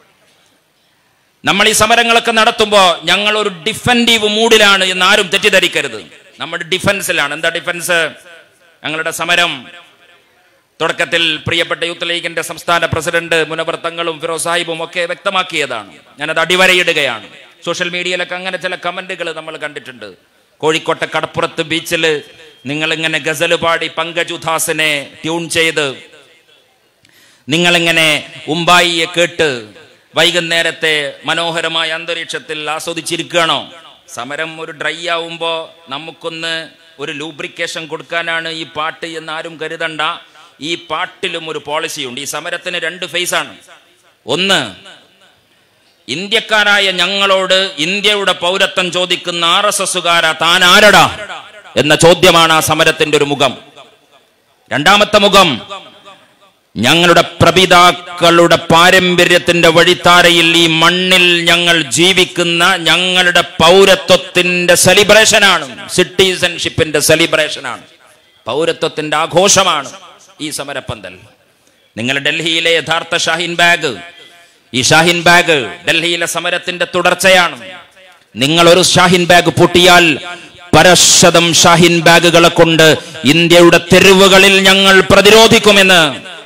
Speaker 5: നമ്മൾ ഈ സമരങ്ങളൊക്കെ നടത്തുമ്പോൾ ഞങ്ങൾ ഒരു ഡിഫൻഡീവ് മൂഡിലാണ് എന്ന് ആരും തെറ്റിദ്ധരിക്കരുത് നമ്മുടെ ഡിഫൻസിലാണ് എന്താ ഡിഫൻസ് ഞങ്ങളുടെ സമരം തുടക്കത്തിൽ പ്രിയപ്പെട്ട യൂത്ത് ലീഗിന്റെ സംസ്ഥാന പ്രസിഡന്റ് മുനവർ തങ്ങളും ഫിറോസ് സാഹിബും ഒക്കെ വ്യക്തമാക്കിയതാണ് ഞാനത് അടിവരയിടുകയാണ് സോഷ്യൽ മീഡിയയിലൊക്കെ അങ്ങനെ ചില കമന്റുകൾ നമ്മൾ കണ്ടിട്ടുണ്ട് കോഴിക്കോട്ടെ കടപ്പുറത്ത് ബീച്ചിൽ നിങ്ങളിങ്ങനെ ഗസൽ പാടി പങ്കജ് ഉദാസിനെ ട്യൂൺ ചെയ്ത് നിങ്ങളിങ്ങനെ ഉമ്പായിയെ കേട്ട് വൈകുന്നേരത്തെ മനോഹരമായ അന്തരീക്ഷത്തിൽ ആസ്വദിച്ചിരിക്കുകയാണോ സമരം ഒരു ഡ്രൈ ആവുമ്പോൾ നമുക്കൊന്ന് ഒരു ലൂബ്രിക്കേഷൻ കൊടുക്കാനാണ് ഈ പാട്ട് എന്ന് ആരും കരുതണ്ട ഈ പാട്ടിലും ഒരു പോളിസിയുണ്ട് ഈ സമരത്തിന് രണ്ട് ഫേസ് ആണ് ഒന്ന് ഇന്ത്യക്കാരായ ഞങ്ങളോട് ഇന്ത്യയുടെ പൗരത്വം ചോദിക്കുന്ന ആർ എസ് എസുകാര താൻ ആരടാ എന്ന ചോദ്യമാണ് ആ സമരത്തിന്റെ ഒരു മുഖം രണ്ടാമത്തെ മുഖം ഞങ്ങളുടെ പ്രപിതാക്കളുടെ പാരമ്പര്യത്തിന്റെ വഴിത്താരയിൽ ഈ മണ്ണിൽ ഞങ്ങൾ ജീവിക്കുന്ന ഞങ്ങളുടെ പൗരത്വത്തിന്റെ സെലിബ്രേഷനാണ് സിറ്റിസൺഷിപ്പിന്റെ സെലിബ്രേഷനാണ് പൗരത്വത്തിന്റെ ആഘോഷമാണ് ഈ സമരപ്പന്തൽ നിങ്ങൾ ഡൽഹിയിലെ യഥാർത്ഥ ഷാഹിൻ ബാഗ് ഈ ഷാഹിൻ ബാഗ് ഡൽഹിയിലെ സമരത്തിന്റെ തുടർച്ചയാണ് നിങ്ങൾ ഒരു ഷാഹിൻ ബാഗ് പൊട്ടിയാൽ പരശതം ഷാഹിൻ ബാഗുകളെ കൊണ്ട് ഇന്ത്യയുടെ തെരുവുകളിൽ ഞങ്ങൾ പ്രതിരോധിക്കുമെന്ന്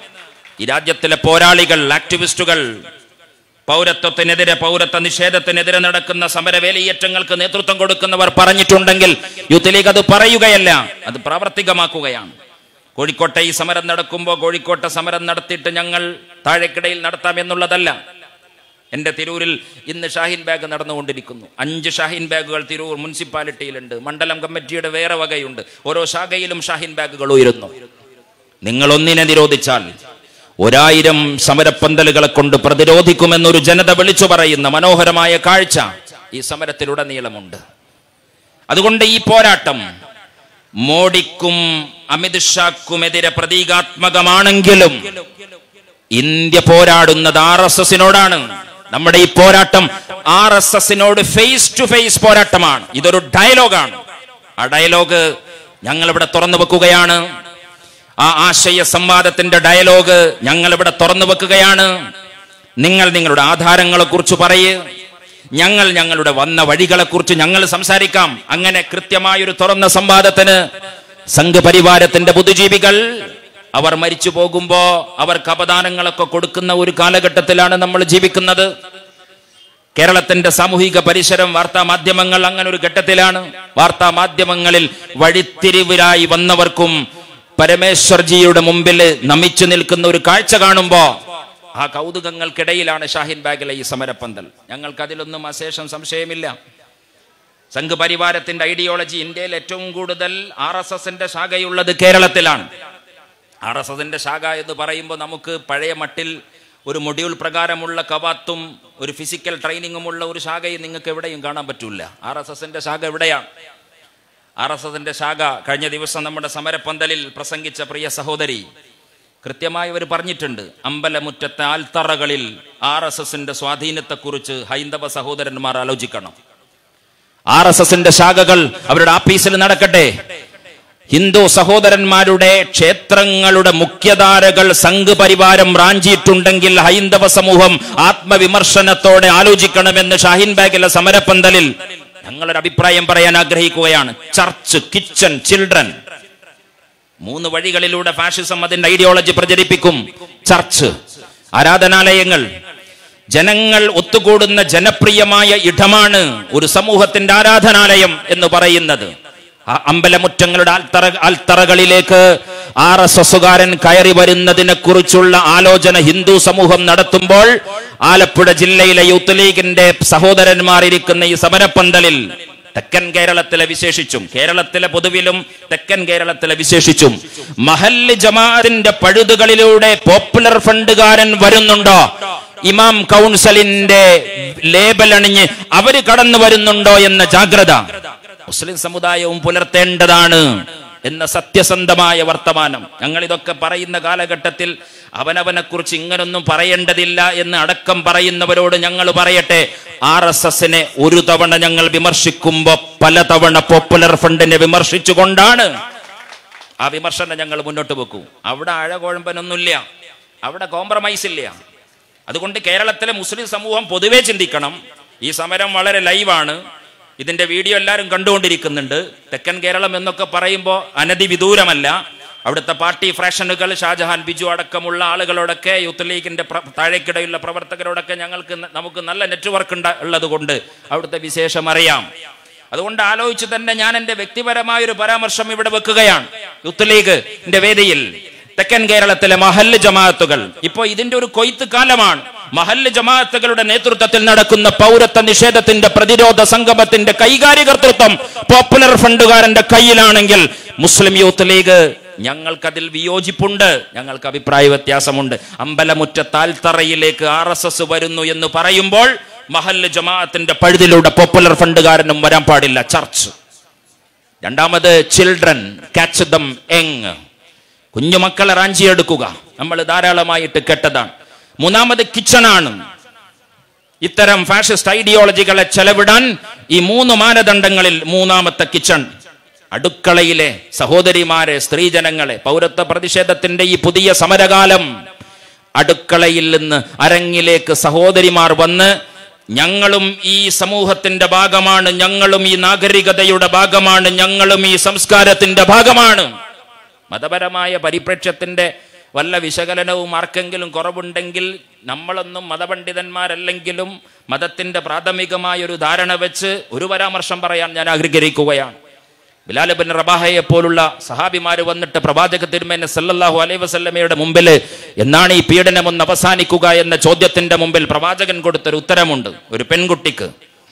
Speaker 5: ഈ രാജ്യത്തിലെ പോരാളികൾ ആക്ടിവിസ്റ്റുകൾ പൗരത്വത്തിനെതിരെ പൗരത്വ നിഷേധത്തിനെതിരെ നടക്കുന്ന സമരവേലിയേറ്റങ്ങൾക്ക് നേതൃത്വം കൊടുക്കുന്നവർ പറഞ്ഞിട്ടുണ്ടെങ്കിൽ യൂത്ത് ലീഗ് അത് പറയുകയല്ല അത് പ്രാവർത്തികമാക്കുകയാണ് കോഴിക്കോട്ടെ ഈ സമരം നടക്കുമ്പോൾ കോഴിക്കോട്ടെ സമരം നടത്തിയിട്ട് ഞങ്ങൾ താഴേക്കിടയിൽ നടത്താം എന്നുള്ളതല്ല എൻ്റെ തിരൂരിൽ ഇന്ന് ഷാഹിൻ ബാഗ് നടന്നുകൊണ്ടിരിക്കുന്നു അഞ്ച് ഷാഹിൻ ബാഗുകൾ തിരൂർ മുനിസിപ്പാലിറ്റിയിലുണ്ട് മണ്ഡലം കമ്മിറ്റിയുടെ വേറെ വകയുണ്ട് ഓരോ ശാഖയിലും ഷാഹിൻ ബാഗുകൾ ഉയരുന്നു നിങ്ങൾ ഒന്നിനെ നിരോധിച്ചാൽ ഒരായിരം സമരപ്പന്തലുകളെ കൊണ്ട് പ്രതിരോധിക്കുമെന്നൊരു ജനത വിളിച്ചു പറയുന്ന മനോഹരമായ കാഴ്ച ഈ സമരത്തിലുടനീളമുണ്ട് അതുകൊണ്ട് ഈ പോരാട്ടം മോഡിക്കും അമിത് ഷാക്കുമെതിരെ പ്രതീകാത്മകമാണെങ്കിലും ഇന്ത്യ പോരാടുന്നത് ആർ എസ് എസിനോടാണ് നമ്മുടെ ഈ പോരാട്ടം ആർ എസ് എസിനോട് ഫേസ് ടു ഫേസ് പോരാട്ടമാണ് ഇതൊരു ഡയലോഗാണ് ആ ഡയലോഗ് ഞങ്ങൾ ഇവിടെ തുറന്നു വെക്കുകയാണ് ആ ആശയ സംവാദത്തിന്റെ ഡയലോഗ് ഞങ്ങൾ ഇവിടെ തുറന്നു വെക്കുകയാണ് നിങ്ങൾ നിങ്ങളുടെ ആധാരങ്ങളെ കുറിച്ച് പറയ് ഞങ്ങൾ ഞങ്ങളുടെ വന്ന വഴികളെ കുറിച്ച് ഞങ്ങൾ സംസാരിക്കാം അങ്ങനെ കൃത്യമായൊരു തുറന്ന സംവാദത്തിന് സംഘപരിവാരത്തിന്റെ ബുദ്ധിജീവികൾ അവർ മരിച്ചു പോകുമ്പോ അവർക്ക് അപദാനങ്ങളൊക്കെ കൊടുക്കുന്ന ഒരു കാലഘട്ടത്തിലാണ് നമ്മൾ ജീവിക്കുന്നത് കേരളത്തിന്റെ സാമൂഹിക പരിസരം വാർത്താ മാധ്യമങ്ങൾ അങ്ങനെ ഒരു ഘട്ടത്തിലാണ് വാർത്താ മാധ്യമങ്ങളിൽ വഴിത്തിരിവിലായി വന്നവർക്കും പരമേശ്വർജിയുടെ മുമ്പിൽ നമിച്ചു നിൽക്കുന്ന ഒരു കാഴ്ച കാണുമ്പോ ആ കൗതുകങ്ങൾക്കിടയിലാണ് ഷാഹിൻ ബാഗിലെ ഈ സമരപ്പന്തൽ ഞങ്ങൾക്ക് അതിലൊന്നും അശേഷം സംശയമില്ല സംഘപരിവാരത്തിന്റെ ഐഡിയോളജി ഇന്ത്യയിൽ ഏറ്റവും കൂടുതൽ ആർ എസ് എസിന്റെ ശാഖയുള്ളത് കേരളത്തിലാണ് ആർ എസ് എസിന്റെ ശാഖ എന്ന് പറയുമ്പോൾ നമുക്ക് പഴയ മട്ടിൽ ഒരു മൊഡ്യൂൾ പ്രകാരമുള്ള കവാത്തും ഒരു ഫിസിക്കൽ ട്രെയിനിങ്ങുമുള്ള ഒരു ശാഖയും നിങ്ങൾക്ക് എവിടെയും കാണാൻ പറ്റൂല ആർ എസ് എസിന്റെ ശാഖ എവിടെയാണ് ആർ എസ് എസിന്റെ ശാഖ കഴിഞ്ഞ ദിവസം നമ്മുടെ സമരപ്പന്തലിൽ പ്രസംഗിച്ച പ്രിയ സഹോദരി കൃത്യമായി അവർ പറഞ്ഞിട്ടുണ്ട് അമ്പലമുറ്റത്തെ ആൽത്തറകളിൽ ആർ എസ് എസിന്റെ സ്വാധീനത്തെക്കുറിച്ച് ഹൈന്ദവ സഹോദരന്മാർ ആലോചിക്കണം ആർ എസ് എസിന്റെ ശാഖകൾ അവരുടെ ആഫീസിൽ നടക്കട്ടെ ഹിന്ദു സഹോദരന്മാരുടെ ക്ഷേത്രങ്ങളുടെ മുഖ്യധാരകൾ സംഘപരിവാരം റാഞ്ചിയിട്ടുണ്ടെങ്കിൽ ഹൈന്ദവ സമൂഹം ആത്മവിമർശനത്തോടെ ആലോചിക്കണമെന്ന് ഷാഹിൻ ബാഗിലെ സമരപ്പന്തലിൽ ഞങ്ങളൊരു അഭിപ്രായം പറയാൻ ആഗ്രഹിക്കുകയാണ് ചർച്ച് കിച്ചൺ ചിൽഡ്രൻ മൂന്ന് വഴികളിലൂടെ ഫാഷിസം അതിന്റെ ഐഡിയോളജി പ്രചരിപ്പിക്കും ചർച്ച് ആരാധനാലയങ്ങൾ ജനങ്ങൾ ഒത്തുകൂടുന്ന ജനപ്രിയമായ ഇടമാണ് ഒരു സമൂഹത്തിന്റെ ആരാധനാലയം എന്ന് പറയുന്നത് ആ അമ്പലമുറ്റങ്ങളുടെ ആൽത്തറ ആൽത്തറകളിലേക്ക് ആർ എസ് എസുകാരൻ കയറി വരുന്നതിനെ കുറിച്ചുള്ള ആലോചന ഹിന്ദു സമൂഹം നടത്തുമ്പോൾ ആലപ്പുഴ ജില്ലയിലെ യൂത്ത് ലീഗിന്റെ സഹോദരന്മാർ ഇരിക്കുന്ന ഈ സമരപ്പന്തലിൽ തെക്കൻ കേരളത്തിലെ വിശേഷിച്ചും കേരളത്തിലെ പൊതുവിലും തെക്കൻ കേരളത്തിലെ വിശേഷിച്ചും മഹല്ല് ജമാഅത്തിന്റെ പഴുതുകളിലൂടെ പോപ്പുലർ ഫണ്ടുകാരൻ വരുന്നുണ്ടോ ഇമാം കൗൺസിലിന്റെ ലേബൽ അണിഞ്ഞ് അവര് കടന്നു വരുന്നുണ്ടോ എന്ന ജാഗ്രത മുസ്ലിം സമുദായവും പുലർത്തേണ്ടതാണ് എന്ന സത്യസന്ധമായ വർത്തമാനം ഞങ്ങൾ ഇതൊക്കെ പറയുന്ന കാലഘട്ടത്തിൽ അവനവനെ കുറിച്ച് ഇങ്ങനൊന്നും പറയേണ്ടതില്ല എന്ന് അടക്കം പറയുന്നവരോട് ഞങ്ങൾ പറയട്ടെ ആർ എസ് എസിനെ ഒരു തവണ ഞങ്ങൾ വിമർശിക്കുമ്പോ പലതവണ പോപ്പുലർ ഫണ്ടിനെ വിമർശിച്ചുകൊണ്ടാണ് ആ വിമർശനം ഞങ്ങൾ മുന്നോട്ട് വെക്കൂ അവിടെ അഴകുഴമ്പനൊന്നുമില്ല അവിടെ കോംപ്രമൈസ് ഇല്ല അതുകൊണ്ട് കേരളത്തിലെ മുസ്ലിം സമൂഹം പൊതുവെ ചിന്തിക്കണം ഈ സമരം വളരെ ലൈവാണ് ഇതിന്റെ വീഡിയോ എല്ലാവരും കണ്ടുകൊണ്ടിരിക്കുന്നുണ്ട് തെക്കൻ കേരളം എന്നൊക്കെ പറയുമ്പോൾ അനധിവിദൂരമല്ല അവിടുത്തെ പാർട്ടി ഫ്രാക്ഷനുകൾ ഷാജഹാൻ ബിജു അടക്കമുള്ള ആളുകളോടൊക്കെ യൂത്ത് ലീഗിന്റെ പ്ര- താഴേക്കിടയിലുള്ള പ്രവർത്തകരോടൊക്കെ ഞങ്ങൾക്ക് ന- നമുക്ക് നല്ല നെറ്റ്വർക്ക് ഉണ്ട് ഉള്ളത് കൊണ്ട് അവിടുത്തെ വിശേഷം അറിയാം അതുകൊണ്ട് ആലോചിച്ച് തന്നെ ഞാൻ എന്റെ വ്യക്തിപരമായ ഒരു പരാമർശം ഇവിടെ വെക്കുകയാണ് യൂത്ത് ലീഗിന്റെ വേദിയിൽ തെക്കൻ കേരളത്തിലെ മഹല്ല് ജമാഅത്തുകൾ ഇപ്പോ ഇതിന്റെ ഒരു കൊയ്ത്ത് കാലമാണ് മഹല്ല് ജമാഅത്തുകളുടെ നേതൃത്വത്തിൽ നടക്കുന്ന പൗരത്വ നിഷേധത്തിന്റെ പ്രതിരോധ സംഗമത്തിന്റെ കൈകാര്യകർത്തൃത്വം പോപ്പുലർ ഫണ്ടുകാരന്റെ കയ്യിലാണെങ്കിൽ മുസ്ലിം യൂത്ത് ലീഗ് ഞങ്ങൾക്കതിൽ വിയോജിപ്പുണ്ട് ഞങ്ങൾക്ക് അഭിപ്രായ വ്യത്യാസമുണ്ട് അമ്പലമുറ്റ താൽത്തറയിലേക്ക് ആർ എസ് എസ് വരുന്നു എന്ന് പറയുമ്പോൾ മഹല്ല് ജമാഅത്തിന്റെ പഴുതിലൂടെ പോപ്പുലർ ഫണ്ടുകാരനും വരാൻ പാടില്ല ചർച്ച് രണ്ടാമത് ചിൽഡ്രൻ കാച്ച് ദം യങ് കുഞ്ഞുമക്കളെ റാഞ്ചിയെടുക്കുക നമ്മൾ ധാരാളമായിട്ട് കേട്ടതാണ് മൂന്നാമത് കിച്ചണാണ് ഇത്തരം ഫാഷിസ്റ്റ് ഐഡിയോളജികളെ ചെലവിടാൻ ഈ മൂന്ന് മാനദണ്ഡങ്ങളിൽ മൂന്നാമത്തെ കിച്ചൺ അടുക്കളയിലെ സഹോദരിമാരെ സ്ത്രീജനങ്ങളെ പൗരത്വ പ്രതിഷേധത്തിന്റെ ഈ പുതിയ സമരകാലം അടുക്കളയിൽ നിന്ന് അരങ്ങിലേക്ക് സഹോദരിമാർ വന്ന് ഞങ്ങളും ഈ സമൂഹത്തിന്റെ ഭാഗമാണ് ഞങ്ങളും ഈ നാഗരികതയുടെ ഭാഗമാണ് ഞങ്ങളും ഈ സംസ്കാരത്തിന്റെ ഭാഗമാണ് മതപരമായ പരിപ്രേക്ഷ്യത്തിന്റെ വല്ല വിശകലനവും ആർക്കെങ്കിലും കുറവുണ്ടെങ്കിൽ നമ്മളൊന്നും മതപണ്ഡിതന്മാരല്ലെങ്കിലും മതത്തിന്റെ പ്രാഥമികമായ ഒരു ധാരണ വെച്ച് ഒരു പരാമർശം പറയാൻ ഞാൻ ആഗ്രഹിക്കുകയാണ് ബിലാൽ ബിൻ റബാഹയെ പോലുള്ള സഹാബിമാര് വന്നിട്ട് പ്രവാചക തിരുമേന സല്ലല്ലാഹു അലൈഹി വസല്ലമയുടെ മുമ്പിൽ എന്നാണ് ഈ പീഡനം ഒന്ന് അവസാനിക്കുക എന്ന ചോദ്യത്തിന്റെ മുമ്പിൽ പ്രവാചകൻ കൊടുത്തൊരു ഉത്തരമുണ്ട് ഒരു പെൺകുട്ടിക്ക്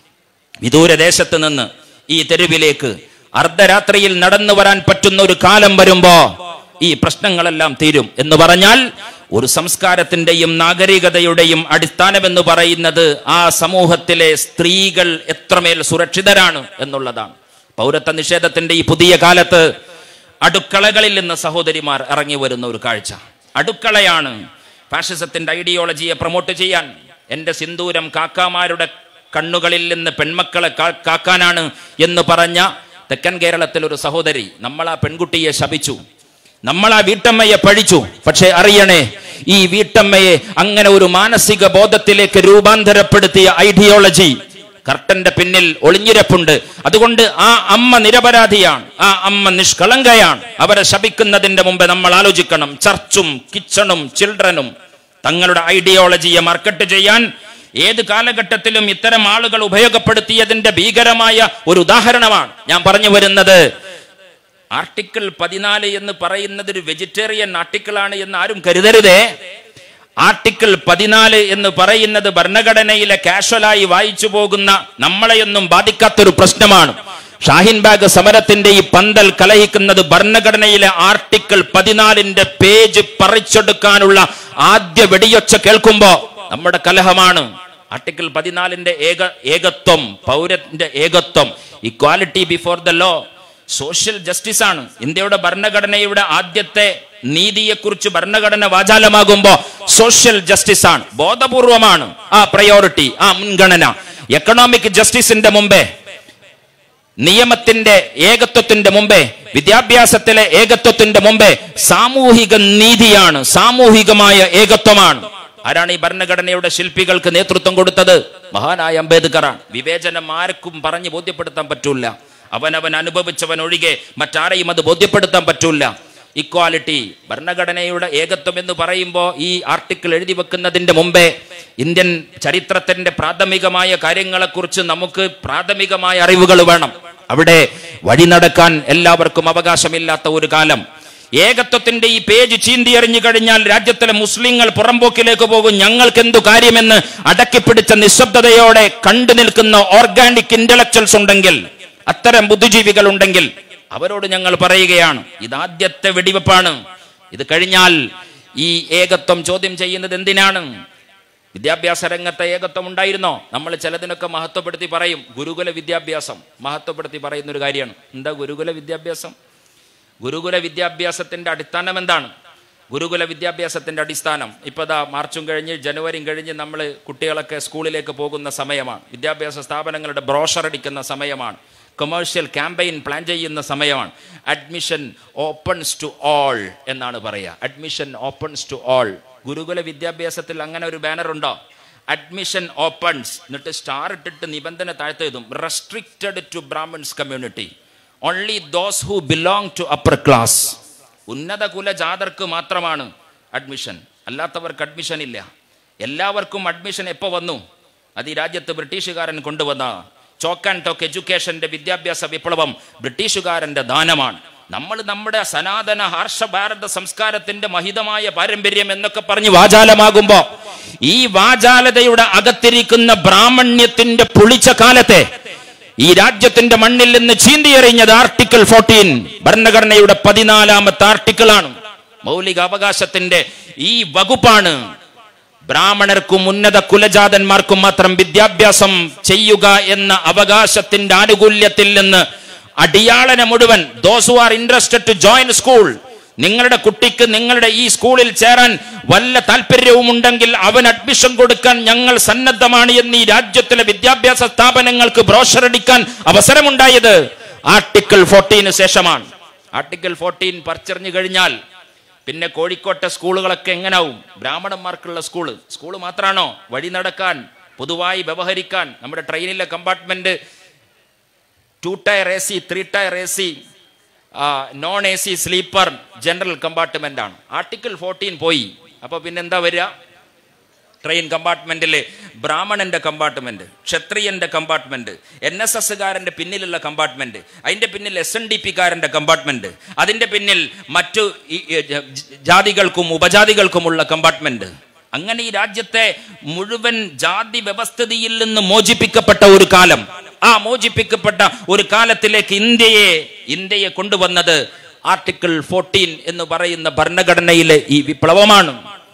Speaker 5: വിദൂര ദേശത്ത് നിന്ന് ഈ തെരുവിലേക്ക് അർദ്ധരാത്രിയിൽ നടന്നു വരാൻ പറ്റുന്ന ഒരു കാലം വരുമ്പോ ഈ പ്രശ്നങ്ങളെല്ലാം തീരും എന്ന് പറഞ്ഞാൽ ഒരു സംസ്കാരത്തിന്റെയും നാഗരികതയുടെയും അടിസ്ഥാനം എന്ന് പറയുന്നത് ആ സമൂഹത്തിലെ സ്ത്രീകൾ എത്രമേൽ സുരക്ഷിതരാണ് എന്നുള്ളതാണ് പൗരത്വ നിഷേധത്തിന്റെ ഈ പുതിയ കാലത്ത് അടുക്കളകളിൽ നിന്ന് സഹോദരിമാർ ഇറങ്ങി വരുന്ന ഒരു കാഴ്ച അടുക്കളയാണ് ഫാഷിസത്തിന്റെ ഐഡിയോളജിയെ പ്രൊമോട്ട് ചെയ്യാൻ എന്റെ സിന്ദൂരം കാക്കാമാരുടെ കണ്ണുകളിൽ നിന്ന് പെൺമക്കളെ കാ- കാക്കാനാണ് എന്ന് പറഞ്ഞ തെക്കൻ കേരളത്തിൽ ഒരു സഹോദരി നമ്മൾ ആ പെൺകുട്ടിയെ ശപിച്ചു നമ്മൾ ആ വീട്ടമ്മയെ പഴിച്ചു പക്ഷെ അറിയണേ ഈ വീട്ടമ്മയെ അങ്ങനെ ഒരു മാനസിക ബോധത്തിലേക്ക് രൂപാന്തരപ്പെടുത്തിയ ഐഡിയോളജി കർട്ടന്റെ പിന്നിൽ ഒളിഞ്ഞിരപ്പുണ്ട് അതുകൊണ്ട് ആ അമ്മ നിരപരാധിയാണ് ആ അമ്മ നിഷ്കളങ്കയാണ് അവരെ ശപിക്കുന്നതിന്റെ മുമ്പ് നമ്മൾ ആലോചിക്കണം ചർച്ചും കിച്ചണും ചിൽഡ്രനും തങ്ങളുടെ ഐഡിയോളജിയെ മാർക്കറ്റ് ചെയ്യാൻ ഏത് കാലഘട്ടത്തിലും ഇത്തരം ആളുകൾ ഉപയോഗപ്പെടുത്തിയതിന്റെ ഭീകരമായ ഒരു ഉദാഹരണമാണ് ഞാൻ പറഞ്ഞു വരുന്നത് ആർട്ടിക്കിൾ പതിനാല് എന്ന് പറയുന്നത് ഒരു വെജിറ്റേറിയൻ ആർട്ടിക്കിളാണ് എന്ന് ആരും കരുതരുതേ ആർട്ടിക്കിൾ പതിനാല് എന്ന് പറയുന്നത് ഭരണഘടനയിലെ കാഷ്വലായി വായിച്ചു പോകുന്ന നമ്മളെയൊന്നും ബാധിക്കാത്തൊരു പ്രശ്നമാണ് ഷാഹിൻ ബാഗ് സമരത്തിന്റെ ഈ പന്തൽ കലഹിക്കുന്നത് ഭരണഘടനയിലെ ആർട്ടിക്കിൾ പതിനാലിന്റെ പേജ് പറിച്ചെടുക്കാനുള്ള ആദ്യ വെടിയൊച്ച കേൾക്കുമ്പോ നമ്മുടെ കലഹമാണ് ആർട്ടിക്കിൾ പതിനാലിന്റെ ഏക ഏകത്വം പൗരന്റെ ഏകത്വം equality before the law social justice ആണ് ഇന്ത്യയുടെ ഭരണഘടനയുടെ ആദ്യത്തെ നീതിയെക്കുറിച്ച് ഭരണഘടന വാചാലമാകുമ്പോ സോഷ്യൽ ജസ്റ്റിസ് ആണ് ബോധപൂർവമാണ് ആ പ്രയോറിറ്റി ആ മുൻഗണന എക്കണോമിക് ജസ്റ്റിസിന്റെ മുമ്പേ നിയമത്തിന്റെ ഏകത്വത്തിന്റെ മുമ്പേ വിദ്യാഭ്യാസത്തിലെ ഏകത്വത്തിന്റെ മുമ്പേ സാമൂഹിക നീതിയാണ് സാമൂഹികമായ ഏകത്വമാണ് ആരാണ് ഈ ഭരണഘടനയുടെ ശില്പികൾക്ക് നേതൃത്വം കൊടുത്തത് മഹാനായ അംബേദ്കറാണ് വിവേചനം ആർക്കും പറഞ്ഞ് ബോധ്യപ്പെടുത്താൻ പറ്റൂല അവനവൻ അനുഭവിച്ചവൻ ഒഴികെ മറ്റാരെയും അത് ബോധ്യപ്പെടുത്താൻ പറ്റൂല ഇക്വാലിറ്റി ഭരണഘടനയുടെ ഏകത്വം എന്ന് പറയുമ്പോൾ ഈ ആർട്ടിക്കിൾ എഴുതി വെക്കുന്നതിന്റെ മുമ്പേ ഇന്ത്യൻ ചരിത്രത്തിന്റെ പ്രാഥമികമായ കാര്യങ്ങളെക്കുറിച്ച് നമുക്ക് പ്രാഥമികമായ അറിവുകൾ വേണം അവിടെ വഴി നടക്കാൻ എല്ലാവർക്കും അവകാശമില്ലാത്ത ഒരു കാലം ഏകത്വത്തിന്റെ ഈ പേജ് ചീന്തിയെറിഞ്ഞു കഴിഞ്ഞാൽ രാജ്യത്തിലെ മുസ്ലിങ്ങൾ പുറമ്പോക്കിലേക്ക് പോകും ഞങ്ങൾക്ക് എന്തു കാര്യമെന്ന് അടക്കിപ്പിടിച്ച നിശബ്ദതയോടെ കണ്ടു നിൽക്കുന്ന ഓർഗാനിക് ഇന്റലക്ച്വൽസ് ഉണ്ടെങ്കിൽ അത്തരം ബുദ്ധിജീവികൾ ഉണ്ടെങ്കിൽ അവരോട് ഞങ്ങൾ പറയുകയാണ് ഇതാദ്യത്തെ വെടിവെപ്പാണ് ഇത് കഴിഞ്ഞാൽ ഈ ഏകത്വം ചോദ്യം ചെയ്യുന്നത് എന്തിനാണ് വിദ്യാഭ്യാസ രംഗത്തെ ഏകത്വം ഉണ്ടായിരുന്നോ നമ്മൾ ചിലതിനൊക്കെ മഹത്വപ്പെടുത്തി പറയും ഗുരുകുല വിദ്യാഭ്യാസം മഹത്വപ്പെടുത്തി പറയുന്ന ഒരു കാര്യമാണ് എന്താ ഗുരുകുല വിദ്യാഭ്യാസം ഗുരുകുല വിദ്യാഭ്യാസത്തിന്റെ അടിസ്ഥാനം എന്താണ് ഗുരുകുല വിദ്യാഭ്യാസത്തിന്റെ അടിസ്ഥാനം ഇപ്പോൾ ദാ മാർച്ചും കഴിഞ്ഞ് ജനുവരിയും കഴിഞ്ഞ് നമ്മൾ കുട്ടികളൊക്കെ സ്കൂളിലേക്ക് പോകുന്ന സമയമാണ് വിദ്യാഭ്യാസ സ്ഥാപനങ്ങളുടെ ബ്രോഷർ അടിക്കുന്ന സമയമാണ് കൊമേഴ്ഷ്യൽ ക്യാമ്പയിൻ പ്ലാൻ ചെയ്യുന്ന സമയമാണ് അഡ്മിഷൻ ഓപ്പൺസ് ടു ഓൾ എന്നാണ് പറയുക അഡ്മിഷൻ ഓപ്പൺസ് ടു ഓൾ ഗുരുകുല വിദ്യാഭ്യാസത്തിൽ അങ്ങനെ ഒരു ബാനർ ഉണ്ടോ അഡ്മിഷൻ ഓപ്പൺസ് എന്നിട്ട് സ്റ്റാർ ഇട്ടിട്ട് നിബന്ധന താഴ്ത്തെഴുതും restricted to Brahmins community only those who belong to upper class ഉന്നത കുലജാതർക്ക് മാത്രമാണ് അഡ്മിഷൻ അല്ലാത്തവർക്ക് അഡ്മിഷൻ ഇല്ല എല്ലാവർക്കും അഡ്മിഷൻ എപ്പോൾ വന്നു അത് ഈ രാജ്യത്ത് ബ്രിട്ടീഷുകാരൻ കൊണ്ടുവന്ന ചോക്ക് ആൻഡ് ടോക്ക് എഡ്യൂക്കേഷന്റെ വിദ്യാഭ്യാസ വിപ്ലവം ബ്രിട്ടീഷുകാരന്റെ ദാനമാണ് നമ്മൾ നമ്മുടെ സനാതന ഹർഷ ഭാരത സംസ്കാരത്തിന്റെ മഹിതമായ പാരമ്പര്യം എന്നൊക്കെ പറഞ്ഞ് വാചാലമാകുമ്പോ ഈ വാചാലതയുടെ അകത്തിരിക്കുന്ന ബ്രാഹ്മണ്യത്തിന്റെ പുളിച്ച കാലത്തെ ഈ രാജ്യത്തിന്റെ മണ്ണിൽ നിന്ന് ചീന്തിയെറിഞ്ഞത് ആർട്ടിക്കിൾ ഫോർട്ടീൻ ഭരണഘടനയുടെ പതിനാലാമത്തെ ആർട്ടിക്കിളാണ് മൗലിക അവകാശത്തിന്റെ ഈ വകുപ്പാണ് ബ്രാഹ്മണർക്കും ഉന്നത കുലജാതന്മാർക്കും മാത്രം വിദ്യാഭ്യാസം ചെയ്യുക എന്ന അവകാശത്തിന്റെ ആനുകൂല്യത്തിൽ നിന്ന് അടിയാളനെ മുഴുവൻ those who are interested to join school നിങ്ങളുടെ കുട്ടിക്ക് നിങ്ങളുടെ ഈ സ്കൂളിൽ ചേരാൻ വല്ല താല്പര്യവും ഉണ്ടെങ്കിൽ അവൻ അഡ്മിഷൻ കൊടുക്കാൻ ഞങ്ങൾ സന്നദ്ധമാണ് എന്ന് ഈ രാജ്യത്തിലെ വിദ്യാഭ്യാസ സ്ഥാപനങ്ങൾക്ക് ബ്രോഷർ അടിക്കാൻ അവസരമുണ്ടായത് ആർട്ടിക്കിൾ ഫോർട്ടീന് ശേഷമാണ് ആർട്ടിക്കിൾ ഫോർട്ടീൻ പറിച്ചെറിഞ്ഞു കഴിഞ്ഞാൽ പിന്നെ കോഴിക്കോട്ടെ സ്കൂളുകളൊക്കെ എങ്ങനാവും ബ്രാഹ്മണന്മാർക്കുള്ള സ്കൂള് സ്കൂള് മാത്രമാണോ വഴി നടക്കാൻ പൊതുവായി വ്യവഹരിക്കാൻ നമ്മുടെ ട്രെയിനിലെ compartment two tier A C three tier A C non A C sleeper general compartment ആണ് ആർട്ടിക്കിൾ ഫോർട്ടീൻ പോയി അപ്പൊ പിന്നെന്താ വരിക ട്രെയിൻ കമ്പാർട്ട്മെന്റിലെ ബ്രാഹ്മണന്റെ കമ്പാർട്ട്മെന്റ് ക്ഷത്രിയന്റെ കമ്പാർട്ട്മെന്റ് എൻ എസ് എസ്സുകാരന്റെ പിന്നിലുള്ള കമ്പാർട്ട്മെന്റ് അതിന്റെ പിന്നിൽ എസ് എൻ ഡി പിക്കാരന്റെ കമ്പാർട്ട്മെന്റ് അതിന്റെ പിന്നിൽ മറ്റു ഈ, ഈ, ജ- ജാതികൾക്കും ഉപജാതികൾക്കുമുള്ള കമ്പാർട്ട്മെന്റ് അങ്ങനെ ഈ രാജ്യത്തെ മുഴുവൻ ജാതി വ്യവസ്ഥിതിയിൽ നിന്ന് മോചിപ്പിക്കപ്പെട്ട ഒരു കാലം ആ മോചിപ്പിക്കപ്പെട്ട ഒരു കാലത്തിലേക്ക് ഇന്ത്യയെ ഇന്ത്യയെ കൊണ്ടുവന്നത് ആർട്ടിക്കിൾ ഫോർട്ടീൻ എന്ന് പറയുന്ന ഭരണഘടനയിലെ ഈ വിപ്ലവമാണ്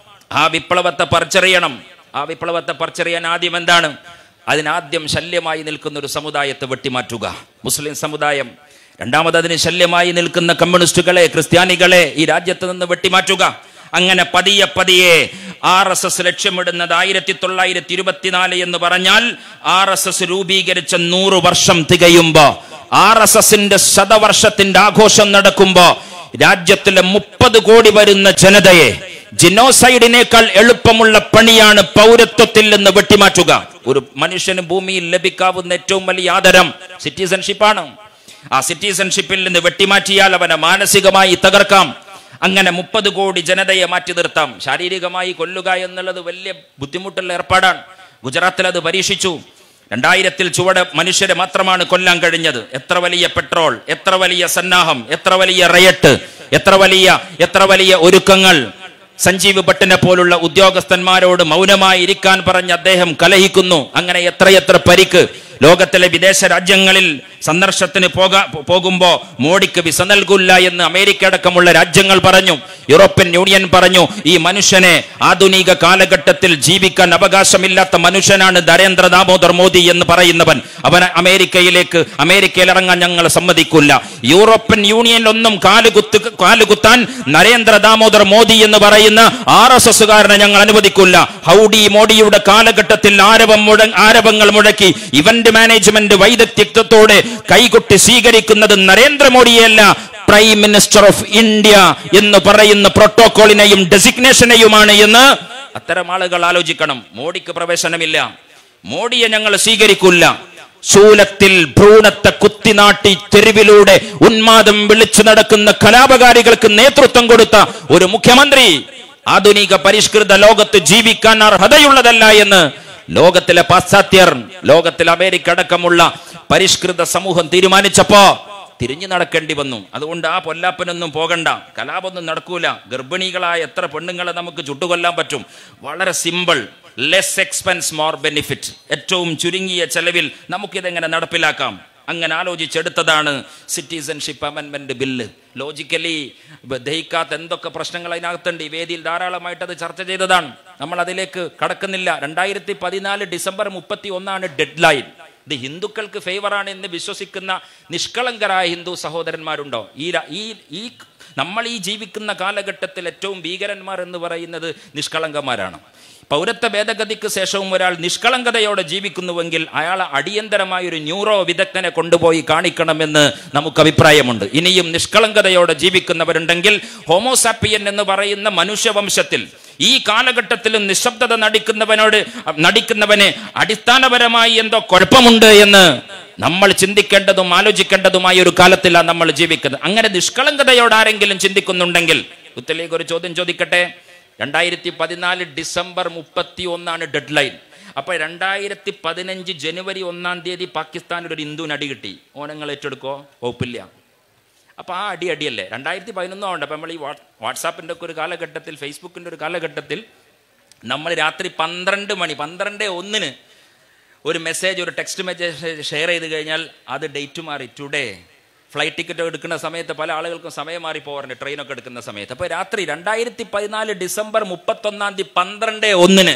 Speaker 5: ആ വിപ്ലവത്തെ പറിച്ചറിയണം ആ വിപ്ലവത്തെ പറിച്ചറിയാൻ ആദ്യം എന്താണ് അതിനാദ്യം ശല്യമായി നിൽക്കുന്ന ഒരു സമുദായത്തെ വെട്ടിമാറ്റുക മുസ്ലിം സമുദായം രണ്ടാമത് അതിന് ശല്യമായി നിൽക്കുന്ന കമ്മ്യൂണിസ്റ്റുകളെ ക്രിസ്ത്യാനികളെ ഈ രാജ്യത്ത് നിന്ന് വെട്ടിമാറ്റുക അങ്ങനെ പതിയെ പതിയെ ആർ എസ് എസ് ലക്ഷ്യമിടുന്നത് ആയിരത്തി തൊള്ളായിരത്തി ഇരുപത്തിനാല് എന്ന് പറഞ്ഞാൽ ആർ എസ് എസ് രൂപീകരിച്ച നൂറ് വർഷം തികയുമ്പോ ആർ എസ് എസിന്റെ ശതവർഷത്തിന്റെ ആഘോഷം നടക്കുമ്പോ രാജ്യത്തിലെ മുപ്പത് കോടി വരുന്ന ജനതയെ ജിനോസൈഡിനേക്കാൾ എളുപ്പമുള്ള പണിയാണ് പൗരത്വത്തിൽ നിന്ന് വെട്ടിമാറ്റുക ഒരു മനുഷ്യന് ഭൂമിയിൽ ലഭിക്കാവുന്ന ഏറ്റവും വലിയ ആദരം സിറ്റിസൺഷിപ്പാണ് ആ സിറ്റിസൺഷിപ്പിൽ നിന്ന് വെട്ടിമാറ്റിയാൽ അവനെ മാനസികമായി തകർക്കാം അങ്ങനെ മുപ്പത് കോടി ജനതയെ മാറ്റി നിർത്താം ശാരീരികമായി കൊല്ലുക എന്നുള്ളത് വലിയ ബുദ്ധിമുട്ടുള്ള ഏർപ്പാടാണ് ഗുജറാത്തിൽ അത് പരീക്ഷിച്ചു രണ്ടായിരത്തിൽ ചുവട് മനുഷ്യരെ മാത്രമാണ് കൊല്ലാൻ കഴിഞ്ഞത് എത്ര വലിയ പെട്രോൾ എത്ര വലിയ സന്നാഹം എത്ര വലിയ റയട്ട് എത്ര വലിയ എത്ര വലിയ ഒരുക്കങ്ങൾ സഞ്ജീവ് ഭട്ടിനെ പോലുള്ള ഉദ്യോഗസ്ഥന്മാരോട് മൗനമായി ഇരിക്കാൻ പറഞ്ഞ് അദ്ദേഹം കലഹിക്കുന്നു അങ്ങനെ എത്രയെത്ര പരിക്ക് ലോകത്തിലെ വിദേശ രാജ്യങ്ങളിൽ സന്ദർശനത്തിന് പോകാ പോകുമ്പോ മോഡിക്ക് വിസ നൽകില്ല എന്ന് അമേരിക്ക അടക്കമുള്ള രാജ്യങ്ങൾ പറഞ്ഞു യൂറോപ്യൻ യൂണിയൻ പറഞ്ഞു ഈ മനുഷ്യനെ ആധുനിക കാലഘട്ടത്തിൽ ജീവിക്കാൻ അവകാശമില്ലാത്ത മനുഷ്യനാണ് നരേന്ദ്ര ദാമോദർ മോദി എന്ന് പറയുന്നവൻ അവൻ അമേരിക്കയിലേക്ക് അമേരിക്കയിൽ ഇറങ്ങാൻ ഞങ്ങൾ സമ്മതിക്കില്ല യൂറോപ്യൻ യൂണിയനിലൊന്നും കാലുകുത്ത് കാലുകുത്താൻ നരേന്ദ്ര ദാമോദർ മോദി എന്ന് പറയുന്ന ആർ എസ് എസുകാരനെ ഞങ്ങൾ അനുവദിക്കില്ല ഹൗഡി മോഡിയുടെ കാലഘട്ടത്തിൽ ആരവം മുഴ ആരവങ്ങൾ മുഴക്കി ഇവന്റ് മാനേജ്മെന്റ് വൈദഗ്ധ്യത്തോടെ കൈകൊട്ടി സ്വീകരിക്കുന്നത് നരേന്ദ്രമോദിയല്ല പ്രൈം മിനിസ്റ്റർ ഓഫ് ഇന്ത്യ എന്ന് പറയുന്ന പ്രോട്ടോകോളിനെയും ഡെസിഗ്നേഷനെയുമാണ് എന്ന് അത്തരം ആളുകൾ ആലോചിക്കണം മോഡിക്ക് പ്രവേശനമില്ല മോഡിയെ ഞങ്ങൾ സ്വീകരിക്കില്ല ശൂലത്തിൽ ഭ്രൂണത്തെ കുത്തിനാട്ടി തെരുവിലൂടെ ഉന്മാദം വിളിച്ചു നടക്കുന്ന കലാപകാരികൾക്ക് നേതൃത്വം കൊടുത്ത ഒരു മുഖ്യമന്ത്രി ആധുനിക പരിഷ്കൃത ലോകത്ത് ജീവിക്കാൻ അർഹതയുള്ളതല്ല എന്ന് ലോകത്തിലെ പാശ്ചാത്യർ ലോകത്തിലെ അമേരിക്ക അടക്കമുള്ള പരിഷ്കൃത സമൂഹം തീരുമാനിച്ചപ്പോ തിരിഞ്ഞു നടക്കേണ്ടി വന്നു അതുകൊണ്ട് ആ പൊല്ലാപ്പനൊന്നും പോകണ്ട കലാപൊന്നും നടക്കൂല ഗർഭിണികളായ എത്ര പെണ്ണുങ്ങളെ നമുക്ക് ചുട്ടുകൊല്ലാൻ പറ്റും വളരെ simple less expense more benefit ഏറ്റവും ചുരുങ്ങിയ ചെലവിൽ നമുക്കിതെങ്ങനെ നടപ്പിലാക്കാം അങ്ങനെ ആലോചിച്ചെടുത്തതാണ് സിറ്റിസൺഷിപ്പ് അമെൻമെന്റ് ബില്ല് ലോജിക്കലി ദഹിക്കാത്ത എന്തൊക്കെ പ്രശ്നങ്ങൾ അതിനകത്തുണ്ട് ഈ വേദിയിൽ ധാരാളമായിട്ട് അത് ചർച്ച ചെയ്തതാണ് നമ്മൾ അതിലേക്ക് കടക്കുന്നില്ല രണ്ടായിരത്തി പതിനാല് ഡിസംബർ മുപ്പത്തി ഒന്നാണ് ഡെഡ് ലൈൻ ഇത് ഹിന്ദുക്കൾക്ക് ഫേവറാണ് എന്ന് വിശ്വസിക്കുന്ന നിഷ്കളങ്കരായ ഹിന്ദു സഹോദരന്മാരുണ്ടോ ഈ ര- ഈ ഈ നമ്മൾ ഈ ജീവിക്കുന്ന കാലഘട്ടത്തിൽ ഏറ്റവും ഭീകരന്മാർ എന്ന് പറയുന്നത് നിഷ്കളങ്കന്മാരാണ് പൗരത്വ ഭേദഗതിക്ക് ശേഷവും ഒരാൾ നിഷ്കളങ്കതയോടെ ജീവിക്കുന്നുവെങ്കിൽ അയാൾ അടിയന്തരമായ ഒരു ന്യൂറോ വിദഗ്ധനെ കൊണ്ടുപോയി കാണിക്കണമെന്ന് നമുക്ക് അഭിപ്രായമുണ്ട് ഇനിയും നിഷ്കളങ്കതയോടെ ജീവിക്കുന്നവരുണ്ടെങ്കിൽ ഹോമോസാപ്പിയൻ എന്ന് പറയുന്ന മനുഷ്യവംശത്തിൽ ഈ കാലഘട്ടത്തിലും നിശബ്ദത നടിക്കുന്നവനോട് നടിക്കുന്നവന് അടിസ്ഥാനപരമായി എന്തോ കുഴപ്പമുണ്ട് എന്ന് നമ്മൾ ചിന്തിക്കേണ്ടതും ആലോചിക്കേണ്ടതുമായ ഒരു കാലത്തിലാണ് നമ്മൾ ജീവിക്കുന്നത് അങ്ങനെ നിഷ്കളങ്കതയോട് ആരെങ്കിലും ചിന്തിക്കുന്നുണ്ടെങ്കിൽ ഉത്തലേക്ക് ഒരു ചോദ്യം ചോദിക്കട്ടെ രണ്ടായിരത്തി പതിനാല് ഡിസംബർ മുപ്പത്തി ഒന്നാണ് ഡെഡ് ലൈൻ അപ്പൊ രണ്ടായിരത്തി പതിനഞ്ച് ജനുവരി ഒന്നാം തീയതി പാകിസ്ഥാനിൽ ഒരു ഹിന്ദുവിന് അടി കിട്ടി ഓനങ്ങൾ ഏറ്റെടുക്കോ വകുപ്പില്ല അപ്പൊ ആ അടി അടിയല്ലേ രണ്ടായിരത്തി പതിനൊന്നും ഉണ്ട് അപ്പൊ നമ്മൾ ഈ വാട്സ് വാട്സാപ്പിന്റെ ഒക്കെ ഒരു കാലഘട്ടത്തിൽ ഫേസ്ബുക്കിന്റെ ഒരു കാലഘട്ടത്തിൽ നമ്മൾ രാത്രി പന്ത്രണ്ട് മണി പന്ത്രണ്ട് ഒന്നിന് ഒരു മെസ്സേജ് ഒരു ടെക്സ്റ്റ് മെസ്സേജ് ഷെയർ ചെയ്ത് കഴിഞ്ഞാൽ അത് ഡേറ്റ് മാറി ടുഡേ ഫ്ലൈറ്റ് ടിക്കറ്റ് എടുക്കുന്ന സമയത്ത് പല ആളുകൾക്കും സമയം മാറി പോകാറുണ്ട് ട്രെയിനൊക്കെ എടുക്കുന്ന സമയത്ത് അപ്പോൾ രാത്രി രണ്ടായിരത്തി പതിനാല് ഡിസംബർ മുപ്പത്തൊന്നാം തീയതി പന്ത്രണ്ട് ഒന്നിന്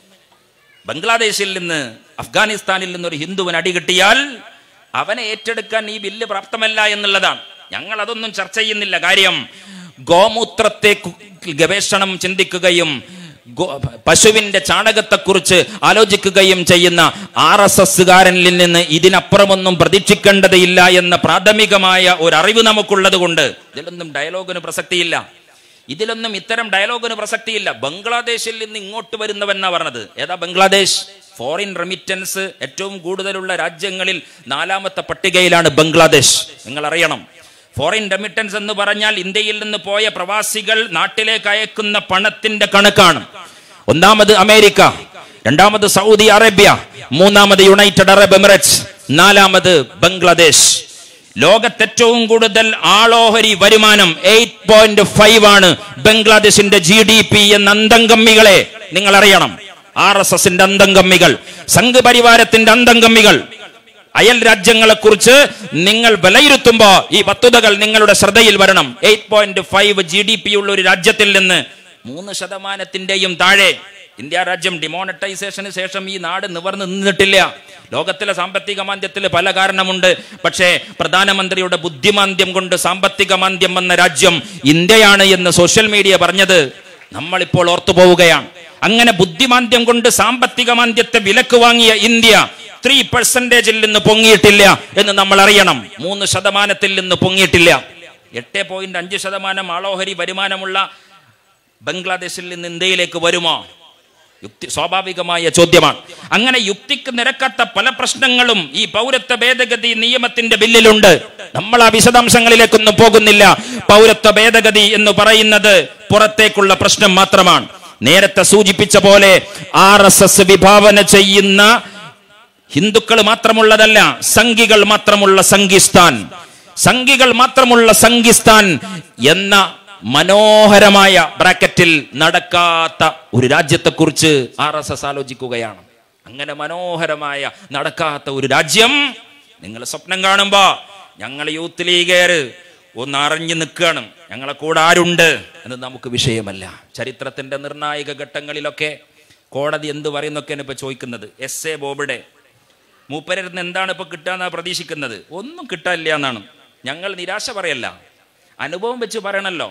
Speaker 5: ബംഗ്ലാദേശിൽ നിന്ന് അഫ്ഗാനിസ്ഥാനിൽ നിന്ന് ഒരു ഹിന്ദുവിന് അടി കിട്ടിയാൽ അവനെ ഏറ്റെടുക്കാൻ ഈ ബില്ല് പ്രാപ്തമല്ല എന്നുള്ളതാണ് ഞങ്ങൾ അതൊന്നും ചർച്ച ചെയ്യുന്നില്ല കാര്യം ഗോമൂത്രത്തെ കു- ഗവേഷണം ചിന്തിക്കുകയും ഗോ- പശുവിന്റെ ചാണകത്തെക്കുറിച്ച് ആലോചിക്കുകയും ചെയ്യുന്ന ആർ എസ് എസ്സുകാരനിൽ നിന്ന് ഇതിനപ്പുറമൊന്നും പ്രതീക്ഷിക്കേണ്ടതില്ല എന്ന പ്രാഥമികമായ ഒരു അറിവ് നമുക്കുള്ളത് കൊണ്ട് ഇതിലൊന്നും ഡയലോഗിന് പ്രസക്തിയില്ല ഇതിലൊന്നും ഇത്തരം ഡയലോഗിന് പ്രസക്തിയില്ല ബംഗ്ലാദേശിൽ നിന്ന് ഇങ്ങോട്ട് വരുന്നവെന്നാ പറഞ്ഞത് ഏതാ ബംഗ്ലാദേശ് ഫോറിൻ റെമിറ്റൻസ് ഏറ്റവും കൂടുതലുള്ള രാജ്യങ്ങളിൽ നാലാമത്തെ പട്ടികയിലാണ് ബംഗ്ലാദേശ് നിങ്ങൾ അറിയണം ഫോറിൻ റെമിറ്റൻസ് എന്ന് പറഞ്ഞാൽ ഇന്ത്യയിൽ നിന്ന് പോയ പ്രവാസികൾ നാട്ടിലേക്ക് അയക്കുന്ന പണത്തിന്റെ കണക്കാണ് ഒന്നാമത് അമേരിക്ക രണ്ടാമത് സൗദി അറേബ്യ മൂന്നാമത് യുണൈറ്റഡ് അറബ് എമിറേറ്റ്സ് നാലാമത് ബംഗ്ലാദേശ് ലോകത്ത് ഏറ്റവും കൂടുതൽ ആളോഹരി വരുമാനം എയ്റ്റ് പോയിന്റ് ഫൈവ് ആണ് ബംഗ്ലാദേശിന്റെ ജി ഡി പി എന്ന അന്തംഗമ്മികളെ നിങ്ങൾ അറിയണം ആർ എസ് എസിന്റെ അന്തംഗമ്മികൾ സംഘ് പരിവാരത്തിന്റെ അന്തംഗമ്മികൾ അയൽ രാജ്യങ്ങളെ കുറിച്ച് നിങ്ങൾ വിലയിരുത്തുമ്പോ ഈ വസ്തുതകൾ നിങ്ങളുടെ ശ്രദ്ധയിൽ വരണം eight point five G D P ഉള്ള ഒരു രാജ്യത്തിൽ നിന്ന് മൂന്ന് ശതമാനത്തിന്റെയും താഴെ ഇന്ത്യ രാജ്യം ഡിമോണറ്റൈസേഷന് ശേഷം ഈ നാട് നിവർന്നു നിന്നിട്ടില്ല ലോകത്തിലെ സാമ്പത്തിക മാന്ദ്യത്തിൽ പല കാരണമുണ്ട് പക്ഷേ പ്രധാനമന്ത്രിയുടെ ബുദ്ധിമാന്ദ്യം കൊണ്ട് സാമ്പത്തിക മാന്ദ്യം വന്ന രാജ്യം ഇന്ത്യയാണ് എന്ന് സോഷ്യൽ മീഡിയ പറഞ്ഞത് നമ്മളിപ്പോൾ ഓർത്തു പോവുകയാണ് അങ്ങനെ ബുദ്ധിമാന്ദ്യം കൊണ്ട് സാമ്പത്തിക മാന്ദ്യത്തെ വിലക്ക് വാങ്ങിയ ഇന്ത്യ ത്രീ പെർസെന്റേജിൽ നിന്ന് പൊങ്ങിയിട്ടില്ല എന്ന് നമ്മൾ അറിയണം മൂന്ന് ശതമാനത്തിൽ നിന്ന് പൊങ്ങിയിട്ടില്ല എട്ട് പോയിന്റ് അഞ്ച് ശതമാനം ആളോഹരി വരുമാനമുള്ള ബംഗ്ലാദേശിൽ നിന്ന് ഇന്ത്യയിലേക്ക് വരുമോ യുക്തി സ്വാഭാവികമായ ചോദ്യമാണ് അങ്ങനെ യുക്തിക്ക് നിരക്കാത്ത പല പ്രശ്നങ്ങളും ഈ പൗരത്വ ഭേദഗതി നിയമത്തിന്റെ ബില്ലിലുണ്ട് നമ്മൾ ആ വിശദാംശങ്ങളിലേക്കൊന്നും പോകുന്നില്ല പൗരത്വ ഭേദഗതി എന്ന് പറയുന്നത് പുറത്തേക്കുള്ള പ്രശ്നം മാത്രമാണ് നേരത്തെ സൂചിപ്പിച്ച പോലെ ആർ എസ് എസ് വിഭാവന ചെയ്യുന്ന ഹിന്ദുക്കൾ മാത്രമുള്ളതല്ല സംഘികൾ മാത്രമുള്ള സംഘിസ്ഥാൻ സംഘികൾ മാത്രമുള്ള സംഘിസ്ഥാൻ എന്ന മനോഹരമായ ബ്രാക്കറ്റിൽ നടക്കാത്ത ഒരു രാജ്യത്തെക്കുറിച്ച് ആർ എസ് എസ് ആലോചിക്കുകയാണ് അങ്ങനെ മനോഹരമായ നടക്കാത്ത ഒരു രാജ്യം നിങ്ങൾ സ്വപ്നം കാണുമ്പോ ഞങ്ങൾ യൂത്ത് ലീഗേര് ഒന്ന് അറിഞ്ഞു നിൽക്കുകയാണ് ഞങ്ങളെ കൂടെ ആരുണ്ട് എന്ന് നമുക്ക് വിഷയമല്ല ചരിത്രത്തിന്റെ നിർണായക ഘട്ടങ്ങളിലൊക്കെ കോടതി എന്ത് പറയുന്നൊക്കെയാണ് ഇപ്പൊ ചോദിക്കുന്നത് എസ് എ ബോബിടെ മൂപ്പരിന്ന് എന്താണ് ഇപ്പൊ കിട്ടാന്നാ പ്രതീക്ഷിക്കുന്നത് ഒന്നും കിട്ടാനില്ല എന്നാണ് ഞങ്ങൾ നിരാശ പറയല്ല അനുഭവം വെച്ച് പറയണല്ലോ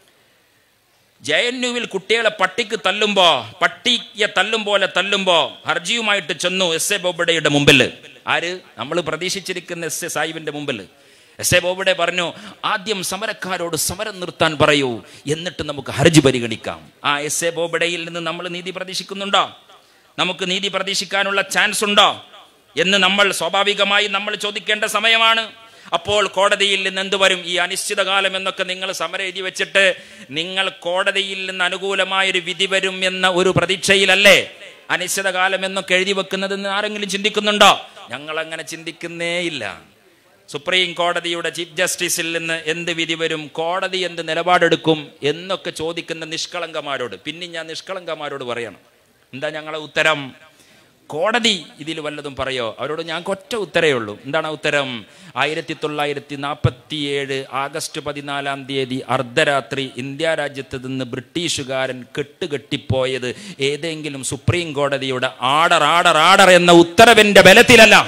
Speaker 5: ജെ എൻ യുവിൽ കുട്ടികളെ പട്ടിക്ക് തല്ലുമ്പോ പട്ടിയെ തല്ലും പോലെ തല്ലുമ്പോ ഹർജിയുമായിട്ട് ചെന്നു എസ് എ ബോബഡയുടെ മുമ്പിൽ ആര് നമ്മൾ പ്രതീക്ഷിച്ചിരിക്കുന്ന എസ് എ സാഹിബിന്റെ മുമ്പിൽ എസ് എ ബോബഡെ പറഞ്ഞു ആദ്യം സമരക്കാരോട് സമരം നിർത്താൻ പറയൂ എന്നിട്ട് നമുക്ക് ഹർജി പരിഗണിക്കാം ആ എസ് എ ബോബഡയിൽ നിന്ന് നമ്മൾ നീതി പ്രതീക്ഷിക്കുന്നുണ്ടോ നമുക്ക് നീതി പ്രതീക്ഷിക്കാനുള്ള ചാൻസ് ഉണ്ടോ എന്ന് നമ്മൾ സ്വാഭാവികമായി നമ്മൾ ചോദിക്കേണ്ട സമയമാണ് അപ്പോൾ കോടതിയിൽ നിന്ന് എന്ത് വരും ഈ അനിശ്ചിതകാലം എന്നൊക്കെ നിങ്ങൾ സമരം എഴുതി വെച്ചിട്ട് നിങ്ങൾ കോടതിയിൽ നിന്ന് അനുകൂലമായൊരു വിധി വരും എന്ന ഒരു പ്രതീക്ഷയിലല്ലേ അനിശ്ചിതകാലം എന്നൊക്കെ എഴുതി വെക്കുന്നതെന്ന് ആരെങ്കിലും ചിന്തിക്കുന്നുണ്ടോ ഞങ്ങൾ അങ്ങനെ ചിന്തിക്കുന്നേ ഇല്ല സുപ്രീം കോടതിയുടെ ചീഫ് ജസ്റ്റിസിൽ നിന്ന് എന്ത് വിധി വരും കോടതി എന്ത് നിലപാടെടുക്കും എന്നൊക്കെ ചോദിക്കുന്ന നിഷ്കളങ്കമാരോട് പിന്നെ ഞാൻ നിഷ്കളങ്കമാരോട് പറയണം എന്താ ഞങ്ങളെ ഉത്തരം കോടതി ഇതിൽ വല്ലതും പറയോ അവരോട് ഞങ്ങൾക്ക് ഒറ്റ ഉത്തരേ ഉള്ളൂ എന്താണ് ആ ഉത്തരം ആയിരത്തി തൊള്ളായിരത്തി നാൽപ്പത്തി ഏഴ് ആഗസ്റ്റ് പതിനാലാം തീയതി അർദ്ധരാത്രി ഇന്ത്യ രാജ്യത്ത് നിന്ന് ബ്രിട്ടീഷുകാരൻ കെട്ടുകെട്ടിപ്പോയത് ഏതെങ്കിലും സുപ്രീം കോടതിയുടെ ആർഡർ ആർഡർ ആർഡർ എന്ന ഉത്തരവിന്റെ ബലത്തിലല്ല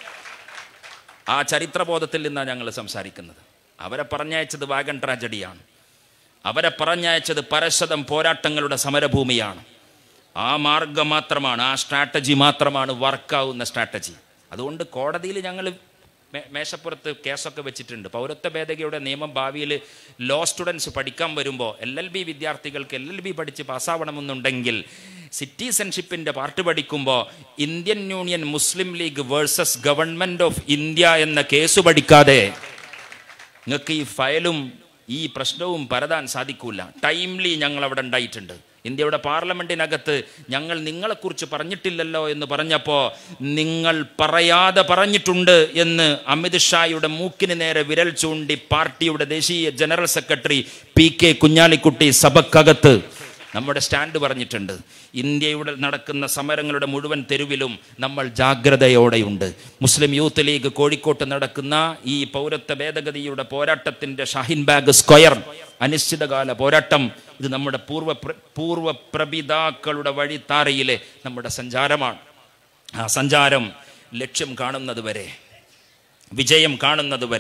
Speaker 5: ആ ചരിത്രബോധത്തിൽ നിന്നാണ് ഞങ്ങൾ സംസാരിക്കുന്നത് അവരെ പറഞ്ഞയച്ചത് വാഗൺ ട്രാജഡിയാണ് അവരെ പറഞ്ഞയച്ചത് പരശതം പോരാട്ടങ്ങളുടെ സമരഭൂമിയാണ് ആ മാർഗം മാത്രമാണ് ആ സ്ട്രാറ്റജി മാത്രമാണ് വർക്കാവുന്ന സ്ട്രാറ്റജി അതുകൊണ്ട് കോടതിയിൽ ഞങ്ങൾ മേ- മേശപ്പുറത്ത് കേസൊക്കെ വെച്ചിട്ടുണ്ട് പൗരത്വ ഭേദഗതിയുടെ നിയമം ഭാവിയിൽ ലോ സ്റ്റുഡൻസ് പഠിക്കാൻ വരുമ്പോൾ എൽ എൽ ബി വിദ്യാർത്ഥികൾക്ക് എൽ എൽ ബി പഠിച്ച് പാസ്സാവണമെന്നുണ്ടെങ്കിൽ സിറ്റിസൺഷിപ്പിൻ്റെ പാർട്ട് പഠിക്കുമ്പോൾ Indian union Muslim league versus government of India എന്ന കേസ് പഠിക്കാതെ നിങ്ങൾക്ക് ഈ ഫയലും ഈ പ്രശ്നവും പരതാൻ സാധിക്കൂല ടൈംലി ഞങ്ങൾ അവിടെ ഉണ്ടായിട്ടുണ്ട് ഇന്ത്യയുടെ പാർലമെന്റിനകത്ത് ഞങ്ങൾ നിങ്ങളെക്കുറിച്ച് പറഞ്ഞിട്ടില്ലല്ലോ എന്ന് പറഞ്ഞപ്പോൾ നിങ്ങൾ പറയാതെ പറഞ്ഞിട്ടുണ്ട് എന്ന് അമിത് ഷായുടെ മൂക്കിന് നേരെ വിരൽ ചൂണ്ടി പാർട്ടിയുടെ ദേശീയ general secretary P K Kunhalikutty സഭക്കകത്ത് നമ്മുടെ സ്റ്റാൻഡ് പറഞ്ഞിട്ടുണ്ട് ഇന്ത്യയുടെ നടക്കുന്ന സമരങ്ങളുടെ മുഴുവൻ തെരുവിലും നമ്മൾ ജാഗ്രതയോടെയുണ്ട് മുസ്ലിം യൂത്ത് ലീഗ് കോഴിക്കോട്ട് നടക്കുന്ന ഈ പൗരത്വ ഭേദഗതിയുടെ പോരാട്ടത്തിന്റെ ഷാഹിൻ ബാഗ് സ്ക്വയർ അനിശ്ചിതകാല പോരാട്ടം ഇത് നമ്മുടെ പൂർവ്വ പ്ര- പൂർവ്വ പ്രപിതാക്കളുടെ വഴിത്താരയിലെ നമ്മുടെ സഞ്ചാരമാണ് ആ സഞ്ചാരം ലക്ഷ്യം കാണുന്നത് വരെ വിജയം കാണുന്നത് വരെ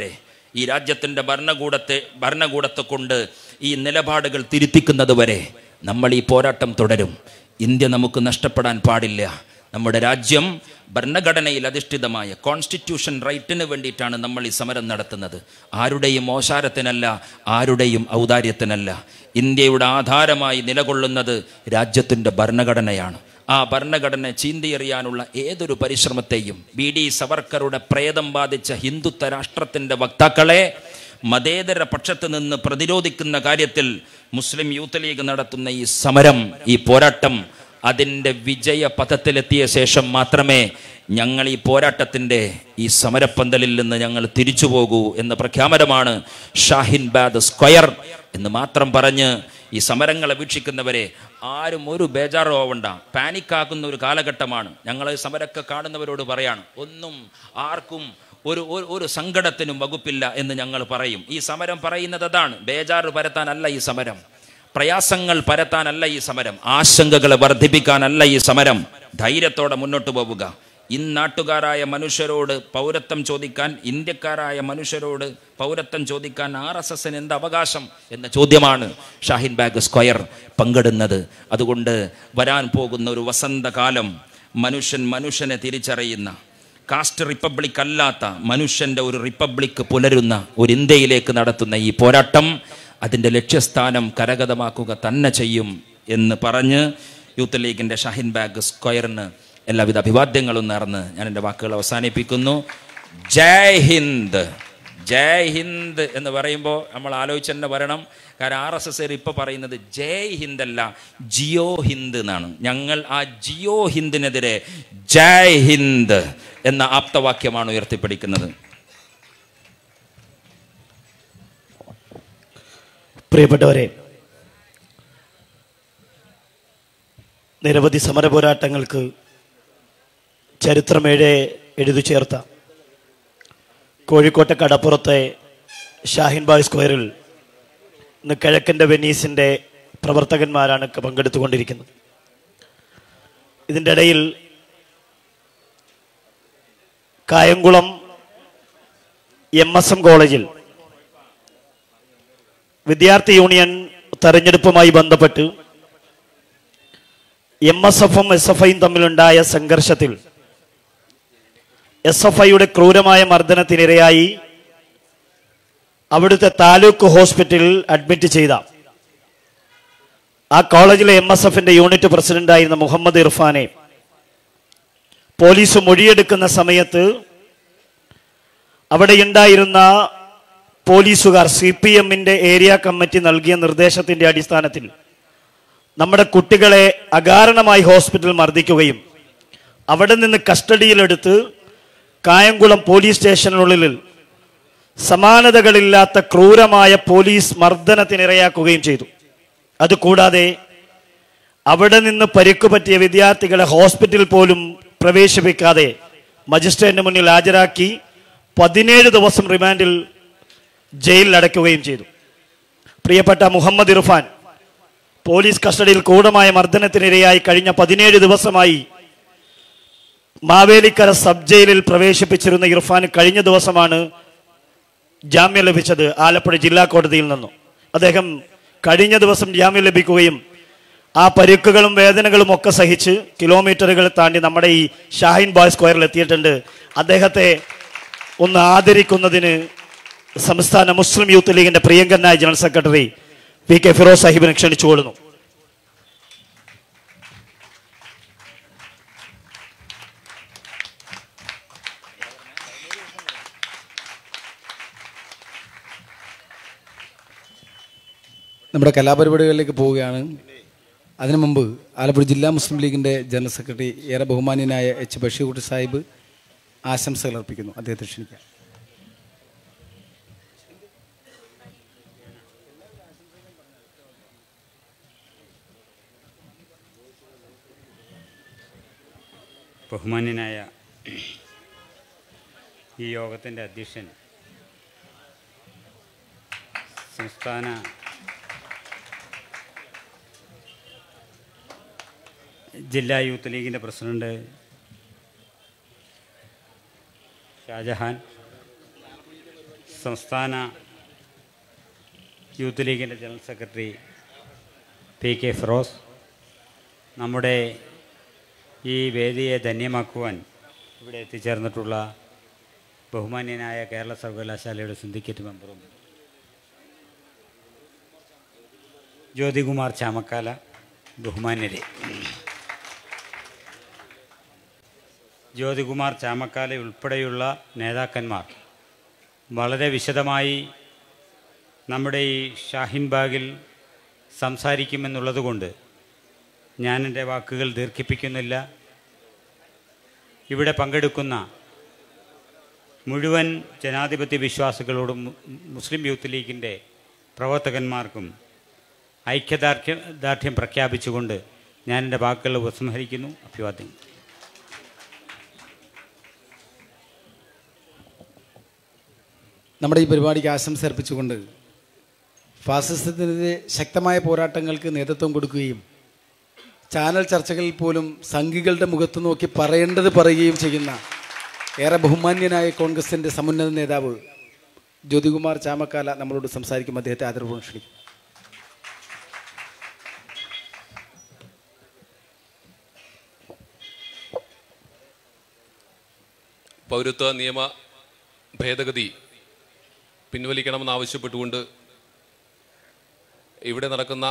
Speaker 5: ഈ രാജ്യത്തിൻ്റെ ഭരണകൂടത്തെ ഭരണകൂടത്തെ കൊണ്ട് ഈ നിലപാടുകൾ തിരുത്തിക്കുന്നത് വരെ നമ്മൾ ഈ പോരാട്ടം തുടരും ഇന്ത്യ നമുക്ക് നഷ്ടപ്പെടാൻ പാടില്ല നമ്മുടെ രാജ്യം ഭരണഘടനയിൽ അധിഷ്ഠിതമായ കോൺസ്റ്റിറ്റ്യൂഷൻ റൈറ്റിന് വേണ്ടിയിട്ടാണ് നമ്മൾ ഈ സമരം നടത്തുന്നത് ആരുടെയും മോശാരത്തിനല്ല ആരുടെയും ഔദാര്യത്തിനല്ല ഇന്ത്യയുടെ ആധാരമായി നിലകൊള്ളുന്നത് രാജ്യത്തിൻ്റെ ഭരണഘടനയാണ് ആ ഭരണഘടന ചീന്തിയെറിയാനുള്ള ഏതൊരു പരിശ്രമത്തെയും ബി ഡി സവർക്കറുടെ പ്രേതം ബാധിച്ച ഹിന്ദുത്വ രാഷ്ട്രത്തിൻ്റെ വക്താക്കളെ മതേതര പക്ഷത്ത് നിന്ന് പ്രതിരോധിക്കുന്ന കാര്യത്തിൽ മുസ്ലിം യൂത്ത് ലീഗ് നടത്തുന്ന ഈ സമരം ഈ പോരാട്ടം അതിൻ്റെ വിജയ പഥത്തിലെത്തിയ ശേഷം മാത്രമേ ഞങ്ങൾ ഈ പോരാട്ടത്തിൻ്റെ ഈ സമരപ്പന്തലിൽ നിന്ന് ഞങ്ങൾ തിരിച്ചു പോകൂ എന്ന പ്രഖ്യാപനമാണ് ഷാഹിൻ ബാദ് സ്ക്വയർ എന്ന് മാത്രം പറഞ്ഞ് ഈ സമരങ്ങളെ വീക്ഷിക്കുന്നവരെ ആരും ഒരു ബേജാറോ ആവണ്ട പാനിക്കാക്കുന്ന ഒരു കാലഘട്ടമാണ് ഞങ്ങൾ സമരമൊക്കെ കാണുന്നവരോട് പറയാണ് ഒന്നും ആർക്കും ഒരു ഒരു- ഒരു സങ്കടത്തിനും വകുപ്പില്ല എന്ന് ഞങ്ങൾ പറയും ഈ സമരം പറയുന്നത് അതാണ് ബേജാറ് പരത്താനല്ല ഈ സമരം പ്രയാസങ്ങൾ പരത്താനല്ല ഈ സമരം ആശങ്കകളെ വർദ്ധിപ്പിക്കാനല്ല ഈ സമരം ധൈര്യത്തോടെ മുന്നോട്ട് പോവുക ഇന്നാട്ടുകാരായ മനുഷ്യരോട് പൗരത്വം ചോദിക്കാൻ ഇന്ത്യക്കാരായ മനുഷ്യരോട് പൗരത്വം ചോദിക്കാൻ ആർ എസ് എസിന് എന്ത് അവകാശം എന്ന ചോദ്യമാണ് ഷാഹിൻ ബാഗ് സ്ക്വയർ പങ്കിടുന്നത് അതുകൊണ്ട് വരാൻ പോകുന്ന ഒരു വസന്തകാലം മനുഷ്യൻ മനുഷ്യനെ തിരിച്ചറിയുന്ന കാസ്റ്റ് റിപ്പബ്ലിക് അല്ലാത്ത മനുഷ്യന്റെ ഒരു റിപ്പബ്ലിക് പുലരുന്ന ഒരു ഇന്ത്യയിലേക്ക് നടത്തുന്ന ഈ പോരാട്ടം അതിൻ്റെ ലക്ഷ്യസ്ഥാനം കരഗതമാക്കുക തന്നെ ചെയ്യും എന്ന് പറഞ്ഞ് യൂത്ത് ലീഗിൻ്റെ ഷാഹിൻ ബാഗ് സ്ക്വയറിന് എല്ലാവിധ അഭിവാദ്യങ്ങളും നേർന്ന് ഞാൻ എൻ്റെ വാക്കുകൾ അവസാനിപ്പിക്കുന്നു ജയ് ഹിന്ദ് ജയ് ഹിന്ദ് എന്ന് പറയുമ്പോൾ നമ്മൾ ആലോചിച്ച് തന്നെ വരണം കാരണം ആർ എസ് എസ് ഇപ്പോൾ പറയുന്നത് ജയ് ഹിന്ദ് അല്ല ജിയോ ഹിന്ദ് എന്നാണ് ഞങ്ങൾ ആ ജിയോ ഹിന്ദിനെതിരെ ജയ് ഹിന്ദ് എന്ന ആപ്തവാക്യമാണ് ഉയർത്തിപ്പിടിക്കുന്നത്
Speaker 6: പ്രിയപ്പെട്ടവരെ നിരവധി സമര പോരാട്ടങ്ങൾക്ക് ചരിത്രമേഴെ എഴുതി ചേർത്ത കോഴിക്കോട്ടെ കടപ്പുറത്തെ ഷാഹിൻ ബായ് സ്ക്വയറിൽ ഇന്ന് കിഴക്കൻ്റെ വെനീസിൻ്റെ പ്രവർത്തകന്മാരാണ് ക- പങ്കെടുത്തുകൊണ്ടിരിക്കുന്നത് ഇതിൻ്റെ ഇടയിൽ കായംകുളം എം എസ് എം കോളേജിൽ വിദ്യാർത്ഥി യൂണിയൻ തെരഞ്ഞെടുപ്പുമായി ബന്ധപ്പെട്ട് എം എസ് എഫും എസ് എഫ് ഐയും തമ്മിലുണ്ടായ സംഘർഷത്തിൽ എസ് എഫ് ഐയുടെ ക്രൂരമായ മർദ്ദനത്തിനിരയായി അവിടുത്തെ താലൂക്ക് ഹോസ്പിറ്റലിൽ അഡ്മിറ്റ് ചെയ്ത ആ കോളേജിലെ എം എസ് എഫിന്റെ യൂണിറ്റ് പ്രസിഡന്റായിരുന്ന മുഹമ്മദ് ഇർഫാനെ പോലീസ് മൊഴിയെടുക്കുന്ന സമയത്ത് അവിടെയുണ്ടായിരുന്ന പോലീസുകാർ സി പി എമ്മിന്റെ ഏരിയ കമ്മിറ്റി നൽകിയ നിർദ്ദേശത്തിന്റെ അടിസ്ഥാനത്തിൽ നമ്മുടെ കുട്ടികളെ അകാരണമായി ഹോസ്പിറ്റലിൽ മർദ്ദിക്കുകയും അവിടെ നിന്ന് കസ്റ്റഡിയിലെടുത്ത് കായംകുളം പോലീസ് സ്റ്റേഷനുള്ളിൽ സമാനതകളില്ലാത്ത ക്രൂരമായ പോലീസ് മർദ്ദനത്തിനിരയാക്കുകയും ചെയ്തു അതുകൂടാതെ അവിടെ നിന്ന് പരിക്കു പറ്റിയ വിദ്യാർത്ഥികളെ ഹോസ്പിറ്റലിൽ പോലും പ്രവേശിപ്പിക്കാതെ മജിസ്ട്രേറ്റിന് മുന്നിൽ ഹാജരാക്കി പതിനേഴ് ദിവസം റിമാൻഡിൽ ജയിലിൽ അടയ്ക്കുകയും ചെയ്തു പ്രിയപ്പെട്ട മുഹമ്മദ് ഇർഫാൻ പോലീസ് കസ്റ്റഡിയിൽ ക്രൂരമായ മർദ്ദനത്തിനിരയായി കഴിഞ്ഞ പതിനേഴ് ദിവസമായി മാവേലിക്കര സബ് ജയിലിൽ പ്രവേശിപ്പിച്ചിരുന്ന ഇർഫാൻ കഴിഞ്ഞ ദിവസമാണ് ജാമ്യം ലഭിച്ചത് ആലപ്പുഴ ജില്ലാ കോടതിയിൽ നിന്നും അദ്ദേഹം കഴിഞ്ഞ ദിവസം ജാമ്യം ലഭിക്കുകയും ആ പരുക്കുകളും വേദനകളും ഒക്കെ സഹിച്ച് കിലോമീറ്ററുകൾ താണ്ടി നമ്മുടെ ഈ ഷാഹിൻ ബോയ് സ്ക്വയറിൽ എത്തിയിട്ടുണ്ട് അദ്ദേഹത്തെ ഒന്ന് ആദരിക്കുന്നതിന് സംസ്ഥാന മുസ്ലിം യൂത്ത് ലീഗിന്റെ പ്രിയങ്കരനായ general secretary V K Firos സാഹിബിനെ ക്ഷണിച്ചുകൊള്ളുന്നു
Speaker 4: നമ്മുടെ കലാപരിപാടികളിലേക്ക് പോവുകയാണ് അതിനു മുമ്പ് ആലപ്പുഴ ജില്ലാ മുസ്ലിം ലീഗിൻ്റെ ജനറൽ സെക്രട്ടറി ഏറെ ബഹുമാന്യനായ എച്ച് ബഷീർകുട്ടി സാഹിബ് ആശംസകൾ അർപ്പിക്കുന്നു അദ്ദേഹത്തെ ക്ഷണിക്കാം
Speaker 7: ബഹുമാന്യനായ ഈ യോഗത്തിൻ്റെ അധ്യക്ഷൻ സംസ്ഥാന ജില്ലാ യൂത്ത് ലീഗിൻ്റെ പ്രസിഡന്റ് ഷാജഹാൻ സംസ്ഥാന യൂത്ത് ലീഗിൻ്റെ general secretary P K Firos നമ്മുടെ ഈ വേദിയെ ധന്യമാക്കുവാൻ ഇവിടെ എത്തിച്ചേർന്നിട്ടുള്ള ബഹുമാന്യനായ കേരള സർവകലാശാലയുടെ സിൻഡിക്കേറ്റ് മെമ്പറും ജ്യോതികുമാർ ചാമക്കാല ബഹുമാന്യരെ ജ്യോതികുമാർ ചാമക്കാല ഉൾപ്പെടെയുള്ള നേതാക്കന്മാർ വളരെ വിശദമായി നമ്മുടെ ഈ ഷാഹിൻ ബാഗിൽ സംസാരിക്കുമെന്നുള്ളതുകൊണ്ട് ഞാൻ എൻ്റെ വാക്കുകൾ ദീർഘിപ്പിക്കുന്നില്ല ഇവിടെ പങ്കെടുക്കുന്ന മുഴുവൻ ജനാധിപത്യ വിശ്വാസികളോടും മു- മുസ്ലിം യൂത്ത് ലീഗിൻ്റെ പ്രവർത്തകന്മാർക്കും ഐക്യദാർഢ്യം ദാർഢ്യം പ്രഖ്യാപിച്ചുകൊണ്ട് ഞാൻ എൻ്റെ വാക്കുകൾ ഉപസംഹരിക്കുന്നു അഭിവാദ്യം
Speaker 4: നമ്മുടെ ഈ പരിപാടിക്ക് ആശംസ അർപ്പിച്ചുകൊണ്ട് ഫാസിസത്തിനെതിരെ ശക്തമായ പോരാട്ടങ്ങൾക്ക് നേതൃത്വം കൊടുക്കുകയും ചാനൽ ചർച്ചകളിൽ പോലും സംഘികളുടെ മുഖത്ത് നോക്കി പറയേണ്ടത് പറയുകയും ചെയ്യുന്ന ഏറെ ബഹുമാന്യനായ കോൺഗ്രസിൻ്റെ സമുന്നത നേതാവ് ജ്യോതികുമാർ ചാമക്കാല നമ്മളോട് സംസാരിക്കും അദ്ദേഹത്തെ ആദരപൂർവ്വം ക്ഷണിക്കും
Speaker 8: പൗരത്വ നിയമ ഭേദഗതി പിൻവലിക്കണമെന്നാവശ്യപ്പെട്ടുകൊണ്ട് ഇവിടെ നടക്കുന്ന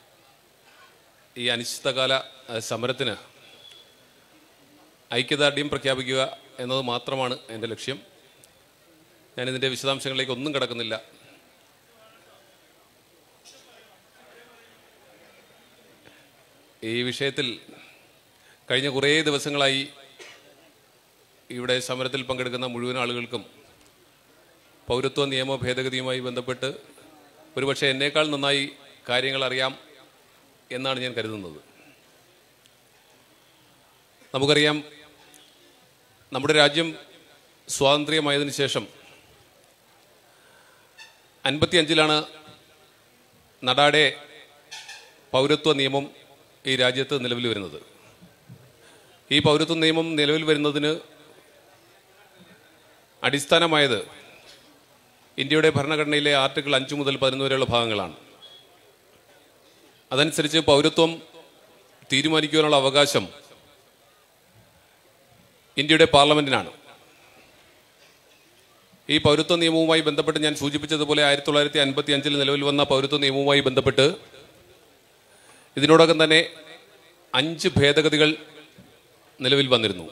Speaker 8: ഈ അനിശ്ചിതകാല അഹ്, സമരത്തിന് ഐക്യദാർഢ്യം പ്രഖ്യാപിക്കുക എന്നത് മാത്രമാണ് എൻ്റെ ലക്ഷ്യം ഞാനിതിൻ്റെ വിശദാംശങ്ങളിലേക്ക് ഒന്നും കിടക്കുന്നില്ല ഈ വിഷയത്തിൽ കഴിഞ്ഞ കുറേ ദിവസങ്ങളായി ഇവിടെ സമരത്തിൽ പങ്കെടുക്കുന്ന മുഴുവൻ ആളുകൾക്കും പൗരത്വ നിയമ ഭേദഗതിയുമായി ബന്ധപ്പെട്ട് ഒരുപക്ഷെ എന്നേക്കാൾ നന്നായി കാര്യങ്ങൾ അറിയാം എന്നാണ് ഞാൻ കരുതുന്നത് നമുക്കറിയാം നമ്മുടെ രാജ്യം സ്വാതന്ത്ര്യമായതിനു ശേഷം അൻപത്തി അഞ്ചിലാണ് നടാടെ പൗരത്വ നിയമം ഈ രാജ്യത്ത് നിലവിൽ വരുന്നത് ഈ പൗരത്വ നിയമം നിലവിൽ വരുന്നതിന് അടിസ്ഥാനമായത് ഇന്ത്യയുടെ ഭരണഘടനയിലെ ആർട്ടിക്കിൾ അഞ്ച് മുതൽ പതിനൊന്ന് വരെയുള്ള ഭാഗങ്ങളാണ് അതനുസരിച്ച് പൗരത്വം തീരുമാനിക്കുവാനുള്ള അവകാശം ഇന്ത്യയുടെ പാർലമെന്റിനാണ് ഈ പൗരത്വ നിയമവുമായി ബന്ധപ്പെട്ട് ഞാൻ സൂചിപ്പിച്ചതുപോലെ ആയിരത്തി തൊള്ളായിരത്തി അൻപത്തി അഞ്ചിൽ നിലവിൽ വന്ന പൗരത്വ നിയമവുമായി ബന്ധപ്പെട്ട് ഇതിനോടകം തന്നെ അഞ്ച് ഭേദഗതികൾ നിലവിൽ വന്നിരുന്നു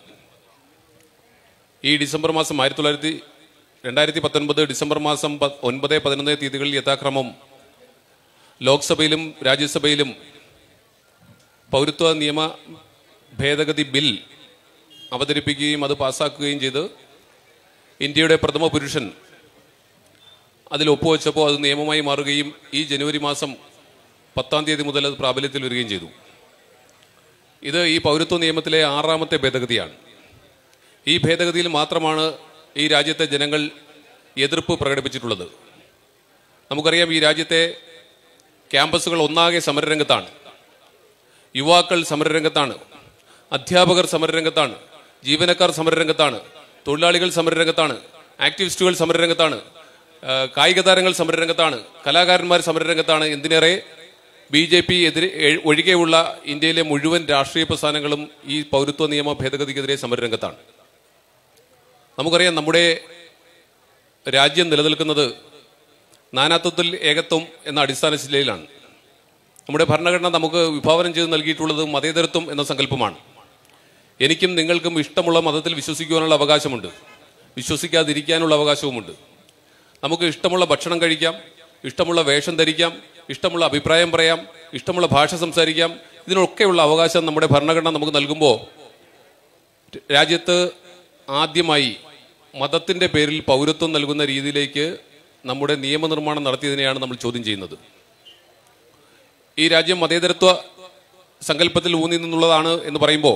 Speaker 8: ഈ ഡിസംബർ മാസം ആയിരത്തി തൊള്ളായിരത്തി രണ്ടായിരത്തി പത്തൊൻപത് ഡിസംബർ മാസം പ- ഒൻപത് പതിനൊന്ന് തീയതികളിൽ യഥാക്രമം ലോക്സഭയിലും രാജ്യസഭയിലും പൗരത്വ നിയമ ഭേദഗതി ബിൽ അവതരിപ്പിക്കുകയും അത് പാസ്സാക്കുകയും ചെയ്ത് ഇന്ത്യയുടെ പ്രഥമ പുരുഷൻ അതിൽ ഒപ്പുവെച്ചപ്പോൾ അത് നിയമമായി മാറുകയും ഈ ജനുവരി മാസം പത്താം തീയതി മുതൽ അത് പ്രാബല്യത്തിൽ വരികയും ചെയ്തു ഇത് ഈ പൗരത്വ നിയമത്തിലെ ആറാമത്തെ ഭേദഗതിയാണ് ഈ ഭേദഗതിയിൽ മാത്രമാണ് ഈ രാജ്യത്തെ ജനങ്ങൾ എതിർപ്പ് പ്രകടിപ്പിച്ചിട്ടുള്ളത് നമുക്കറിയാം ഈ രാജ്യത്തെ ക്യാമ്പസുകൾ ഒന്നാകെ സമരരംഗത്താണ് യുവാക്കൾ സമരരംഗത്താണ് അധ്യാപകർ സമരരംഗത്താണ് ജീവനക്കാർ സമരരംഗത്താണ് തൊഴിലാളികൾ സമരരംഗത്താണ് ആക്ടിവിസ്റ്റുകൾ സമരരംഗത്താണ് ആ, കായിക താരങ്ങൾ സമരരംഗത്താണ് കലാകാരന്മാർ സമരരംഗത്താണ് എന്തിനേറെ ബി ജെ പി എതിരെ എ- ഒഴികെയുള്ള ഇന്ത്യയിലെ മുഴുവൻ രാഷ്ട്രീയ പ്രസ്ഥാനങ്ങളും ഈ പൗരത്വ നിയമ ഭേദഗതിക്കെതിരെ സമരരംഗത്താണ് നമുക്കറിയാം നമ്മുടെ രാജ്യം നിലനിൽക്കുന്നത് നാനാത്വത്തിൽ ഏകത്വം എന്ന അടിസ്ഥാന ശിലയിലാണ് നമ്മുടെ ഭരണഘടന നമുക്ക് വിഭാവനം ചെയ്ത് നൽകിയിട്ടുള്ളത് മതേതരത്വം എന്ന സങ്കല്പമാണ് എനിക്കും നിങ്ങൾക്കും ഇഷ്ടമുള്ള മതത്തിൽ വിശ്വസിക്കുവാനുള്ള അവകാശമുണ്ട് വിശ്വസിക്കാതിരിക്കാനുള്ള അവകാശവുമുണ്ട് നമുക്ക് ഇഷ്ടമുള്ള ഭക്ഷണം കഴിക്കാം ഇഷ്ടമുള്ള വേഷം ധരിക്കാം ഇഷ്ടമുള്ള അഭിപ്രായം പറയാം ഇഷ്ടമുള്ള ഭാഷ സംസാരിക്കാം ഇതിനൊക്കെയുള്ള അവകാശം നമ്മുടെ ഭരണഘടന നമുക്ക് നൽകുമ്പോൾ രാജ്യത്ത് ആദ്യമായി മതത്തിന്റെ പേരിൽ പൗരത്വം നൽകുന്ന രീതിയിലേക്ക് നമ്മുടെ നിയമനിർമ്മാണം നടത്തിയതിനെയാണ് നമ്മൾ ചോദ്യം ചെയ്യുന്നത് ഈ രാജ്യം മതേതരത്വ സങ്കല്പത്തിൽ ഊന്നി നിന്നുള്ളതാണ് എന്ന് പറയുമ്പോൾ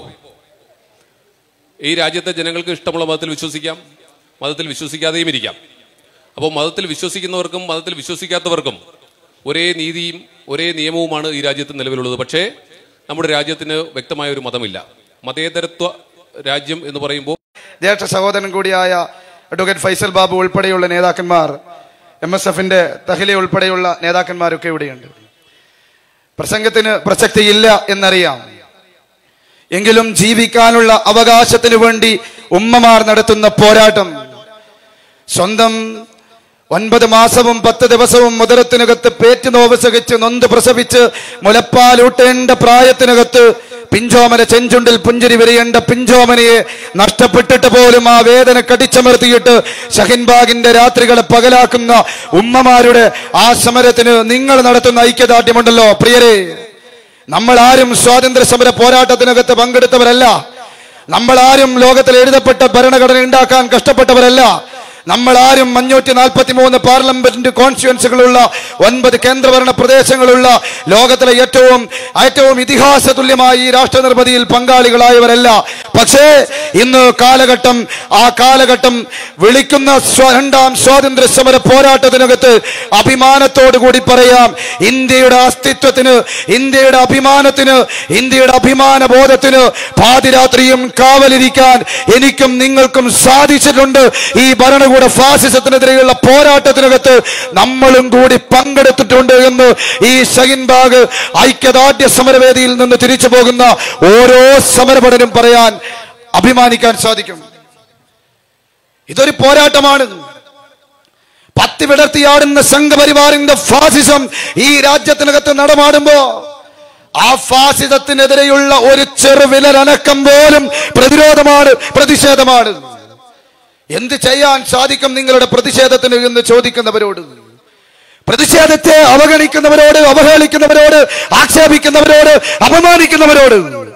Speaker 8: ഈ രാജ്യത്തെ ജനങ്ങൾക്ക് ഇഷ്ടമുള്ള മതത്തിൽ വിശ്വസിക്കാം മതത്തിൽ വിശ്വസിക്കാതെയും ഇരിക്കാം അപ്പോൾ മതത്തിൽ വിശ്വസിക്കുന്നവർക്കും മതത്തിൽ വിശ്വസിക്കാത്തവർക്കും ഒരേ നീതിയും ഒരേ നിയമവുമാണ് ഈ രാജ്യത്ത് നിലവിലുള്ളത് പക്ഷേ നമ്മുടെ രാജ്യത്തിന് വ്യക്തമായ ഒരു മതമില്ല മതേതരത്വ രാജ്യം എന്ന് പറയുമ്പോൾ
Speaker 9: ജ്യേഷ്ഠ സഹോദരൻ കൂടിയായ അഡ്വക്കേറ്റ് ഫൈസൽ ബാബു ഉൾപ്പെടെയുള്ള നേതാക്കന്മാർ
Speaker 4: എം എസ് എഫിന്റെ തഹിലെ ഉൾപ്പെടെയുള്ള നേതാക്കന്മാരൊക്കെ ഇവിടെയുണ്ട് പ്രസംഗത്തിന് പ്രസക്തിയില്ല എന്നറിയാം എങ്കിലും ജീവിക്കാനുള്ള അവകാശത്തിനു വേണ്ടി ഉമ്മമാർ നടത്തുന്ന പോരാട്ടം സ്വന്തം ഒൻപത് മാസവും പത്ത് ദിവസവും മുതലത്തിനകത്ത് പേറ്റുനോവ് സഹിച്ച് നൊന്ത് പ്രസവിച്ച് മുലപ്പാലൂട്ടേണ്ട പ്രായത്തിനകത്ത് പിഞ്ചോമന ചെഞ്ചുണ്ടിൽ പുഞ്ചിരി വിരിയേണ്ട പിഞ്ചോമനയെ നഷ്ടപ്പെട്ടിട്ട് പോലും ആ വേദന കടിച്ചമർത്തിയിട്ട് ഷഹിൻബാഗിന്റെ രാത്രികളെ പകലാക്കുന്ന ഉമ്മമാരുടെ ആ സമരത്തിന് നിങ്ങൾ നടത്തുന്ന ഐക്യദാർഢ്യമുണ്ടല്ലോ പ്രിയരെ നമ്മൾ ആരും സ്വാതന്ത്ര്യ സമര പോരാട്ടത്തിനകത്ത് പങ്കെടുത്തവരല്ല നമ്മൾ ആരും ലോകത്തിൽ എഴുതപ്പെട്ട ഭരണഘടന ഉണ്ടാക്കാൻ കഷ്ടപ്പെട്ടവരല്ല നമ്മൾ ആരും അഞ്ഞൂറ്റി നാൽപ്പത്തി മൂന്ന് പാർലമെന്റ് കോൺസ്റ്റിറ്റ്യുവൻസികളുള്ള ഒൻപത് കേന്ദ്രഭരണ പ്രദേശങ്ങളുള്ള ലോകത്തിലെ ഏറ്റവും ഏറ്റവും ഇതിഹാസ തുല്യമായ ഈ രാഷ്ട്ര നിർമ്മിതിയിൽ പങ്കാളികളായവരല്ല പക്ഷേ ഇന്ന് കാലഘട്ടം ആ കാലഘട്ടം വിളിക്കുന്ന സ്വ- രണ്ടാം സ്വാതന്ത്ര്യ സമര പോരാട്ടത്തിനകത്ത് അഭിമാനത്തോടു കൂടി പറയാം ഇന്ത്യയുടെ അസ്തിത്വത്തിന് ഇന്ത്യയുടെ അഭിമാനത്തിന് ഇന്ത്യയുടെ അഭിമാന ബോധത്തിന് പാതിരാത്രിയും കാവലിരിക്കാൻ എനിക്കും നിങ്ങൾക്കും സാധിച്ചിട്ടുണ്ട് ഈ ഭരണകൂട ഫാസിസത്തിനെതിരെയുള്ള പോരാട്ടത്തിനകത്ത് നമ്മളും കൂടി പങ്കെടുത്തിട്ടുണ്ട് എന്ന് ഈ ഷഹിൻബാഗ് ഐക്യദാർഢ്യ സമരവേദിയിൽ നിന്ന് തിരിച്ചു പോകുന്ന ഓരോ സമരഭടനും പറയാൻ അഭിമാനിക്കാൻ സാധിക്കും ഇതൊരു പോരാട്ടമാണ് പത്തി വിടർത്തിയാടുന്ന സംഘപരിവാറിന്റെ ഫാസിസം ഈ രാജ്യത്തിനകത്ത് നടമാടുമ്പോ ആ ഫാസിസത്തിനെതിരെയുള്ള ഒരു ചെറുവിരലനക്കം പോലും പ്രതിരോധമാണ് പ്രതിഷേധമാണ് എന്ത് ചെയ്യാൻ സാധിക്കും നിങ്ങളുടെ പ്രതിഷേധത്തിന് എന്ന് ചോദിക്കുന്നവരോട് പ്രതിഷേധത്തെ അവഗണിക്കുന്നവരോട് അവഹേളിക്കുന്നവരോട് ആക്ഷേപിക്കുന്നവരോട് അപമാനിക്കുന്നവരോട്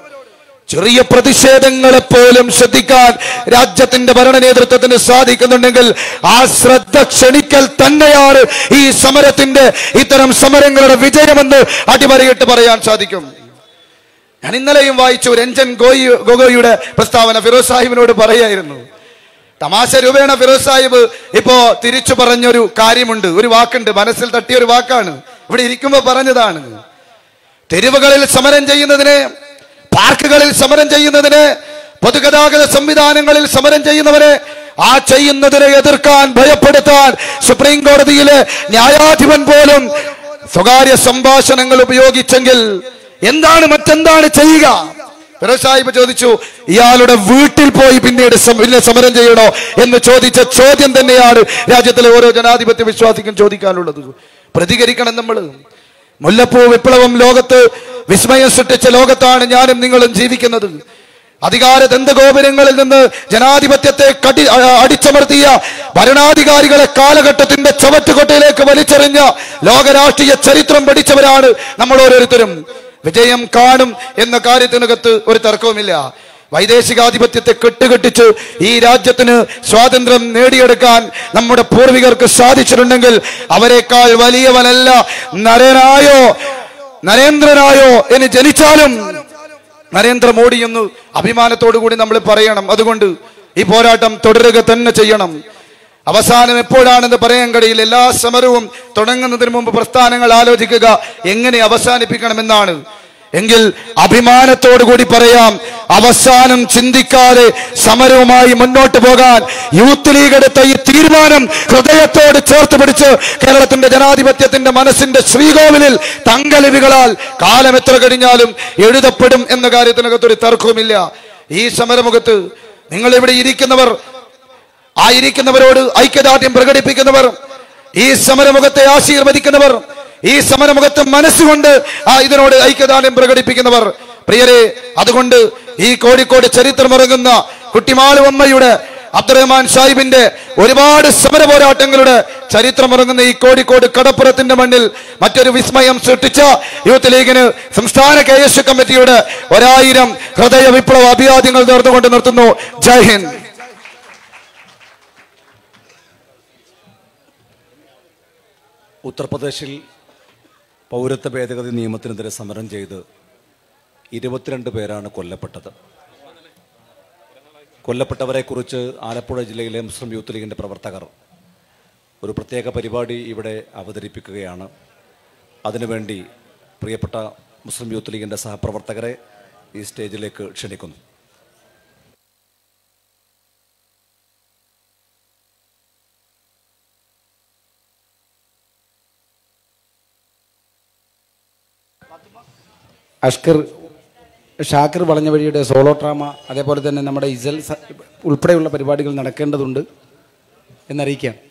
Speaker 4: ചെറിയ പ്രതിഷേധങ്ങളെ പോലും ശ്രദ്ധിക്കാൻ രാജ്യത്തിന്റെ ഭരണ നേതൃത്വത്തിന് സാധിക്കുന്നുണ്ടെങ്കിൽ ആ ശ്രദ്ധ ക്ഷണിക്കൽ തന്നെയാണ് ഈ സമരത്തിന്റെ ഇത്തരം സമരങ്ങളുടെ വിജയമെന്ന് അടിവരയിട്ട് പറയാൻ സാധിക്കും ഞാൻ ഇന്നലെയും വായിച്ചു രഞ്ജൻ ഗോയി ഗൊഗോയിയുടെ പ്രസ്താവന ഫിറോസ് സാഹിബിനോട് പറയായിരുന്നു തമാശ രൂപേണ ഫിറോസ് സാഹിബ് ഇപ്പോ തിരിച്ചു പറഞ്ഞൊരു കാര്യമുണ്ട് ഒരു വാക്കുണ്ട് മനസ്സിൽ തട്ടിയ ഒരു വാക്കാണ് ഇവിടെ ഇരിക്കുമ്പോ പറഞ്ഞതാണ് തെരുവുകളിൽ സമരം ചെയ്യുന്നതിന് പാർക്കുകളിൽ സമരം ചെയ്യുന്നതിന് പൊതുഗതാഗത സംവിധാനങ്ങളിൽ സമരം ചെയ്യുന്നവരെ ആ ചെയ്യുന്നതിനെ എതിർക്കാൻ ഭയപ്പെടുത്താൻ സുപ്രീം കോടതിയിലെ ന്യായാധിപൻ പോലും സ്വകാര്യ സംഭാഷണങ്ങൾ ഉപയോഗിച്ചെങ്കിൽ എന്താണ് മറ്റെന്താണ് ചെയ്യുക ഫിറോസ് സാഹിബ് ചോദിച്ചു ഇയാളുടെ വീട്ടിൽ പോയി പിന്നീട് സം- പിന്നെ സമരം ചെയ്യണോ എന്ന് ചോദിച്ച ചോദ്യം തന്നെയാണ് രാജ്യത്തിലെ ഓരോ ജനാധിപത്യ വിശ്വാസിക്കും ചോദിക്കാനുള്ളത് പ്രതികരിക്കണം നമ്മൾ മുല്ലപ്പൂ വിപ്ലവം ലോകത്ത് വിസ്മയം സൃഷ്ടിച്ച ലോകത്താണ് ഞാനും നിങ്ങളും ജീവിക്കുന്നത് അധികാര ദന്തഗോപുരങ്ങളിൽ നിന്ന് ജനാധിപത്യത്തെ കടി അ- അടിച്ചമർത്തിയ ഭരണാധികാരികളെ കാലഘട്ടത്തിന്റെ ചവറ്റുകൊട്ടയിലേക്ക് വലിച്ചെറിഞ്ഞ ലോകരാഷ്ട്രീയ ചരിത്രം പഠിച്ചവരാണ് നമ്മൾ ഓരോരുത്തരും വിജയം കാണും എന്ന കാര്യത്തിനകത്ത് ഒരു തർക്കവുമില്ല വൈദേശികാധിപത്യത്തെ കെട്ടുകെട്ടിച്ച് ഈ രാജ്യത്തിന് സ്വാതന്ത്ര്യം നേടിയെടുക്കാൻ നമ്മുടെ പൂർവികർക്ക് സാധിച്ചിട്ടുണ്ടെങ്കിൽ അവരെക്കാൾ വലിയവനല്ല നരനായോ നരേന്ദ്രനായോ എന്ന് ജനിച്ചാലും നരേന്ദ്രമോദി എന്ന് അഭിമാനത്തോടു കൂടി നമ്മൾ പറയണം അതുകൊണ്ട് ഈ പോരാട്ടം തുടരുക തന്നെ ചെയ്യണം അവസാനം എപ്പോഴാണെന്ന് പറയാൻ കഴിയില്ല എല്ലാ സമരവും തുടങ്ങുന്നതിന് മുമ്പ് പ്രസ്ഥാനങ്ങൾ ആലോചിക്കുക എങ്ങനെ അവസാനിപ്പിക്കണമെന്നാണ് എങ്കിൽ അഭിമാനത്തോടു കൂടി പറയാം അവസാനം ചിന്തിക്കാതെ സമരവുമായി മുന്നോട്ട് പോകാൻ യൂത്ത് ലീഗ് എടുത്ത ഈ തീരുമാനം ഹൃദയത്തോട് ചേർത്ത് പിടിച്ച് കേരളത്തിന്റെ ജനാധിപത്യത്തിന്റെ മനസ്സിന്റെ ശ്രീകോവിലിൽ തങ്കലിപികളാൽ കാലം എത്ര കഴിഞ്ഞാലും എഴുതപ്പെടും എന്ന കാര്യത്തിനകത്തൊരു തർക്കവുമില്ല ഈ സമരമുഖത്ത് നിങ്ങൾ ഇവിടെ ഇരിക്കുന്നവർ ആ ഇരിക്കുന്നവരോട് ഐക്യദാർഢ്യം പ്രകടിപ്പിക്കുന്നവർ ഈ സമരമുഖത്തെ ആശീർവദിക്കുന്നവർ ഈ സമരമുഖത്ത് മനസ്സുകൊണ്ട് ആ ഇതിനോട് ഐക്യദാർഢ്യം പ്രകടിപ്പിക്കുന്നവർ പ്രിയരെ അതുകൊണ്ട് ഈ കോഴിക്കോട് ചരിത്രമിറങ്ങുന്ന കുട്ടിമാളു അമ്മയുടെ അബ്ദുറഹ്മാൻ സാഹിബിന്റെ ഒരുപാട് സമര പോരാട്ടങ്ങളുടെ ചരിത്രമിറങ്ങുന്ന ഈ കോഴിക്കോട് കടപ്പുറത്തിന്റെ മണ്ണിൽ മറ്റൊരു വിസ്മയം സൃഷ്ടിച്ച യൂത്ത് ലീഗിന് സംസ്ഥാന കെ എസ് കമ്മിറ്റിയുടെ ഒരായിരം ഹൃദയ വിപ്ലവ അഭിവാദ്യങ്ങൾ നേർന്നുകൊണ്ട് നിർത്തുന്നു ജയ് ഹിന്ദ്
Speaker 9: ഉത്തർപ്രദേശിൽ പൗരത്വ ഭേദഗതി നിയമത്തിനെതിരെ സമരം ചെയ്ത് ഇരുപത്തിരണ്ട് പേരാണ് കൊല്ലപ്പെട്ടത് കൊല്ലപ്പെട്ടവരെക്കുറിച്ച് ആലപ്പുഴ ജില്ലയിലെ മുസ്ലിം യൂത്ത് ലീഗിൻ്റെ പ്രവർത്തകർ ഒരു പ്രത്യേക പരിപാടി ഇവിടെ അവതരിപ്പിക്കുകയാണ് അതിനുവേണ്ടി പ്രിയപ്പെട്ട മുസ്ലിം യൂത്ത് ലീഗിൻ്റെ സഹപ്രവർത്തകരെ ഈ സ്റ്റേജിലേക്ക് ക്ഷണിക്കുന്നു
Speaker 4: അഷ്കർ ഷാക്കിർ വളഞ്ഞ വഴിയുടെ സോളോ ഡ്രാമ അതേപോലെ തന്നെ നമ്മുടെ ഇസൽ സ- ഉൾപ്പെടെയുള്ള പരിപാടികൾ നടക്കേണ്ടതുണ്ട് എന്നറിയിക്കാം